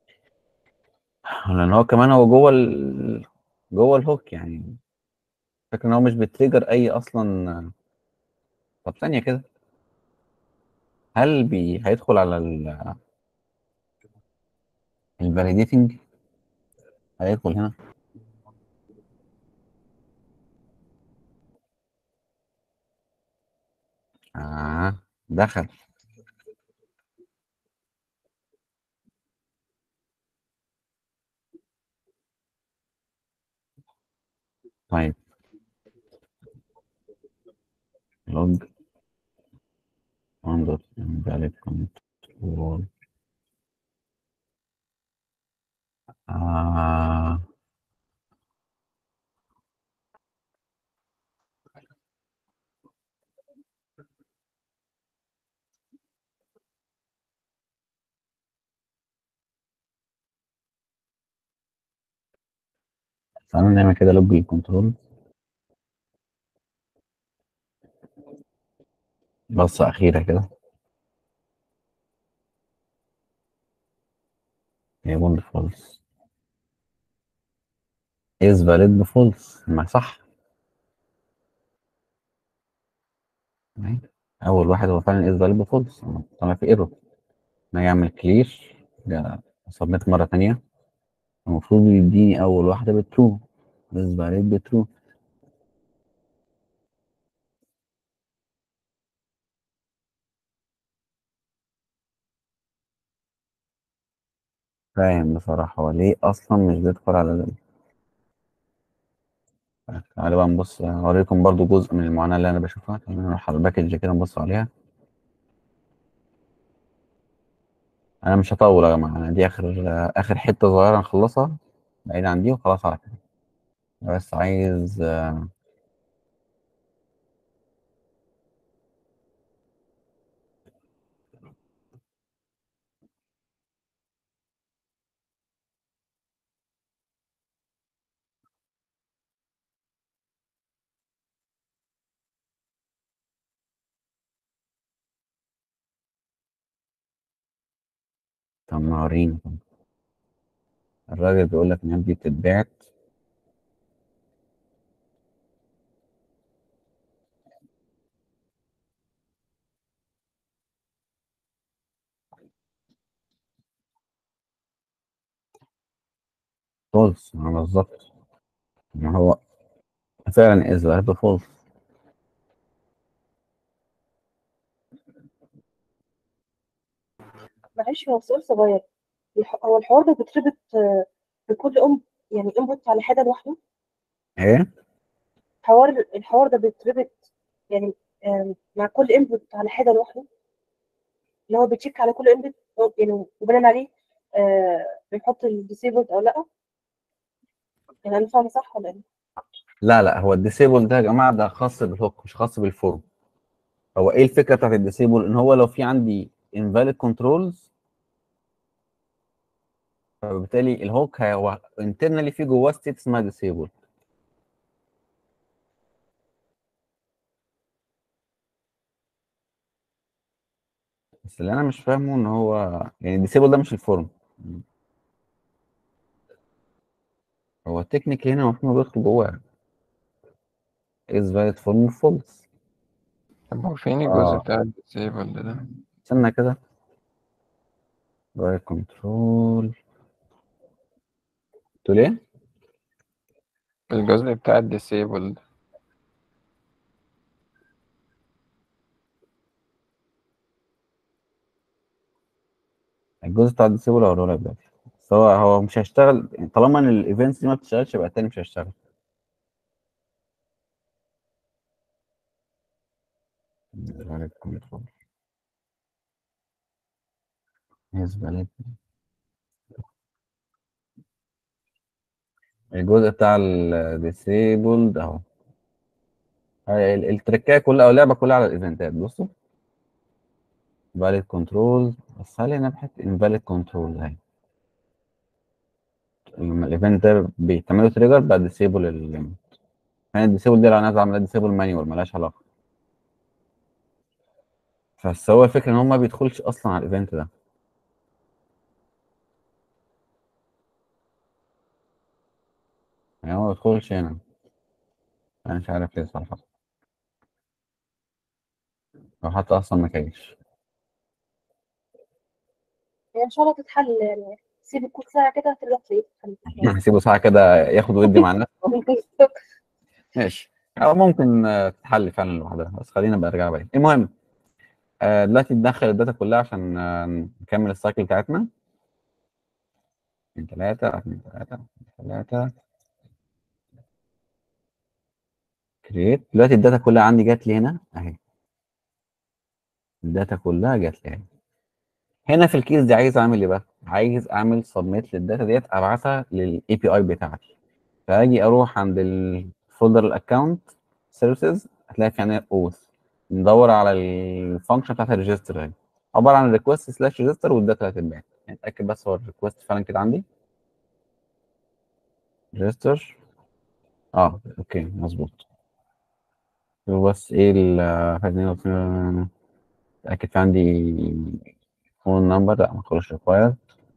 لان هو كمان هو جوه ال... جوه الهوك يعني فكرة ان هو مش بتريجر اي اصلا طب ثانيه كده هل بي... هيدخل على ال الفاليديتنج هيدخل هنا آه دخل طيب log on dot invalid control آه تعالى نعمل كده لوج الكنترول بصة أخيرة كده هي بوند فولس is valid بفولس ما صح تمام. أول واحد هو فعلا is valid بفولس طلع في ايرور أنا أعمل كلير سبميت مرة تانية المفروض يديني أول واحدة بترو is valid بترو فاهم بصراحة هو ليه أصلا مش بيدخل على ال تعالى بقى نبص هوريكم برضو جزء من المعاناة اللي أنا بشوفها تعالى نروح على الباكج كده نبص عليها أنا مش هطول يا جماعة أنا دي آخر آخر حتة صغيرة نخلصها بعيد عن دي وخلاص على كده بس عايز آه، طب ما وريني طب. الراجل بيقول لك إن دي بتتباعت فولس ما بالظبط ما هو فعلا إز valid بفولس معلش هو سؤال صغير الح- هو الحوار ده بيتربط آه، بكل ام يعني انبوت على حده لوحده إيه؟ حوار الحوار ده بيتربط يعني آم، مع كل انبوت على حده لوحده اللي هو بيتشيك على كل انبوت يعني وبناء عليه آه، بيحط الديسيبلد او لا يعني انا فاهمه صح ولا ايه؟ لا لا هو الديسيبل ده يا جماعة ده خاص بالهوك مش خاص بالفورم هو إيه الفكرة بتاعت الديسيبل إن هو لو في عندي invalid controls فبالتالي الهوك هو internally في جواه ستيت اسمها ديسيبل بس اللي انا مش فاهمه ان هو يعني الديسيبل ده مش الفورم هو التكنيك هنا المفروض بيدخل جواه is valid form false طب هو فين الجزء آه. بتاع الديسيبل ده؟ استنى كده رايت كنترول تقول ايه؟ الجزء بتاع الديسيبل الجزء بتاع الديسيبل هوريه لك دلوقتي بس هو هو مش هيشتغل يعني طالما ان الايفنتس دي ما بتشتغلش يبقى التاني مش هيشتغل valid control is valid الجزء بتاع الديسيبل اهو هاي ال- التركايه كلها او اللعبه كلها على الايفنتات بصوا valid control بس هل هنا بحط invalid control اهي لما الايفنت ده بيتعمل له تريجر بعد ديسيبل ال يعني الديسيبل دي لو انا عايز اعملها ديسيبل مانيوال مالهاش علاقه بس هو الفكره ان هو ما بيدخلش اصلا على الايفنت ده يعني هو ما بيدخلش هنا انا مش عارف ليه صراحه هو حتى اصلا ما كانش يعني ان شاء الله تتحل يعني سيب الكود ساعه كده هترجع تلاقيه اتحل هسيبه ساعه كده ياخد ويدي مع الناس ماشي او ممكن آه، تتحل فعلا لوحدها بس خلينا بقى ارجع بعدين المهم آه دلوقتي ندخل الداتا كلها عشان آه نكمل السايكل بتاعتنا من ثلاثة من ثلاثة من ثلاثة كريت دلوقتي الداتا كلها عندي جات لي هنا اهي الداتا كلها جات لي هنا هنا في الكيس دي عايز اعمل ايه بقى؟ عايز اعمل سبميت للداتا ديت ابعتها للاي بي اي بتاعتي فاجي اروح عند الفولدر الاكونت سيرفيسز هتلاقي في عندنا اوث ندور على الفانكشن بتاعت الريجستر دي عباره عن ريكوست سلاش ريجستر والداتا هتتبعت يعني اتاكد بس هو الريكوست فعلا كده عندي ريجستر اه اوكي مظبوط هو بس ايه ال اتاكد في عندي فون نمبر لا ما خلاص ريكوايرد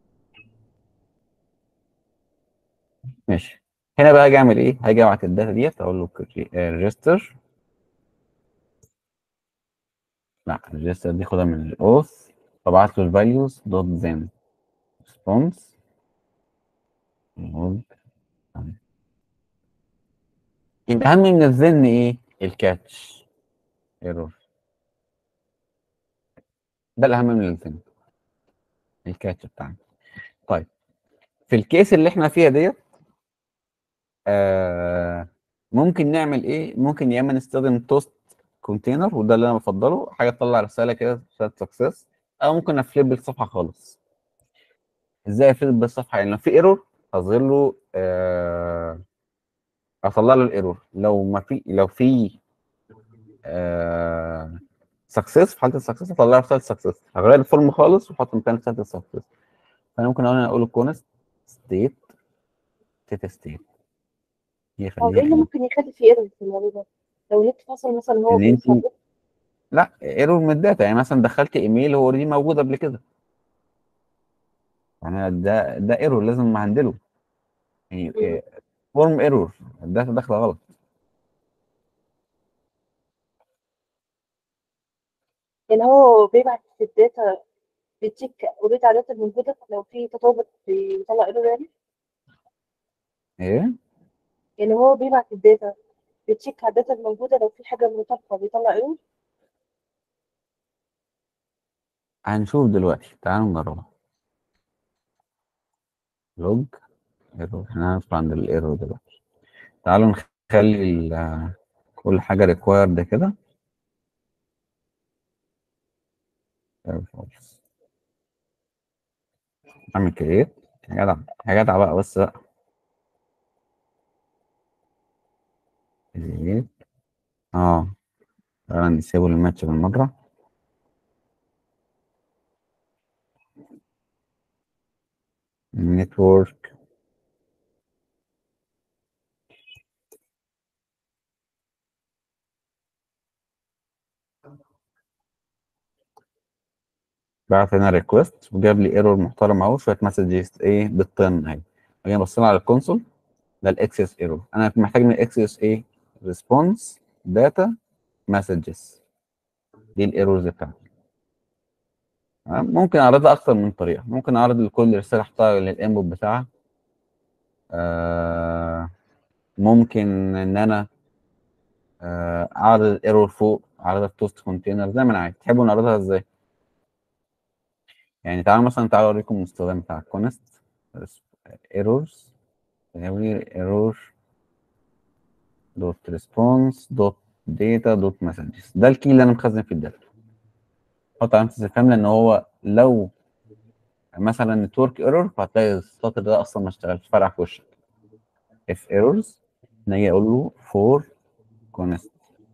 ماشي هنا بقى هاجي اعمل ايه؟ هاجي ابعت الداتا ديت اقول له ريجستر لا الريجستر دي خدها من الاوث فابعت له الفاليوز دوت زين ريسبونس الاهم من الزن ايه؟ الكاتش ايرور ده الاهم من الزن الكاتش بتاعنا طيب في الكيس اللي احنا فيها ديت آه ممكن نعمل ايه؟ ممكن يا اما نستخدم توست كونتينر وده اللي انا بفضله حاجه تطلع رساله كده رساله سكسس او ممكن افليب الصفحه خالص ازاي افليب بالصفحه يعني لو في ايرور هظهر له آه اطلع له الايرور لو ما في لو في آه سكسس في حاله السكسس اطلع له رساله سكسس هغير الفورم خالص واحط مكان رساله السكسس فانا ممكن اقول اقول كونست ستيت ستيت ستيت هي هو ايه خليها اللي ممكن يخلي فيه ايرور في الموضوع ده؟ لو النت فصل مثلا هو ان انت بيصرف لا ايرور من الداتا يعني مثلا دخلت ايميل هو اوريدي موجود قبل كده يعني ده ده ايرور لازم هندله يعني فورم ايرور الداتا داخله غلط يعني هو بيبعت في الداتا بيتشيك اوريدي على الداتا الموجودة لو في تطابق بيطلع ايرور يعني ايه يعني هو بيبعت الداتا بيتشيك على الداتا الموجودة لو في حاجة مطابقة بيطلع ايرور هنشوف دلوقتي تعالوا نجربها لوج ايرور احنا هندخل عند الايرور دلوقتي تعالوا نخلي ال- كل حاجه ريكوايرد كده اعمل كريت يا جدع يا جدع بقى بس بقى create. اه تعالى نسيبه الماتش بالمره نتورك بعت هنا ريكوست وجاب لي ايرور محترم اهو شويه مسجز ايه بالطن اهي اجي بصينا على الكونسول ده الاكسس ايرور انا محتاج من الاكسس ايه ريسبونس داتا مسجز دي الايرورز بتاعتي تمام؟ ممكن اعرضها اكتر من طريقه ممكن اعرض لكل رساله احطها للانبوت بتاعها آه ممكن ان انا آه اعرض الايرور فوق اعرضها في توست كونتينر زي ما انا عايز تحبوا نعرضها ازاي يعني تعالوا مثلا تعالوا اوريكم الاستخدام بتاع كونست ايرورز ايرور دوت ريسبونس دوت داتا دوت مسجز ده الكي اللي انا مخزن في الداتا حط علامه استفهام لان هو لو مثلا نتورك ايرور فهتلاقي السطر ده اصلا ما اشتغلش فرع في وشك اف ايرورز نيجي اقول له فور كونست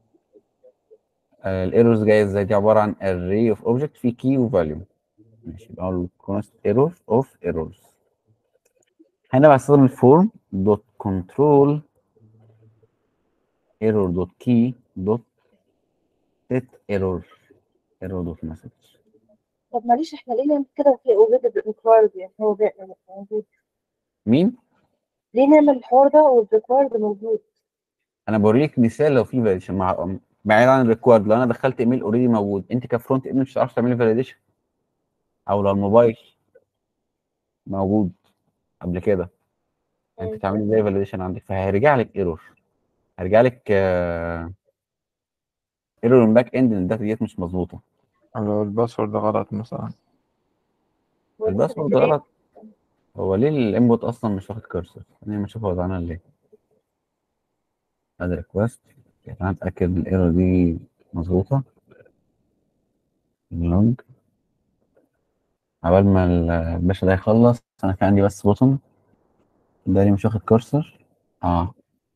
الايرورز جايه ازاي دي عباره عن array of object في key وفاليو ماشي يبقى اقول له const error of errors هنا بستخدم الفورم دوت كنترول error دوت key دوت set error error دوت message طب معلش احنا ليه نعمل كده وفي اوريدي ريكوايرد يعني هو بي- موجود مين ليه نعمل الحوار ده والريكوايرد موجود انا بوريك مثال لو في فاليديشن مع بعيد عن الريكوارد لو انا دخلت ايميل اوريدي موجود انت كفرونت اند مش هتعرف تعملي فاليديشن او لو الموبايل موجود قبل كده انت تعملي ازاي فاليديشن عندك فهيرجع لك ايرور هيرجع لك ايرور من باك اند ان الداتا ديت مش مظبوطه لو الباسورد غلط مثلا هو لسه الباسورد بيكتب إيه؟ غلط هو ليه الانبوت اصلا مش واخد كرسر خلينا نشوف هو زعلان ليه اد ريكوست تعالى نتاكد الايرور دي مظبوطه اللوج عبال ما الباشا ده يخلص انا كان عندي بس بوتن ده ليه مش واخد كرسر اه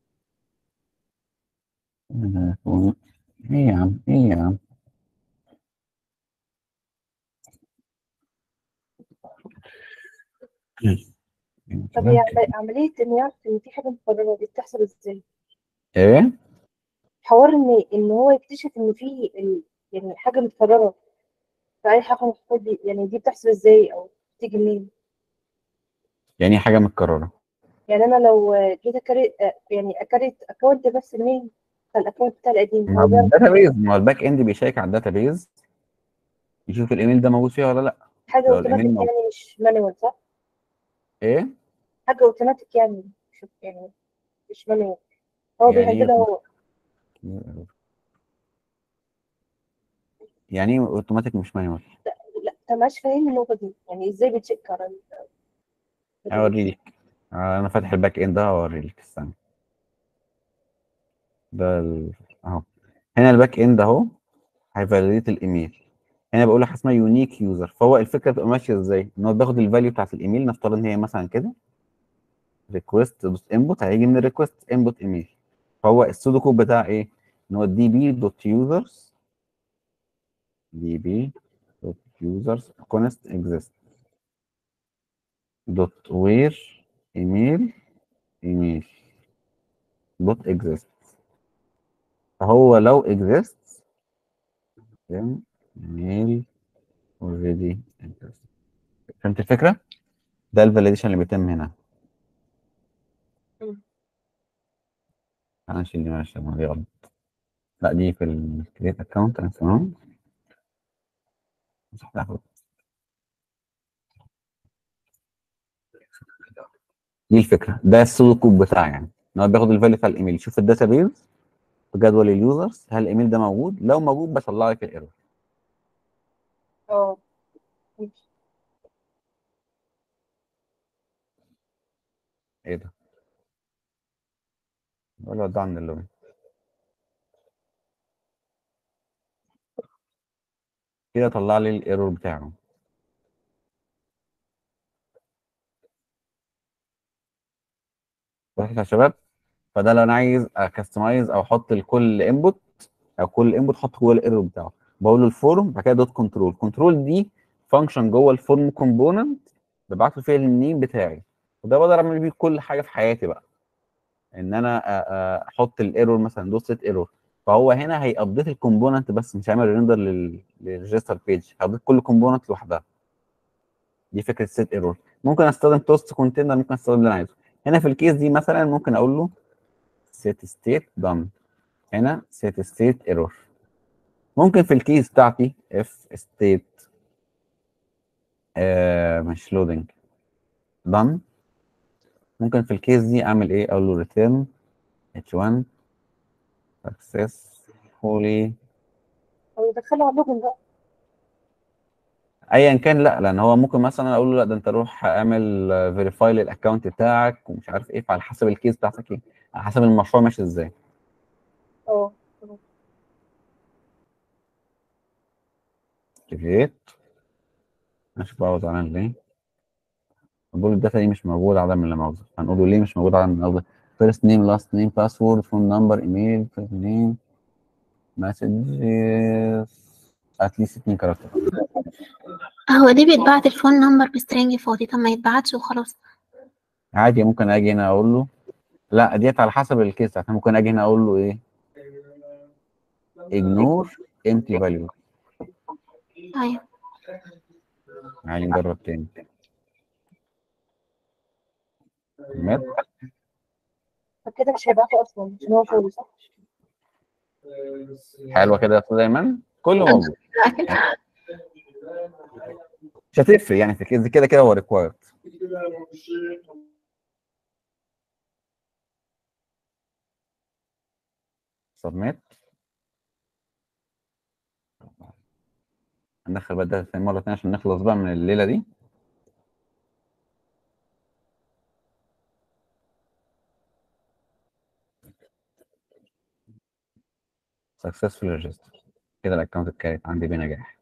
ايه يا عم ايه يا عم طب هي عم- عملية إن يعرف إن في حاجة متكررة دي بتحصل إزاي؟ ايه حوار إن إن هو يكتشف إن في ال... يعني حاجة متكررة في أي حاجة متكررة دي يعني دي بتحصل إزاي أو بتيجي منين؟ يعني حاجه متكرره يعني أنا لو جيت أكريت يعني أكريت أكونت بس منين؟ الأكونت بتاع القديم ما هو بيعرف الداتا بيز ما هو الباك اند بيشيك على الداتا بيز يشوف الايميل ده موجود فيها ولا لا حاجة لو الإيميل أوتوماتيك موجود. يعني مش مانوال صح؟ ايه حاجة أوتوماتيك يعني مش يعني مش مانوال هو يعني إيه بيهندلها هو يعني ايه اوتوماتيك مش مانيوال لا أنت مش فاهم النقطة دي يعني إزاي بتشيك على ال- اوريلك آه، انا فاتح الباك اند ده اوريلك استنى ده ال... اهو هنا الباك اند اهو هيفاليديت الايميل هنا بقول لك حاجه اسمها يونيك يوزر فهو الفكره بتبقى ماشيه ازاي ان هو بياخد الفاليو بتاعت الايميل نفترض ان هي مثلا كده ريكوست دوت انبوت هيجي من الريكوست انبوت ايميل فهو السودو كود بتاع ايه ان هو دي بي دوت يوزرز دي بي دوت يوزرز كونست اكزيست دوت وير ايميل ايميل دوت اكزيست فهو لو اكزيست then mail already exists فهمت الفكره؟ ده الفاليديشن اللي بيتم هنا مم. انا نشيل دي معلش ما دي غلط لا دي في الكريت اكونت انا تمام صح لا غلط. دي الفكره ده السودو كود بتاعي يعني ان هو بياخد الفاليو بتاع الايميل يشوف الداتا بيز في جدول اليوزرز هل الايميل ده موجود لو موجود بطلع لك الايرور اه ماشي. ايه ده ولا ده عن اللون كده طلع لي الايرور بتاعه واضح يا شباب فده لو انا عايز اكستمايز او احط لكل انبوت او كل انبوت احط جوه الايرور بتاعه بقول له الفورم بعد كده دوت كنترول كنترول دي فانكشن جوه الفورم كومبوننت ببعت له فيها النيم بتاعي وده بقدر اعمل بيه كل حاجه في حياتي بقى ان انا أ- أ- احط الايرور مثلا دوت سيت ايرور فهو هنا هيابديت الكومبوننت بس مش هيعمل ريندر للريجستر بيج هيابديت كل كومبوننت لوحدها دي فكره سيت ايرور ممكن استخدم توست كونتينر ممكن استخدم اللي انا عايزه هنا في الكيس دي مثلا ممكن اقول له set state done هنا set state error ممكن في الكيس بتاعتي if state آه مش loading done ممكن في الكيس دي اعمل ايه اقول له return h1 successfully او يدخلوا على اللوجن بقى ايا كان لا لان هو ممكن مثلا اقول له لا ده انت روح اعمل فيريفاي للاكونت بتاعك ومش عارف ايه فعلى حسب الكيس بتاعتك ايه على حسب المشروع ماشي ازاي اه تمام. كريت اشوف بقى هو زعلان ليه بقول الداتا دي مش موجوده عدم اللي مؤاخذه هنقول له ليه مش موجود عدم اللي مؤاخذه first name last name password phone number email first name messages at least اتنين كاركتر هو ليه بيتبعت الفون نمبر بسترينج فاضي طب ما يتبعتش وخلاص عادي ممكن اجي هنا اقول له لا ديت على حسب الكيس بتاعتها ممكن اجي هنا اقول له ايه ignore empty value ايوه تعالي نجرب تاني مات فكده مش هيبعتوا اصلا عشان هو فاضي صح؟ حلوه كده يا استاذ ايمن كله موجود أكيد. مش هتفرق يعني في الكيس دي كده كده هو ريكوايرد سبميت هندخل بقى الداتا تاني مرة تانية عشان نخلص بقى من الليلة دي successful register كده الاكونت اتكريت عندي بنجاح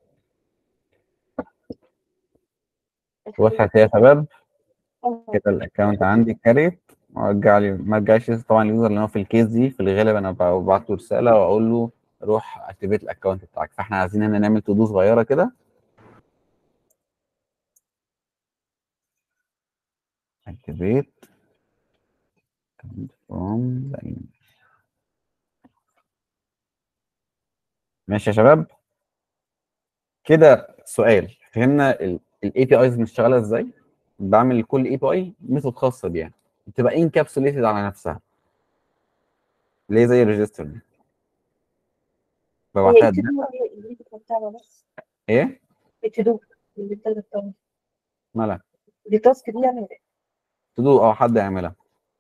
وضحت يا شباب كده الاكونت عندي كريت ورجع لي ما رجعش طبعا اليوزر اللي هو في الكيس دي في الغالب انا ببعت له رساله واقول له روح اكتيفيت الاكونت بتاعك فاحنا عايزين هنا نعمل تو دو صغيره كده activate from the email. ماشي يا شباب كده سؤال فهمنا الاي بي ايز مشتغله ازاي بعمل لكل اي بي اي ميثود خاصه بيها بتبقى انكابسوليتد على نفسها ليه زي الريجستر دي هي ببعتها التدو هي اللي بتاعها بس ايه التدو اللي بتاعها بتاعها مالها دي تاسك دي يعني تدو او حد يعملها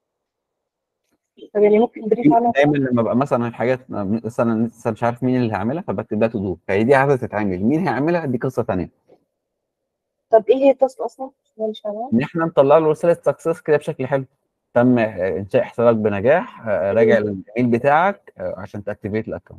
طب يعني ممكن بريف عنها دايما لما ببقى مثلا الحاجات مثلا لسه مش عارف مين اللي هيعملها فبكتب ده تدو فهي دي عايزه تتعمل مين هيعملها دي قصه ثانيه طب ايه هي التاسك اصلا؟ انا مش فاهمها ان احنا نطلع له رساله سكسس كده بشكل حلو تم آه، انشاء حسابك بنجاح آه، راجع الايميل بتاعك آه، عشان تاكتيفيت الاكونت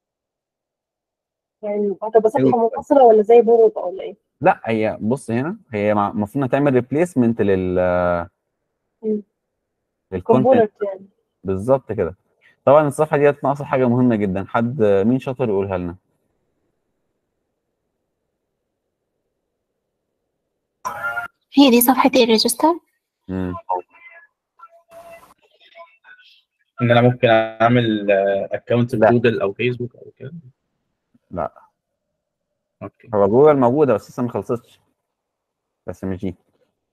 يعني هتبقى صفحه منفصله ولا زي بورد ولا ايه؟ لا هي بص هنا هي مع- المفروض تعمل ريبليسمنت لل مم. للكونتنت كومبوننت يعني بالظبط كده طبعا الصفحه ديت ناقصه حاجه مهمه جدا حد مين شاطر يقولها لنا هي دي صفحة الريجستر مم. ان انا ممكن اعمل اكونت لا. جوجل او فيسبوك او كده لا اوكي هو جوجل موجوده بس لسه ما خلصتش بس مش دي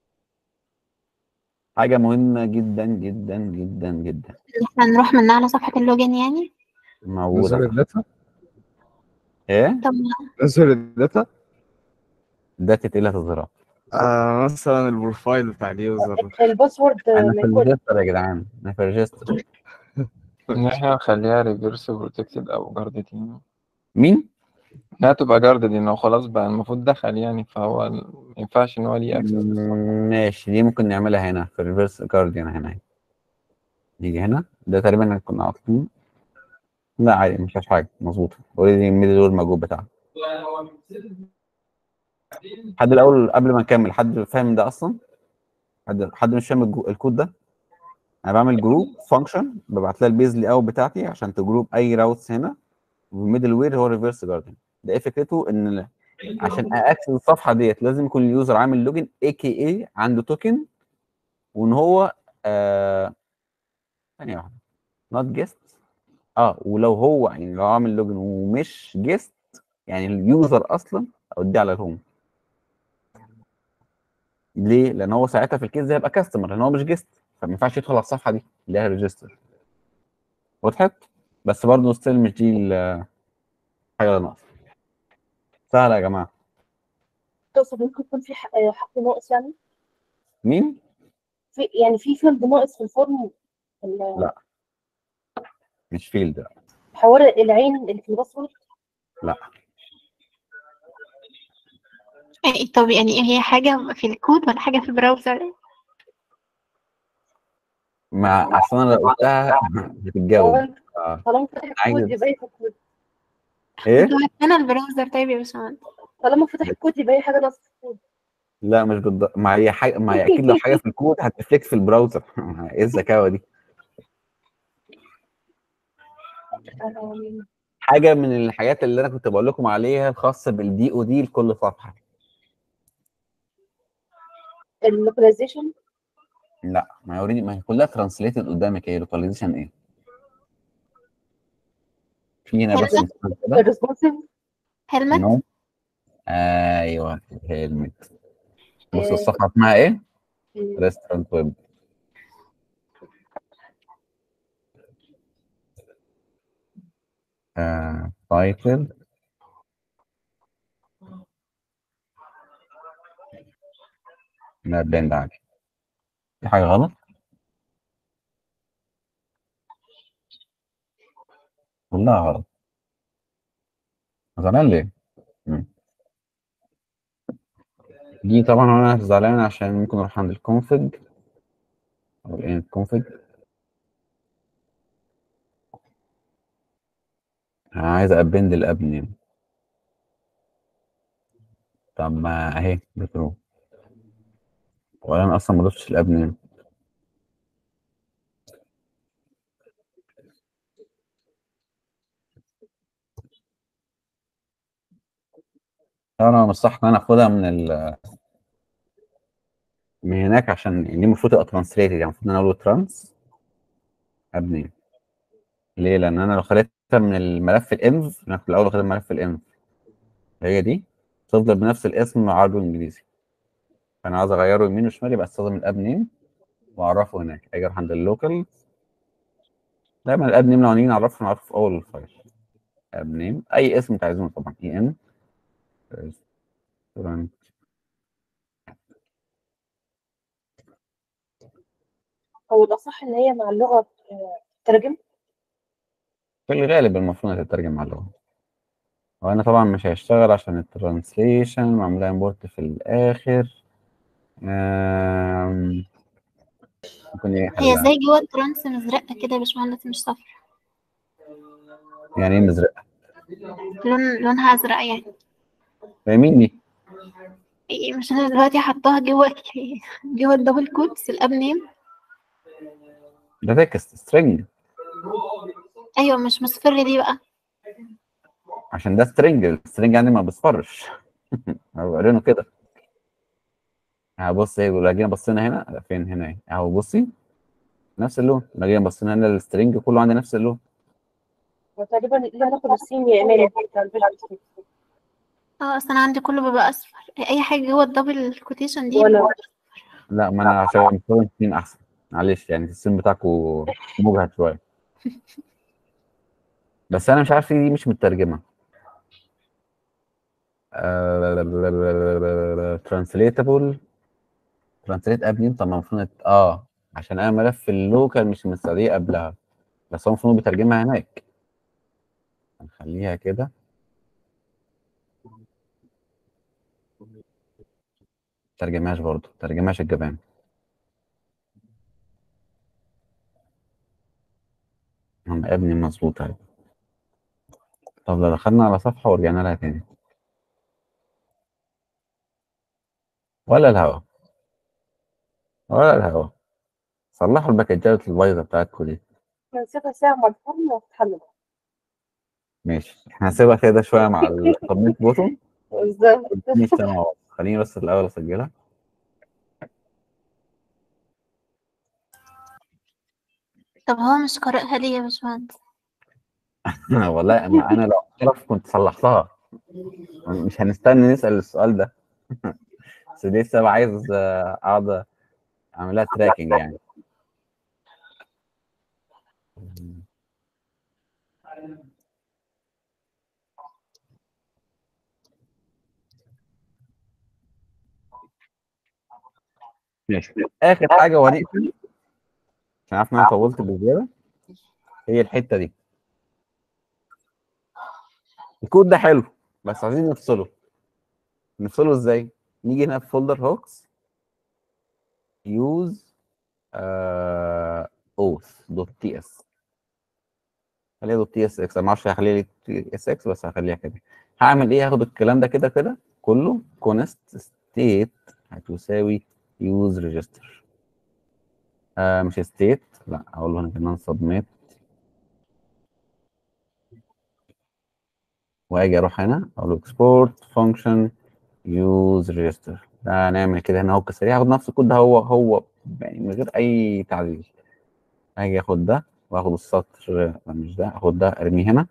حاجه مهمه جدا جدا جدا جدا اللي احنا نروح منها على صفحة اللوجين يعني نزل موجوده الداتا ايه طب نزل الداتا ده تتقيلها تظهرها آه مثلا البروفايل بتاع اليوزر الباسورد انا في من كل الريجستر يا جدعان انا في الريجستر ان احنا نخليها ريفرس بروتكتد او جاردد يعني مين؟ انها تبقى جاردد انه خلاص بقى المفروض دخل يعني فهو ال- ما ينفعش ان هو ليه اكسس ماشي دي ممكن نعملها هنا في الريفرس جارديان هنا نيجي هنا ده تقريبا كنا عاطفين لا عادي مش فيهاش حاجه مظبوطه اوريدي الميدل وول موجود بتاعها حد الاول قبل ما نكمل حد فاهم ده اصلا حد حد مش فاهم الجو- الكود ده انا بعمل جروب فانكشن ببعت لها البيزلي اوت بتاعتي عشان تجروب اي راوتس هنا والميدل وير هو ريفرس جارديان ده ايه فكرته ان عشان اكسس الصفحه ديت لازم يكون اليوزر عامل لوجن اي كي اي عنده توكن وان هو آه ثانيه واحده نوت جيست اه ولو هو يعني لو عامل لوجن ومش جيست يعني اليوزر اصلا اوديه على الهوم ليه؟ لان هو ساعتها في الكيس ده هيبقى كاستمر لان هو مش جيست فما ينفعش يدخل على الصفحه دي اللي هي ريجستر وضحت؟ بس برضه ستيل مش دي ال- حاجه ناقصه سهله يا جماعه تقصد ممكن يكون في ح- آه، حق ناقص يعني مين؟ في يعني في فيلد ناقص في الفورم ال- لا مش فيلد حوار العين اللي في الباسورد لا إيه، طب يعني هي حاجة في الكود ولا حاجة في البراوزر ما اصل انا لو قلتها هو هتتجاوب انت آه. طالما فاتح عايز- الكود يبقى هي في الكود ايه؟ انتوا انا البراوزر طيب يا باشمهندس طالما فاتح الكود يبقى هي حاجه ناقصه في الكود لا مش بالضبط ما هي حاجه ما هي اكيد لو حاجه في الكود هتفليكس في البراوزر ايه الذكاوه دي؟ آم، حاجه من الحاجات اللي انا كنت بقول لكم عليها الخاصه بالدي او دي لكل صفحه اللوكاليزيشن لا ما هي اوريدي ما هي كلها ترانسليتد قدامك هي لوكاليزيشن ايه؟ في هنا بس مثال كده الريسبونسيف هلمت نو ايوه هيلمت بص الصفحه اسمها ايه؟ ريستورانت ويب تايتل لا بلند عادي في حاجه غلط؟ كلها غلط زمان ليه؟ مم. دي طبعا انا زعلان عشان ممكن اروح عند الكونفج او ايه الكونفج انا عايز ابند الاب نيم طب ما اهي بترو ولا انا اصلا ما ضفتش الاب نيم انا مش صح ان انا اخدها من ال من هناك عشان دي المفروض تبقى ترانسليتد يعني المفروض ان انا اقول ترانس اب نيم ليه؟ لان انا لو خدتها من الملف الانف انا في الاول واخد ملف الانف هي دي تفضل بنفس الاسم عربي وانجليزي فانا عايز اغيره يمين وشمال يبقى استخدم الاب نيم واعرفه هناك اجي اروح عند اللوكال دايما الاب نيم لو هنيجي نعرفه نعرفه في اول الفايل اب نيم اي اسم انت عايزينه طبعا اي ان هو الأصح إن هي مع اللغة آه، تترجم في الغالب المفروض انها تترجم على اللغه وانا طبعا مش هيشتغل عشان الترانسليشن معمولها امبورت في الاخر آم، ممكن ايه هي حلها زي جوه الترانس مزرقة كده يا باشمهندس مش صفرا يعني ايه مزرق لون لونها أزرق يعني فاهمين دي إيه، مش أنا دلوقتي حطاها جوه جوه الدبل كوتس الأب نيم ده تكست سترينج أيوة مش مصفر دي بقى عشان ده سترينج السترينج يعني ما بيصفرش هو قارينه كده اهو بص ايه لو جينا بصينا هنا لا، فين هنا ايه اهو بصي نفس اللون لو جينا بصينا هنا السترينج كله عندي نفس اللون وتقريبا ليها علاقة بالسين يا إيمان بتاع الفيجوال ستوديو. اه أصل أنا عندي كله بيبقى أصفر أي حاجة جوه الدبل كوتيشن دي ولا لا ما انا عشان مستخدم سين احسن معلش يعني السين بتاعكم مجهد شويه بس انا مش عارف ليه دي مش مترجمه ترانسليتابل ترانسليت اب نيم طب ما المفروض نت- اه عشان انا ملف اللوكال مش مستدعيه قبلها بس هو المفروض بيترجمها هناك هنخليها كده ترجمهاش برضه ترجمهاش الجبان هم ابني مظبوط اهي طب لو دخلنا على صفحة ورجعنا لها تاني ولا الهوا ولا الهوا صلحوا الباكجات البايظة بتاعتكم دي نسيبها ساعة مع الفرن وتتحل بقى. ماشي احنا هنسيبها كده شوية مع السبميت بوتون بالظبط نشتغل مع بعض خليني بس الأول أسجلها طب هو مش قارئها ليه يا باشمهندس والله أنا أنا لو أعرف كنت صلحتها مش هنستنى نسأل السؤال ده بس لسه بقى عايز آه، أقعد أعملها تراكنج يعني ماشي آخر حاجة وهنقفل عشان عارف إن أنا طولت بزيادة هي الحتة دي الكود ده حلو بس عايزين نفصله نفصله ازاي؟ نيجي هنا في فولدر هوكس يوز اوث دوت تي اس خليها دوت تي اس اكس انا ما اعرفش هخليها لي تي اس اكس بس هخليها كده هعمل ايه هاخد الكلام ده كده كده كله كونست ستيت هتساوي يوز ريجستر آه مش ستيت لا اقول له هنا كمان سبميت واجي اروح هنا اقول له اكسبورت فانكشن يوز ريجستر ده نعمل كده هنا هوك سريع هاخد نفس الكود ده هو هو يعني من غير اي تعديل اجي اخد ده واخد السطر لا مش ده اخد ده ارميه هنا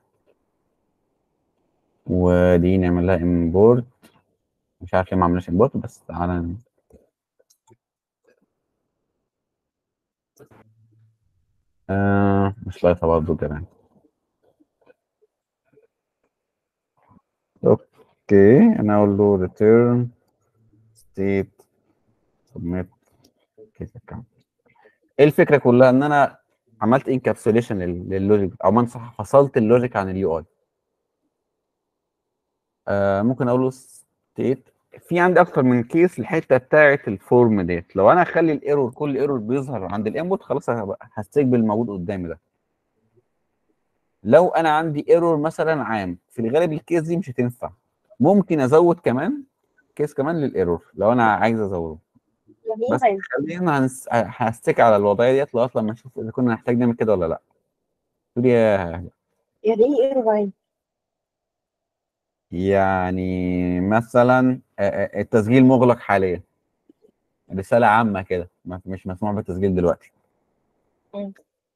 ودي نعمل لها امبورت مش عارف ليه ما عملناش امبورت بس تعالى ن- آه مش لاقيتها برضه كمان اوكي انا اقول له return state submit كده كام ايه الفكره كلها ان انا عملت انكابسوليشن لللوجيك او ما صح فصلت اللوجيك عن اليو اي آه ممكن اقول له state في عندي اكتر من كيس الحته بتاعه الفورم ديت لو انا اخلي الايرور كل ايرور بيظهر عند الانبوت خلاص هبقى هستقبل الموجود قدامي ده لو انا عندي ايرور مثلا عام في الغالب الكيس دي مش هتنفع ممكن ازود كمان كيس كمان للايرور لو انا عايز ازوده يعني ايه بس عايز خلينا هنس... هستك على الوضعيه ديت لغايه لما نشوف اذا كنا نحتاج نعمل كده ولا لا تقول يا يعني ايه ايرور عايز يعني مثلا آه، آه، التسجيل مغلق حاليا رساله عامه كده ما- مش مسموح بالتسجيل دلوقتي مم.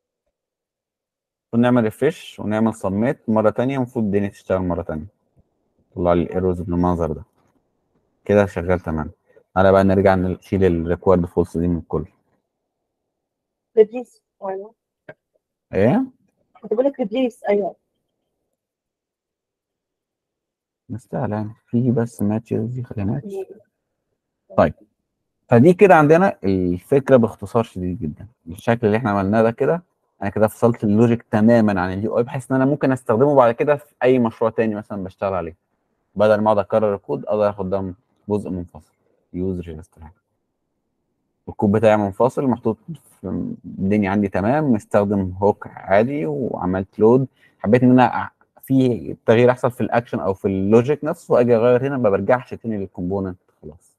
ونعمل ريفريش ونعمل سبميت مره تانية المفروض الدنيا تشتغل مره تانية طلع لي الايرورز بالمنظر ده كده شغال تمام على بقى نرجع نشيل الريكوارد فولس دي من الكل ريبليس ايوه ايه كنت بقول لك ريبليس ايوه مستاهله يعني في بس ماتشز دي خليها ماتش طيب فدي كده عندنا الفكره باختصار شديد جدا الشكل اللي احنا عملناه ده كده انا كده فصلت اللوجيك تماما عن اليو اي بحيث ان انا ممكن استخدمه بعد كده في اي مشروع تاني مثلا بشتغل عليه بدل ما اقعد اكرر الكود اقدر اخد ده جزء منفصل يوز ريجستر الكود بتاعي منفصل محطوط في الدنيا عندي تمام مستخدم هوك عادي وعملت لود حبيت ان انا أع- في تغيير يحصل في الاكشن او في اللوجيك نفسه واجي اغير هنا ما برجعش تاني للكومبوننت خلاص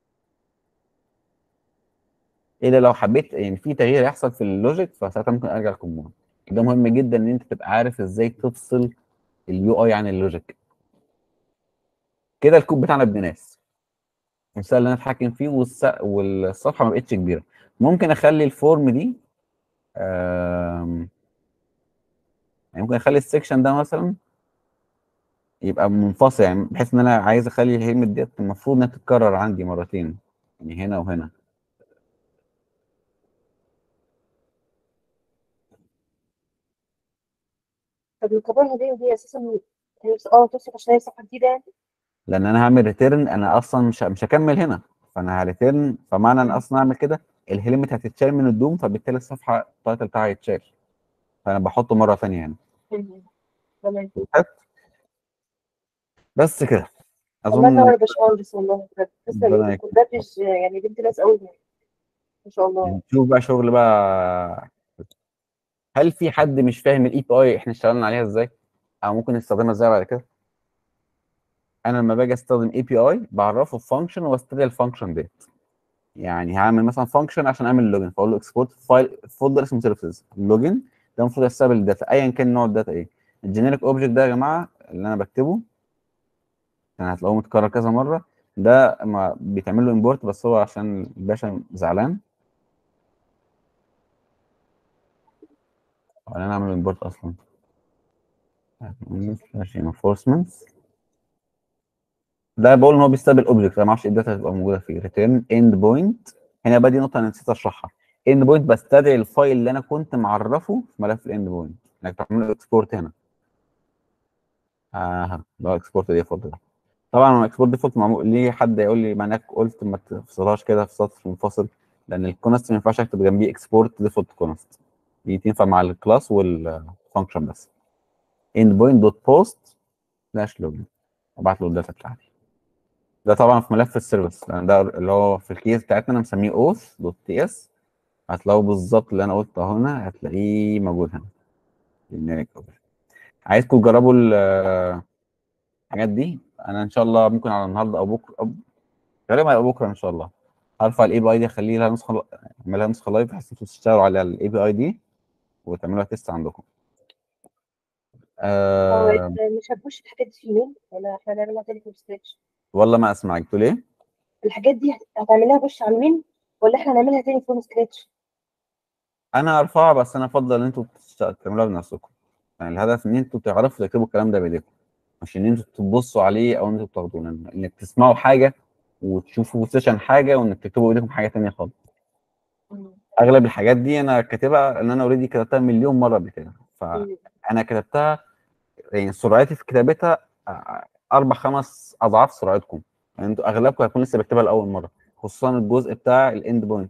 الا لو حبيت يعني في تغيير يحصل في اللوجيك فساعتها ممكن ارجع للكومبوننت ده مهم جدا ان انت تبقى عارف ازاي تفصل اليو اي عن اللوجيك كده الكود بتاعنا ابن ناس المثال اللي انا اتحكم فيه والس... والصفحه ما بقتش كبيره ممكن اخلي الفورم دي آم، يعني ممكن اخلي السكشن ده مثلا يبقى منفصل يعني بحيث ان انا عايز اخلي الهيلمت ديت المفروض انها تتكرر عندي مرتين يعني هنا وهنا طب الكبرها دي ودي اساسا هي بس- اه توصف عشان هي صفحه جديده يعني لان انا هعمل ريتيرن انا اصلا مش مش هكمل هنا فانا هريتيرن فمعنى ان اصلا اعمل كده الهيلمت هتتشال من الدوم فبالتالي الصفحه التايتل بتاعها هيتشال فانا بحطه مره ثانيه هنا مم. تمام بس كده الله اظن ينور يا باشمهندس والله بجد ربنا تسلم يكرمك. ده مش يعني بنت ناس قوي ما شاء الله نشوف بقى شغل بقى هل في حد مش فاهم الاي بي اي احنا اشتغلنا عليها ازاي او ممكن نستخدمها ازاي بعد كده انا لما باجي استخدم اي بي اي بعرفه فانكشن واستدعي الفانكشن ديت يعني هعمل مثلا فانكشن عشان اعمل لوجن فاقول له اكسبورت فايل فولدر اسمه سيرفيسز لوجن ده المفروض يستقبل الداتا ايا كان نوع الداتا ايه الجينيريك اوبجكت ده يا جماعه اللي انا بكتبه يعني هتلاقوه متكرر كذا مره ده ما بيتعمل له امبورت بس هو عشان الباشا زعلان ولا انا اعمل امبورت اصلا enforcements ده بقول ان هو بيستقبل اوبجكت انا ما اعرفش ايه الداتا هتبقى موجوده فيه ريتيرن اند بوينت هنا بقى دي نقطه انا نسيت اشرحها اند بوينت بستدعي الفايل اللي انا كنت معرفه في ملف الاند بوينت انك تعمل له اكسبورت هنا اه ده اكسبورت ديفولت ده طبعا الاكسبورت ديفولت معمول ليه حد يقول لي ما انك قلت ما تفصلهاش كده في سطر منفصل لان الكونست ما ينفعش اكتب جنبيه اكسبورت ديفولت كونست دي تنفع مع الكلاس والفانكشن بس اند بوينت دوت بوست سلاش لوجن ابعت له الداتا بتاعتي ده طبعا في ملف السيرفيس لان ده اللي هو في الكيس بتاعتنا انا مسميه اوث دوت تي اس هتلاقوا بالظبط اللي انا قلته هنا هتلاقيه موجود هنا generic object. عايزكم تجربوا ال- الحاجات دي انا ان شاء الله ممكن على النهارده او بكره أو غالبا هيبقى بكره ان شاء الله هرفع الاي بي اي دي اخليه لها نسخه اعملها نسخه لايف بحيث انتوا تشتغلوا على الاي بي اي دي وتعملوها تيست عندكم هو أه مش هتبوش الحاجات دي في الميل ولا احنا هنعملها تاني في السكتش والله ما اسمعك تقول ايه الحاجات دي هت- هتعملها بوش على الميل ولا احنا هنعملها تاني في سكراتش انا هرفعها بس انا افضل ان انتوا تشت- تعملوها بنفسكم يعني الهدف ان انتوا تعرفوا تكتبوا الكلام ده بايديكم مش ان انتوا تبصوا عليه او ان انتوا تاخدوه لأن- انك تسمعوا حاجه وتشوفوا سيشن حاجه وانك تكتبوا بايديكم حاجه تانية خالص اغلب الحاجات دي انا كاتبها ان انا اوريدي كتبتها مليون مره قبل كده فانا كتبتها يعني سرعتي في كتابتها آه، اربع خمس اضعاف سرعتكم يعني انتوا اغلبكم هيكون لسه بيكتبها لاول مره خصوصا الجزء بتاع الاند بوينت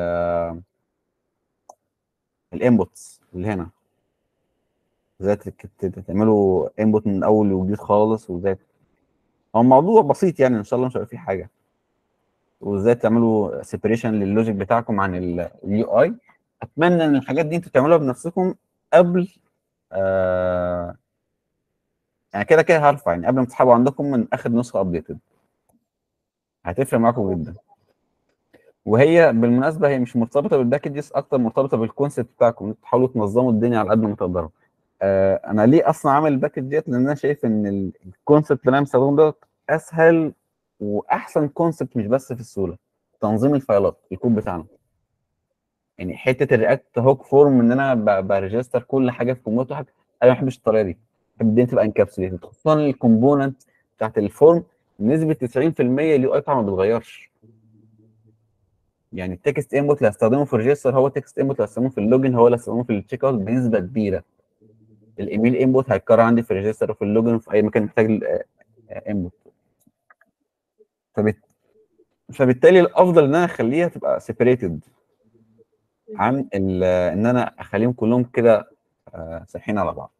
الانبوتس اللي هنا ازاي تك- ت- تعملوا انبوت من اول وجديد خالص وازاي هو الموضوع بسيط يعني ان شاء الله مش هيبقى فيه حاجه وازاي تعملوا سيبريشن لللوجيك بتاعكم عن اليو اي اتمنى ان الحاجات دي انتوا تعملوها بنفسكم قبل آه يعني كده كده هرفع يعني قبل ما تسحبوا عندكم من اخر نسخه ابديتد هتفرق معاكم جدا وهي بالمناسبه هي مش مرتبطه بالباكجز اكتر مرتبطه بالكونسيبت بتاعكم انتوا تحاولوا تنظموا الدنيا على قد ما تقدروا آه انا ليه اصلا عامل الباكج ديت لان انا شايف ان الكونسيبت اللي انا مستخدمه دوت اسهل واحسن كونسيبت مش بس في السهوله تنظيم الفايلات الكود بتاعنا يعني حته الرياكت هوك فورم ان انا ب- بريجستر كل حاجه في كومبوننت واحد انا ما بحبش الطريقه دي بحب الدنيا تبقى انكابسوليتد خصوصا الكومبوننت بتاعت الفورم بنسبه 90% اليو اي بتاعه ما بيتغيرش يعني التكست انبوت اللي هستخدمه في الريجستر هو التكست انبوت اللي هستخدمه في اللوجن هو اللي هستخدمه في التشيك اوت بنسبه كبيره الايميل انبوت هيتكرر عندي في الريجستر وفي اللوجن وفي اي مكان محتاج انبوت فبت... فبالتالي الافضل ان انا اخليها تبقى سيبريتد عن ال- ان انا اخليهم كلهم كده آه، سايحين على بعض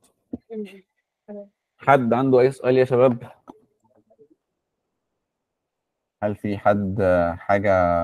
حد عنده اي سؤال يا شباب هل في حد آه، حاجه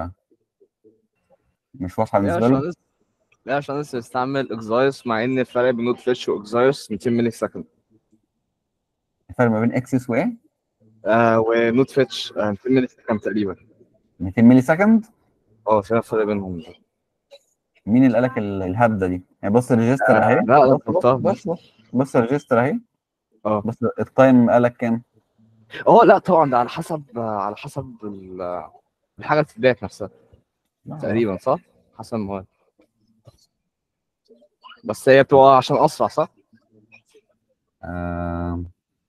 مش واضحه ليه بالنسبه له عشان لسه ليه عشان لسه بستعمل اكزايوس مع ان الفرق بين نوت فيتش واكزايوس 200 ملي سكند الفرق ما بين اكسس وايه آه ونوت فيتش آه 200 ملي سكند تقريبا 200 ملي سكند اه في فرق بينهم مين اللي قالك ال- الهبده دي يعني بص الريجستر اهي لا لا بص فهمتها بص بص بص الريجستر اهي اه بص التايم قالك كام اه لا طبعا ده على حسب على حسب ال- الحاجه اللي بتتباع نفسها تقريبا صح؟ حسب المواد بس هي بتبقى عشان اسرع صح؟ آه...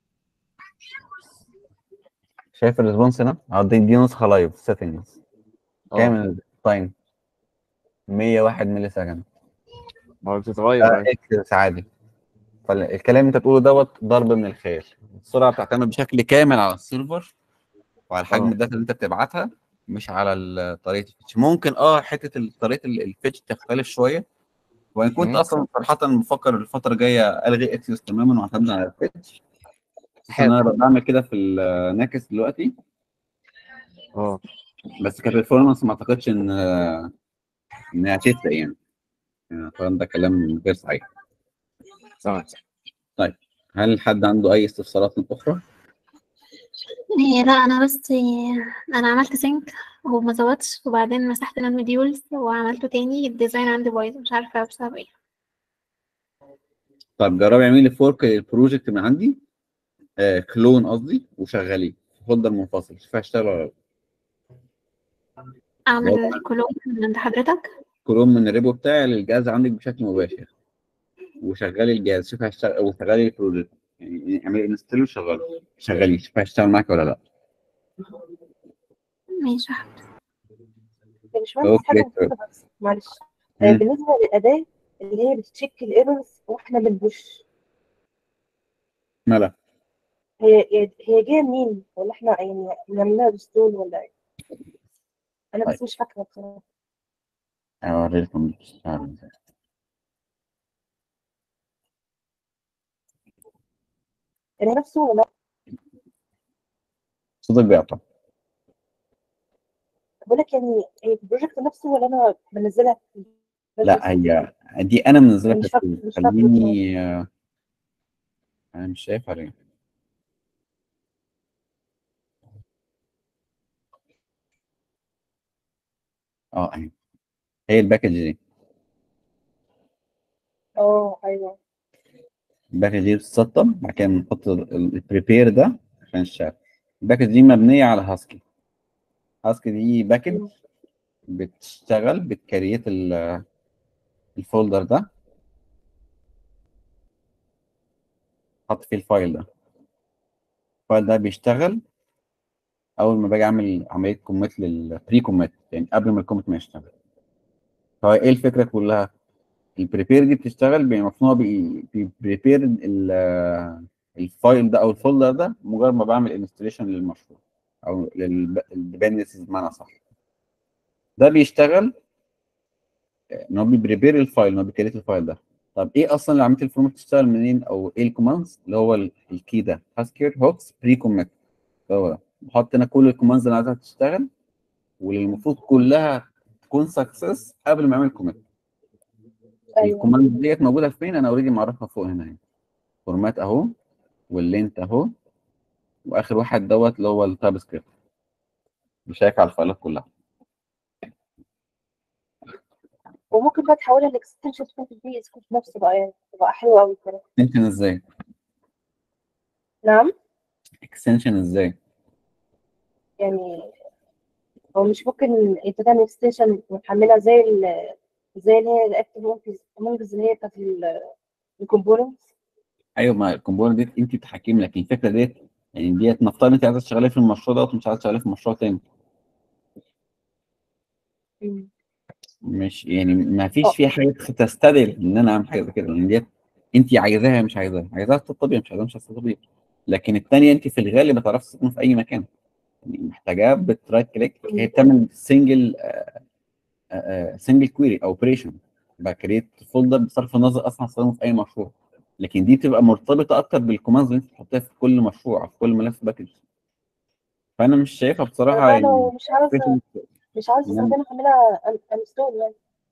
شايف الريسبونس هنا؟ اه دي, دي نسخه لايف سيتنجز كام اه التايم 101 ملي سكند ما هو بتتغير آه أيوة. اكسس عادي فالكلام اللي انت بتقوله دوت ضرب من الخيال السرعه بتعتمد بشكل كامل على السيرفر وعلى حجم اه. الداتا اللي انت بتبعتها مش على ال- طريقه الفيتش ممكن اه حته ال- طريقه ال- الفيتش تختلف شويه وان كنت مم. اصلا صراحه بفكر الفتره الجايه الغي اكسس تماما واعتمد على الفيتش خصوصا ان انا حلو بعمل كده في الناكس دلوقتي اه بس كبرفورمانس ما اعتقدش ان انها هتفرق يعني يعني طبعا ده كلام غير صحيح تمام هل حد عنده اي استفسارات اخرى؟ إيه لا انا بس إيه انا عملت سينك وما ظبطش وبعدين مسحت المديولز وعملته تاني الديزاين عندي بايظ مش عارفه بسبب ايه طب جربي اعملي لي فورك للبروجكت من عندي آه كلون قصدي وشغليه في فولدر منفصل شوفي هيشتغل ولا لا اعمل كلهم من عند حضرتك كلون من الريبو بتاعي للجهاز عندك بشكل مباشر وشغلي الجهاز شوفي هيشتغل وشغلي البروجكت يعني اعملي انستل وشغله شغليه شوفي هيشتغل معاك ولا لا ماشي يا باشمهندس حاجه اوكي بسيطة بس معلش آه، مم. بالنسبه للاداه اللي هي بتشيك الايرورز واحنا بنبوش مالها هي هي هي جايه منين ولا احنا يعني بنعملها ريستول ولا ايه انا بس مش فاكره بصراحه اوريكم بتشتغل ازاي يعني نفسه ولا صوتك بيقطع بقول لك يعني هي في البروجكت نفسه ولا انا بنزلها في لا هي دي انا منزلها مش في فاكرة- التول مش فاكرة خليني آه، انا مش شايف عليه اه اهي هي الباكج دي اه ايوه الباكج دي بتتسطب بعد كده بنحط البريبير ده عشان الشغل الباكج دي مبنيه على هاسكي هاسكي دي باكج بتشتغل بتكريت ال- الفولدر ده حط فيه الفايل ده الفايل ده بيشتغل اول ما باجي اعمل عمليه كوميت للبري كوميت يعني قبل ما الكوميت ما يشتغل فهو ايه الفكره كلها البريبير دي بتشتغل بمصنوع بيبريبير الفايل ده او الفولدر ده مجرد ما بعمل انستليشن للمشروع او للديبندنسيز بمعنى صح ده بيشتغل ان هو بيبريبير الفايل ان هو بيكريت الفايل ده طب ايه اصلا اللي عمليه الفورمات بتشتغل منين او ايه الكوماندز اللي هو الكي ده هاسكير هوكس بري كوميت هو ده بحط هنا كل الكوماندز اللي عايزها تشتغل واللي المفروض كلها تكون سكسس قبل ما اعمل كوميت ايوه الكوماند ديت موجوده فين انا اوريدي معرفها فوق هنا اهي فورمات اهو واللينت اهو واخر واحد دوت اللي هو التاب سكريبت بيشيك على الفايلات كلها وممكن بقى تحولها لاكستنشن تكون في البي اس كود نفسه بقى يعني تبقى حلوه قوي كده اكستنشن ازاي نعم اكستنشن ازاي يعني هو مش ممكن انت تعمل اكستنشن وتحملها زي ال زي اللي هي الاكتف مونجز اللي هي بتاعت الكومبوننت ايوه ما الكومبوننت ديت انت بتحكم لك الفكره ديت يعني ديت نفترض انت عايزه تشتغلي في المشروع دوت ومش عايزه تشتغلي في مشروع تاني مش يعني ما فيش اه. فيها حاجه تستدعي ان انا اعمل حاجه زي كده لان ديت انت عايزاها مش عايزاها عايزاها تطبيق مش عايزاها مش هتطبيق لكن الثانيه انت في الغالب بتعرفي تستخدمها في اي مكان يعني محتاجاه بترايت كليك هي بتعمل سنجل سنجل كويري او اوبريشن بكريت فولدر بصرف النظر اصلا هستخدمه في اي مشروع لكن دي بتبقى مرتبطه اكتر بالكوماندز اللي انت بتحطيها في كل مشروع أو في كل ملف باكج فانا مش شايفها بصراحه بقى يعني لو مش عاوزه فكرة مش عاوزه إن أنا- استخدمها احملها انستول يعني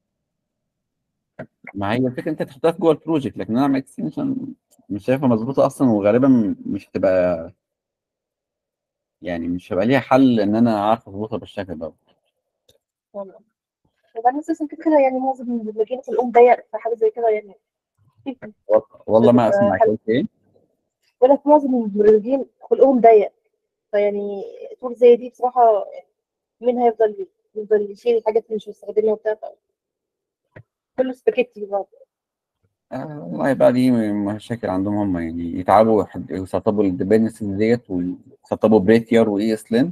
ما هي الفكره انت تحطها في جوه البروجكت لكن انا اعمل اكستنشن مش شايفها مظبوطه اصلا وغالبا مش هتبقى يعني مش هيبقى ليها حل ان انا اعرف اظبطها بالشكل ده والله وبعدين اساسا كده كده يعني معظم المبرمجين في الام ضيق في حاجه زي كده يعني والله ما تبقى اسمعك حل. قلت ايه بقول لك معظم المبرمجين خلقهم ضيق فيعني طول زي دي بصراحه مين هيفضل يفضل يشيل الحاجات اللي مش مستخدمها وبتاع ف- كله سباكيتي برضه آه والله بقى دي مشاكل عندهم هم يعني يتعبوا يحد- يسطبوا الديبندنسز ديت ويسطبوا بريتير واي اس لين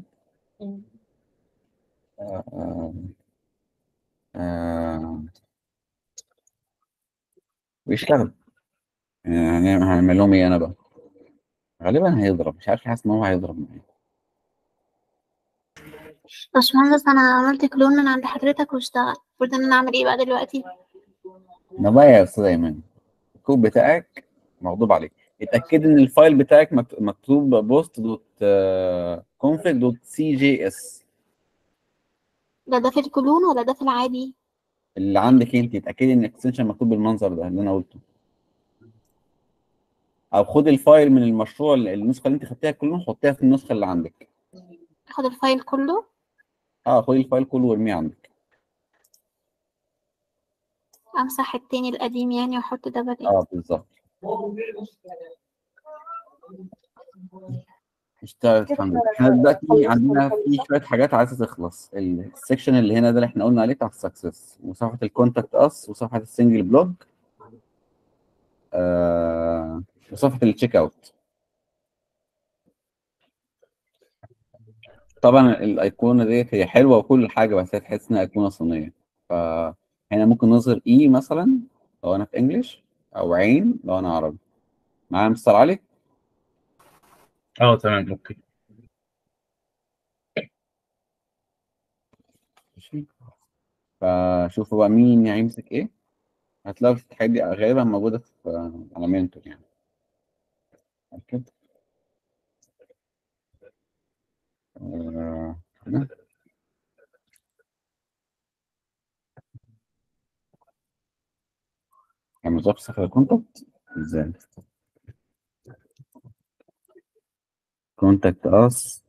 آه آه ويشتغل يعني هنعمل لهم ايه انا بقى غالبا هيضرب مش عارف حاسس ان هو هيضرب معايا باشمهندس انا عملت كلون من عند حضرتك واشتغل المفروض ان انا اعمل ايه بقى دلوقتي ما بقى يا استاذ ايمن الكود بتاعك مغضوب عليه اتاكد ان الفايل بتاعك مك- مكتوب بوست دوت كونفج دوت سي جي اس ده ده في الكلون ولا ده في العادي اللي عندك انت اتاكدي ان الاكستنشن مكتوب بالمنظر ده اللي انا قلته او خد الفايل من المشروع ال- النسخه اللي انت خدتها كلهم حطيها في النسخه اللي عندك اخد الفايل كله اه خد الفايل كله وارميه عندك امسح التاني القديم يعني واحط ده بدل اه بالظبط اشتغلت كده الحمد احنا لله احنا دلوقتي خلصنا عندنا الفايل في صح؟ شويه حاجات عايزه تخلص السكشن اللي هنا ده اللي احنا قلنا عليه بتاع السكسس وصفحه الكونتاكت اس وصفحه السنجل بلوج آه وصفحه التشيك اوت طبعا الايقونه ديت هي حلوه وكل حاجه بس هي تحس انها ايقونه صينيه فهنا ممكن نظهر اي مثلا لو انا في انجلش او عين لو انا عربي معايا مستر علي اه تمام اوكي ماشي فشوفوا بقى مين هيمسك ايه هتلاقوا الحاجات دي غالبا موجوده في على منتور يعني كده آه، كده. يعني بالظبط صفحه الكونتاكت ازاي كونتاكت اس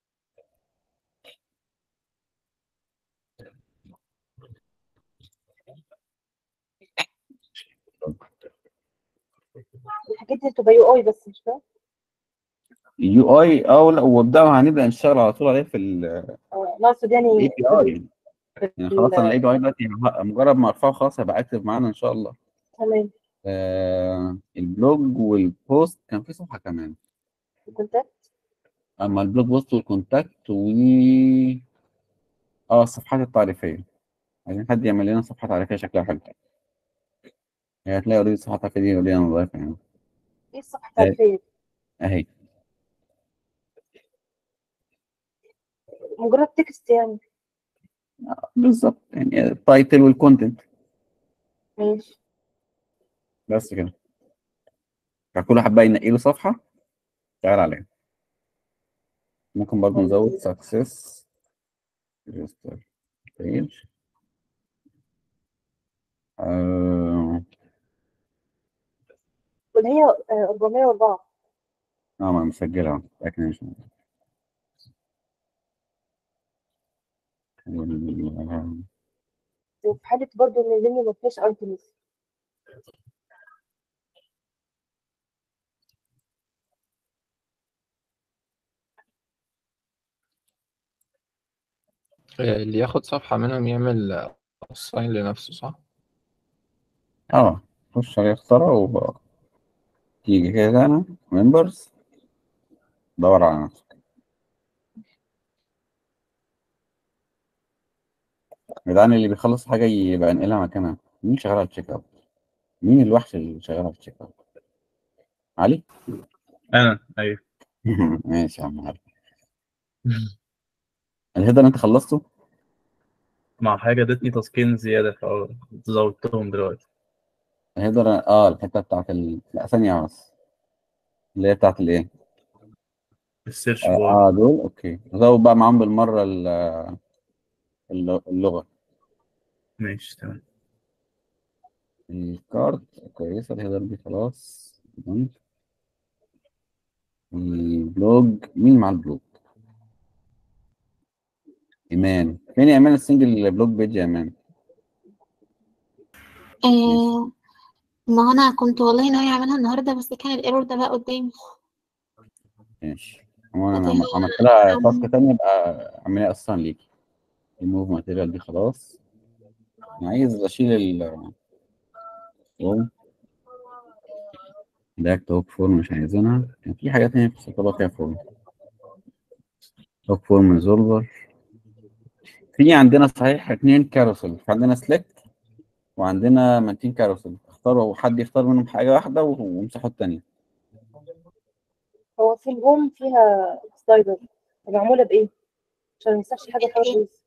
الحاجات دي بتبقى يو اي بس مش فاهم يو اي اه لا وابداوا هنبدا نشتغل على طول عليه في الاي آه، أنا اقصد يعني بي اي يعني خلاص انا الاي بي اي دلوقتي مجرد ما ارفعه خلاص هيبقى اكتف معانا ان شاء الله تمام آه البلوج والبوست كان في صفحه كمان الكونتاكت اما البلوج بوست والكونتاكت و اه الصفحات التعريفيه عايزين حد يعمل لنا صفحه تعريفيه شكلها حلو هي هتلاقي اوريدي الصفحه التعريفيه دي اوريدي انا ضايفها يعني ايه الصفحه التعريفيه اهي مجرد تكست يعني بالظبط يعني التايتل والكونتنت ماشي بس كده فكل واحد بقى ينقي له صفحه يشتغل عليها ممكن برضه نزود success register page آه واللي هي آه، 404 اه ما مسجلها لكن مش وال- وفي حالة برضه إن المنيو ما فيهاش ايتمز اللي ياخد صفحة منهم يعمل assign لنفسه صح؟ اه خش عليه اختارها و تيجي كده انا members دور على نفسك يا جدعان اللي بيخلص حاجة يبقى انقلها مكانها مين شغال على التشيك اوت؟ مين الوحش اللي شغال على التشيك اوت؟ علي؟ انا ايوه ماشي يا عم علي الهيدر انت خلصته؟ مع حاجه ادتني تاسكين زياده فزودتهم دلوقتي الهيدر اه الحتة بتاعت ال... لا ثانية بس اللي هي بتاعت الايه؟ السيرش اه, بار آه دول اوكي زود بقى معاهم بالمرة ال- الل- اللغة ماشي تمام الكارت كويسة الهيدر دي خلاص تمام. البلوج مين مع البلوج؟ إيمان فين يا إيمان السنجل بلوج بيج يا إيمان؟ آه ما هو أنا كنت والله ناوية أعملها النهاردة بس كان الإيرور ده بقى قدامي ماشي هو أنا فدي لما هي- عملت لها عم- تاسك تانية يبقى أعملها أصلا ليكي الموف ماتيريال دي خلاص أنا عايز أشيل ال فورم باك توك فورم مش عايزينها كان في حاجات تانية في السطابة فيها فورم توك فورم ريزولفر في عندنا صحيح اتنين كاروسل في عندنا سليكت وعندنا مانتين كاروسل اختاروا حد يختار منهم حاجة واحدة وامسحوا التانية هو في الهوم فيها سلايدر معمولة بإيه؟ عشان ما ينساش حاجة خالص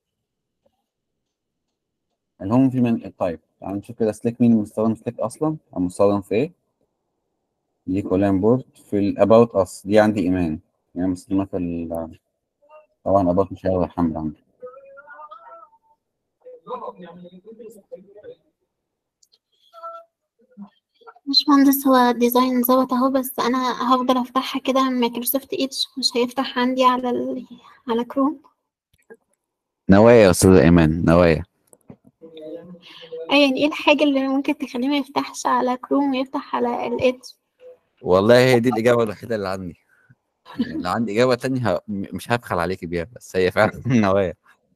الهوم في من التايب تعال نشوف كده سليك مين مستخدم سليك اصلا او مستخدم في ايه دي كولان بورد في الاباوت اس دي عندي ايمان يعني مستخدمة في ال طبعا اباوت مش هياخد الحمل عندي مش مهندس هو الديزاين ظبط اهو بس انا هفضل افتحها كده من مايكروسوفت ايدج مش هيفتح عندي على ال... على كروم نوايا يا استاذة ايمان نوايا اي يعني ايه الحاجة اللي ممكن تخليه ما يفتحش على كروم ويفتح على الايدج والله هي دي الإجابة الوحيدة اللي عندي يعني لو عندي إجابة تانية ه... م- مش هبخل عليك بيها بس هي فعلا نوايا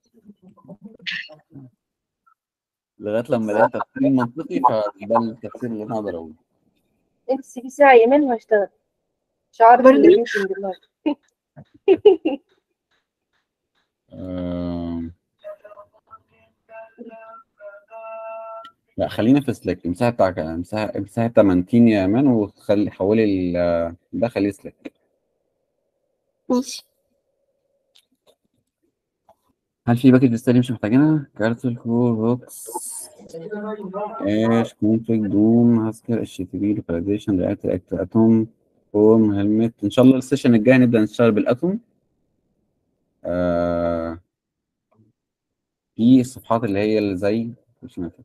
لغاية لما لقيت تفسير منطقي فده التفسير اللي أنا أقدر أقوله انت السي في ساعة يمين وهشتغل شعار برضه؟ الميتنج النهارده آم. لا خلينا في سليك امسحها بتاع امسحها امسحها 80 يا مان وخلي حولي ال- ده خليه سليك ماشي هل في باكج تاني مش محتاجينها؟ كارتل كور بوكس ايش كونفيج دوم هاسكر اتش تي بي لوكاليزيشن رياكت رياكت اتوم فورم هيلمت ان شاء الله السيشن الجاي نبدا نشتغل بالاتوم آه في الصفحات اللي هي اللي زي مش فاكر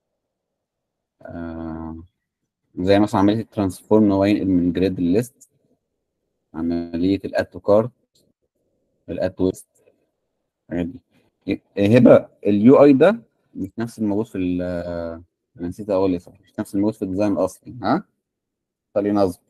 آه زي مثلا عمليه الترانسفورم ان هو ينقل من جريد لليست عمليه الاد تو كارت الاد تو ويست الحاجات دي هبه اليو اي ده مش نفس الموجود في ال انا نسيت اقول ايه صح مش نفس الموجود في الديزاين الاصلي ها خلي نظم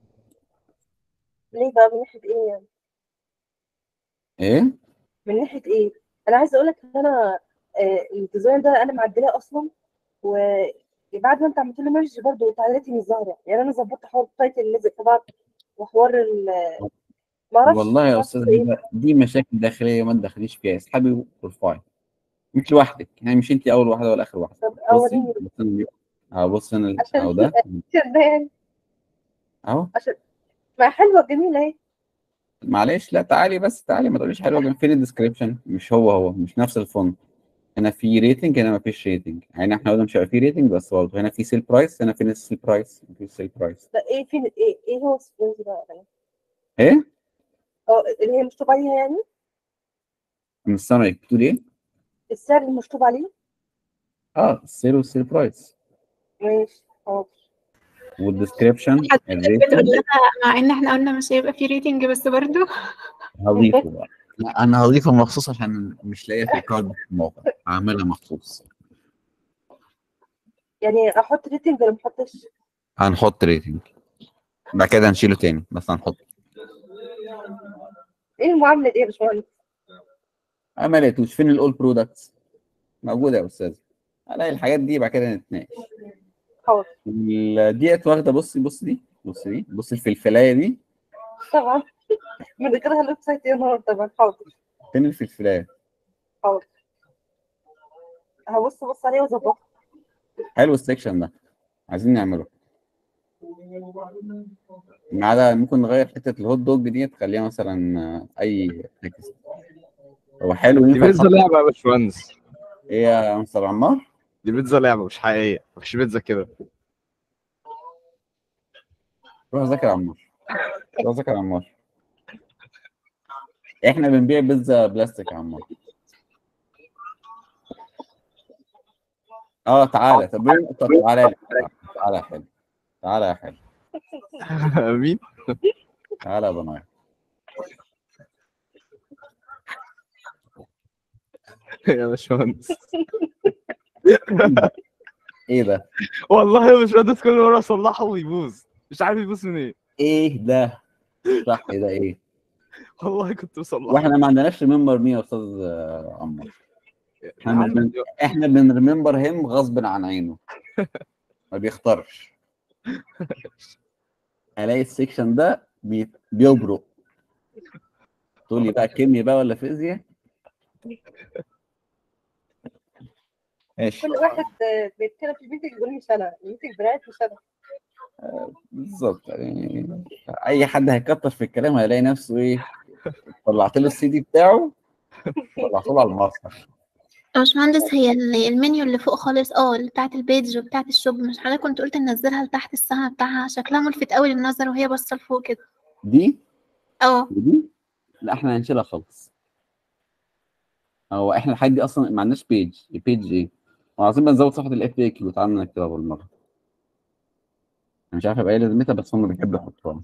ليه بقى من ناحية ايه يعني؟ ايه من ناحية ايه؟ انا عايزة اقول لك ان انا آه، الديزاين ده انا معدلاه اصلا وبعد ما انت عملت له ميرج برضه تعديلاتي مش ظاهرة يعني انا ظبطت حوار التايتل اللي لازق في بعض وحوار ال ما اعرفش والله يا معرفش استاذ ايه هبه دي مشاكل داخليه ما تدخليش فيها اسحبي وارفعي مش لوحدك يعني مش انت اول واحده ولا اخر واحده طب بصي اوريني بص انا اه بص انا عشان اهو ده عشان ده يعني اهو ما حلوة جميلة اهي معلش لا تعالي بس تعالي ما تقوليش حلوه فين الديسكربشن مش هو هو مش نفس الفونت هنا في ريتنج هنا ما فيش ريتنج يعني احنا قلنا مش هيبقى في ريتنج بس برضه هنا في سيل برايس هنا فين السيل برايس مفيش سيل برايس ده ايه فين ايه ايه هو السبرينج ده يعني؟ ايه اه اللي هي مكتوب عليها يعني من السمري بتقول ايه؟ السعر المكتوب عليه اه السيل والسيل برايس ماشي حاضر والديسكريبشن بتقول لها مع ان احنا قلنا مش هيبقى في ريتنج بس برضو هضيفه بقى لا، انا هضيفه مخصوص عشان مش لاقيه في الكارد في الموقع هعملها مخصوص يعني احط ريتنج ولا ما احطش هنحط ريتنج بعد كده هنشيله تاني بس هنحط ايه المعامله دي يا باشمهندس انا ما لقيتوش فين الاول برودكتس موجوده يا استاذ الاقي الحاجات دي بعد كده نتناقش حاضر ال- ديت واخده بصي بص دي بص دي بص الفلفلايه دي طبعا من ذكرها الويب سايت يا نهار طبعا حاضر فين الفلفلايه حاضر هبص بص عليه واظبطه حلو السكشن ده عايزين نعمله ما عدا ممكن نغير حته الهوت دوج دي تخليها مثلا آه، اي تكست هو حلو دي ينفع بيتزا تحط- لعبه يا باشمهندس ايه يا مستر عمار دي بيتزا لعبه مش حقيقيه مفيش بيتزا كده روح ذاكر يا عمار روح ذاكر يا عمار احنا بنبيع بيتزا بلاستيك يا عمار اه تعالى طب طب تعالى لي. تعالى يا حلو تعالى يا حلو مين تعالى يا بنايا يا باشمهندس ايه ده والله يا باشمهندس كل مره اصلحه ويبوظ مش عارف يبوظ من ايه ايه ده صح ايه ده ايه والله كنت بصلحه واحنا ما عندناش ريمبر مين يا استاذ آه، عمار احنا بن... احنا بنريمبر هيم غصب عن عينه ما بيختارش الاقي السكشن ده بي... بيبرق تقول لي بقى كيمياء بقى ولا فيزياء ماشي كل واحد آه، بيتكلم في الميتنج يقول مش انا الميتنج بتاعت مش انا بالظبط يعني اي حد هيكتر في الكلام هيلاقي نفسه ايه طلعت له السي دي بتاعه طلعت له على المسرح يا باشمهندس هي ال- المنيو اللي فوق خالص اه اللي بتاعت البيج وبتاعت الشوب مش حضرتك كنت قلت ننزلها لتحت السهم بتاعها شكلها ملفت قوي للنظر وهي باصه لفوق كده دي اه ودي لا احنا هنشيلها خالص هو احنا الحاجات دي اصلا ما عندناش بيج البيج ايه وعايزين بقى نزود صفحه الاف اي كيو تعالى نكتبها بالمره انا مش عارف ابقى ايه لازمتها بس هم بيحبوا يحطوها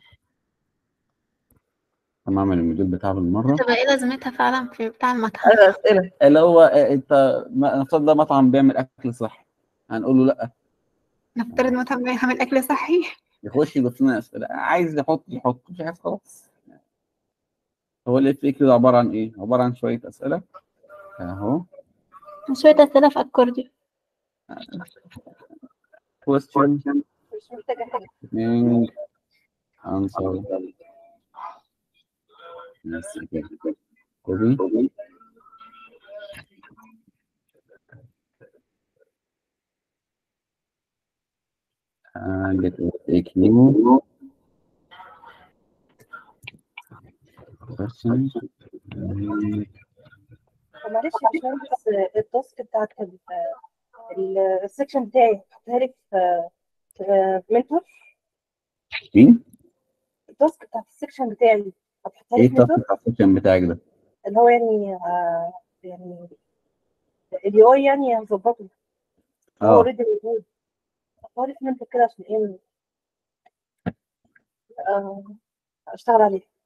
انا اعمل الموديل بتاعها بالمره تبقى ايه لازمتها فعلا في بتاع المطعم انا اسئله اللي هو آه، انت ما- نفترض ده مطعم بيعمل اكل صحي هنقول له لا نفترض مطعم بيعمل اكل صحي يخش يضيف لنا اسئله عايز يحط يحط مش عايز خلاص هو الاف اي كيو عباره عن ايه؟ عباره عن شويه اسئله اهو شويه اسئله في اكورديو question مش محتاجه حاجه Ning answer. Yes, okay. Copy. And it will take you. Question. And ومعلش يا باشمهندس آه، التاسك بتاعت ال- آه، ال- السكشن بتاعي حطها لك في في منتور مين؟ التاسك بتاعت السكشن بتاعي هتحطها ايه لي في منتور التاسك السكشن بتاعك ده؟ اللي هو يعني آه، يعني اليو اي يعني هظبطه هو اه اوريدي موجود حطها لي في منتور كده عشان ايه آه، اشتغل عليه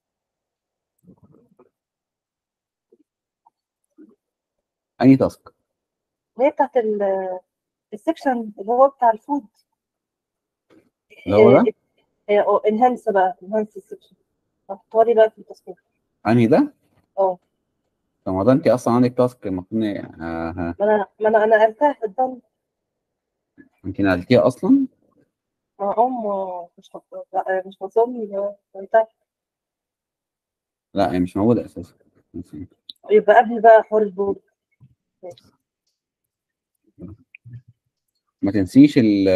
انهي تاسك؟ اللي هي بتاعت ال- السكشن اللي هو بتاع الفود اللي هو ده؟ انهانس بقى انهانس السكشن حطها لي بقى في التصميم انهي ده؟ اه طب ما ده انت اصلا عندك تاسك المفروض إن- آه ما انا ما انا انا قلتها في الضم انت نقلتيها اصلا؟ ما هم مش حط- لا، مش نظام بتاع لا هي مش موجوده اساسا يبقى قبل بقى حوار البورد ماشي. ما تنسيش ال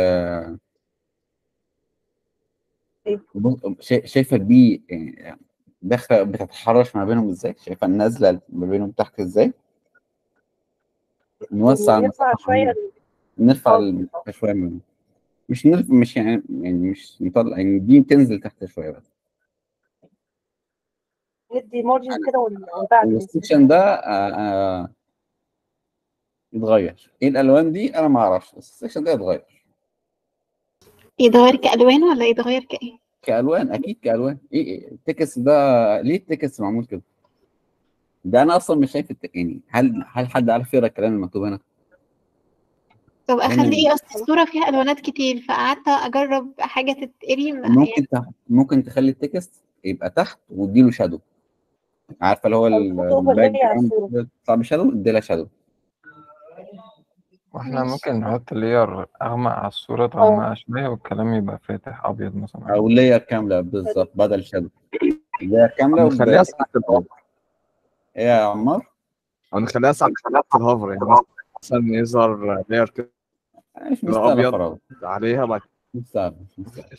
إيه؟ بص- شا- شايفه البي يعني داخله بتتحرش ما بينهم ازاي؟ شايفه النازله ما بينهم تحت ازاي؟ نوسع نرفع المساحه شويه عن- نرفع آه. المساحه شويه منهم مش نرفع مش يعني يعني مش نطلع يعني دي تنزل تحت شويه بس ندي مارجن كده ون- ونبعد السكشن ده آه، آه، يتغير ايه الالوان دي انا ما اعرفش بس السكشن ده يتغير يتغير كألوان ولا يتغير كإيه؟ كالوان اكيد كالوان ايه إيه التكست ده ليه التكست معمول كده ده انا اصلا مش شايف الت... يعني هل هل حد عارف يقرا الكلام المكتوب هنا طب هنا اخلي ايه اصل الصورة فيها الوانات كتير فقعدت اجرب حاجة تتقري ما- يعني ممكن تح... ممكن تخلي التكست يبقى تحت وتديله شادو عارفه اللي هو أو ال- تحط overlay الباك على جراوند الصورة. بتطلع بشادو اديلها شادو واحنا ماشي. ممكن نحط لير اغمق على الصورة تغمقها شوية والكلام يبقى فاتح ابيض مثلا او لاير كامله بالظبط بدل شادو لاير كامله نخليها وب- ساعة الهوفر ايه يا عمار أو نخليها ساعة الهوفر يعني مثلا يظهر لاير كده مش يبقى مستاهله أبيض. فراغ عليها بعد مش مستاهله مش مستاهله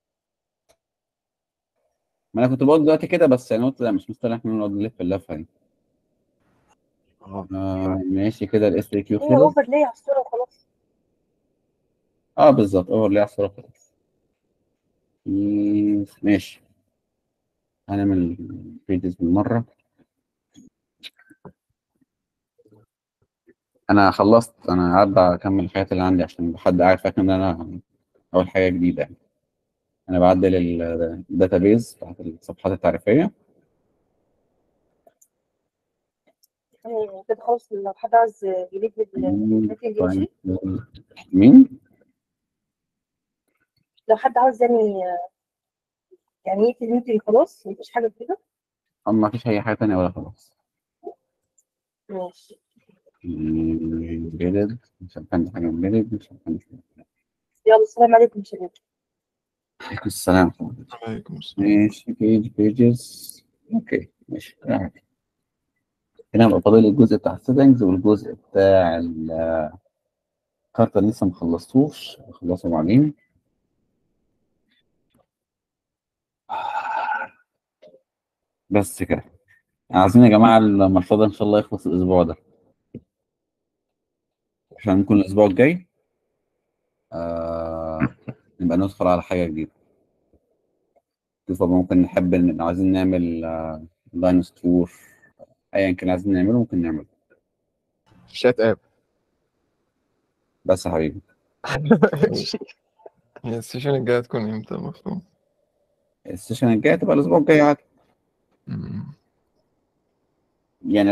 ما انا كنت بقول دلوقتي كده بس يعني قلت لا مش مستاهل احنا نقعد نلف اللفه دي اه آه ماشي كده الاس كيو هي خلص اوفر ليه على الصورة وخلاص اه بالظبط اوفر ليه على الصوره خلاص يس، ماشي هنعمل البيجز بالمره انا خلصت انا قاعد اكمل الحاجات اللي عندي عشان حد قاعد فاكر ان انا اول حاجه جديده يعني انا بعدل الداتابيز بتاعت الصفحات التعريفيه يعني كده خلاص لو حد عاوز يليد بالميتنج يمشي مين؟ لو حد عاوز يعني يعني يقفل الميتنج خلاص مفيش حاجة كده أما ما فيش اي حاجه تانية ولا خلاص ماشي embedded مش عارف عندي حاجه embedded مش عارف عندي حاجة. يلا السلام عليكم شباب عليكم السلام عليكم السلام ماشي بيج بيجز اوكي ماشي عادي. هنا بقى فاضل لي الجزء بتاع السيتنجز والجزء بتاع ال- الكارت اللي لسه ما خلصتوش هخلصه بعدين بس كده عايزين يا جماعه المشروع ده ان شاء الله يخلص الاسبوع ده عشان نكون الاسبوع الجاي آه نبقى ندخل على حاجه جديده شوف بقى ممكن نحب ان لو عايزين نعمل آه داينوستور ايا كان عايزين نعمله ممكن نعمله شات اب بس يا حبيبي هي السيشن الجاية تكون امتى المفروض؟ السيشن الجاي تبقى الاسبوع الجاي عادي مم. يعني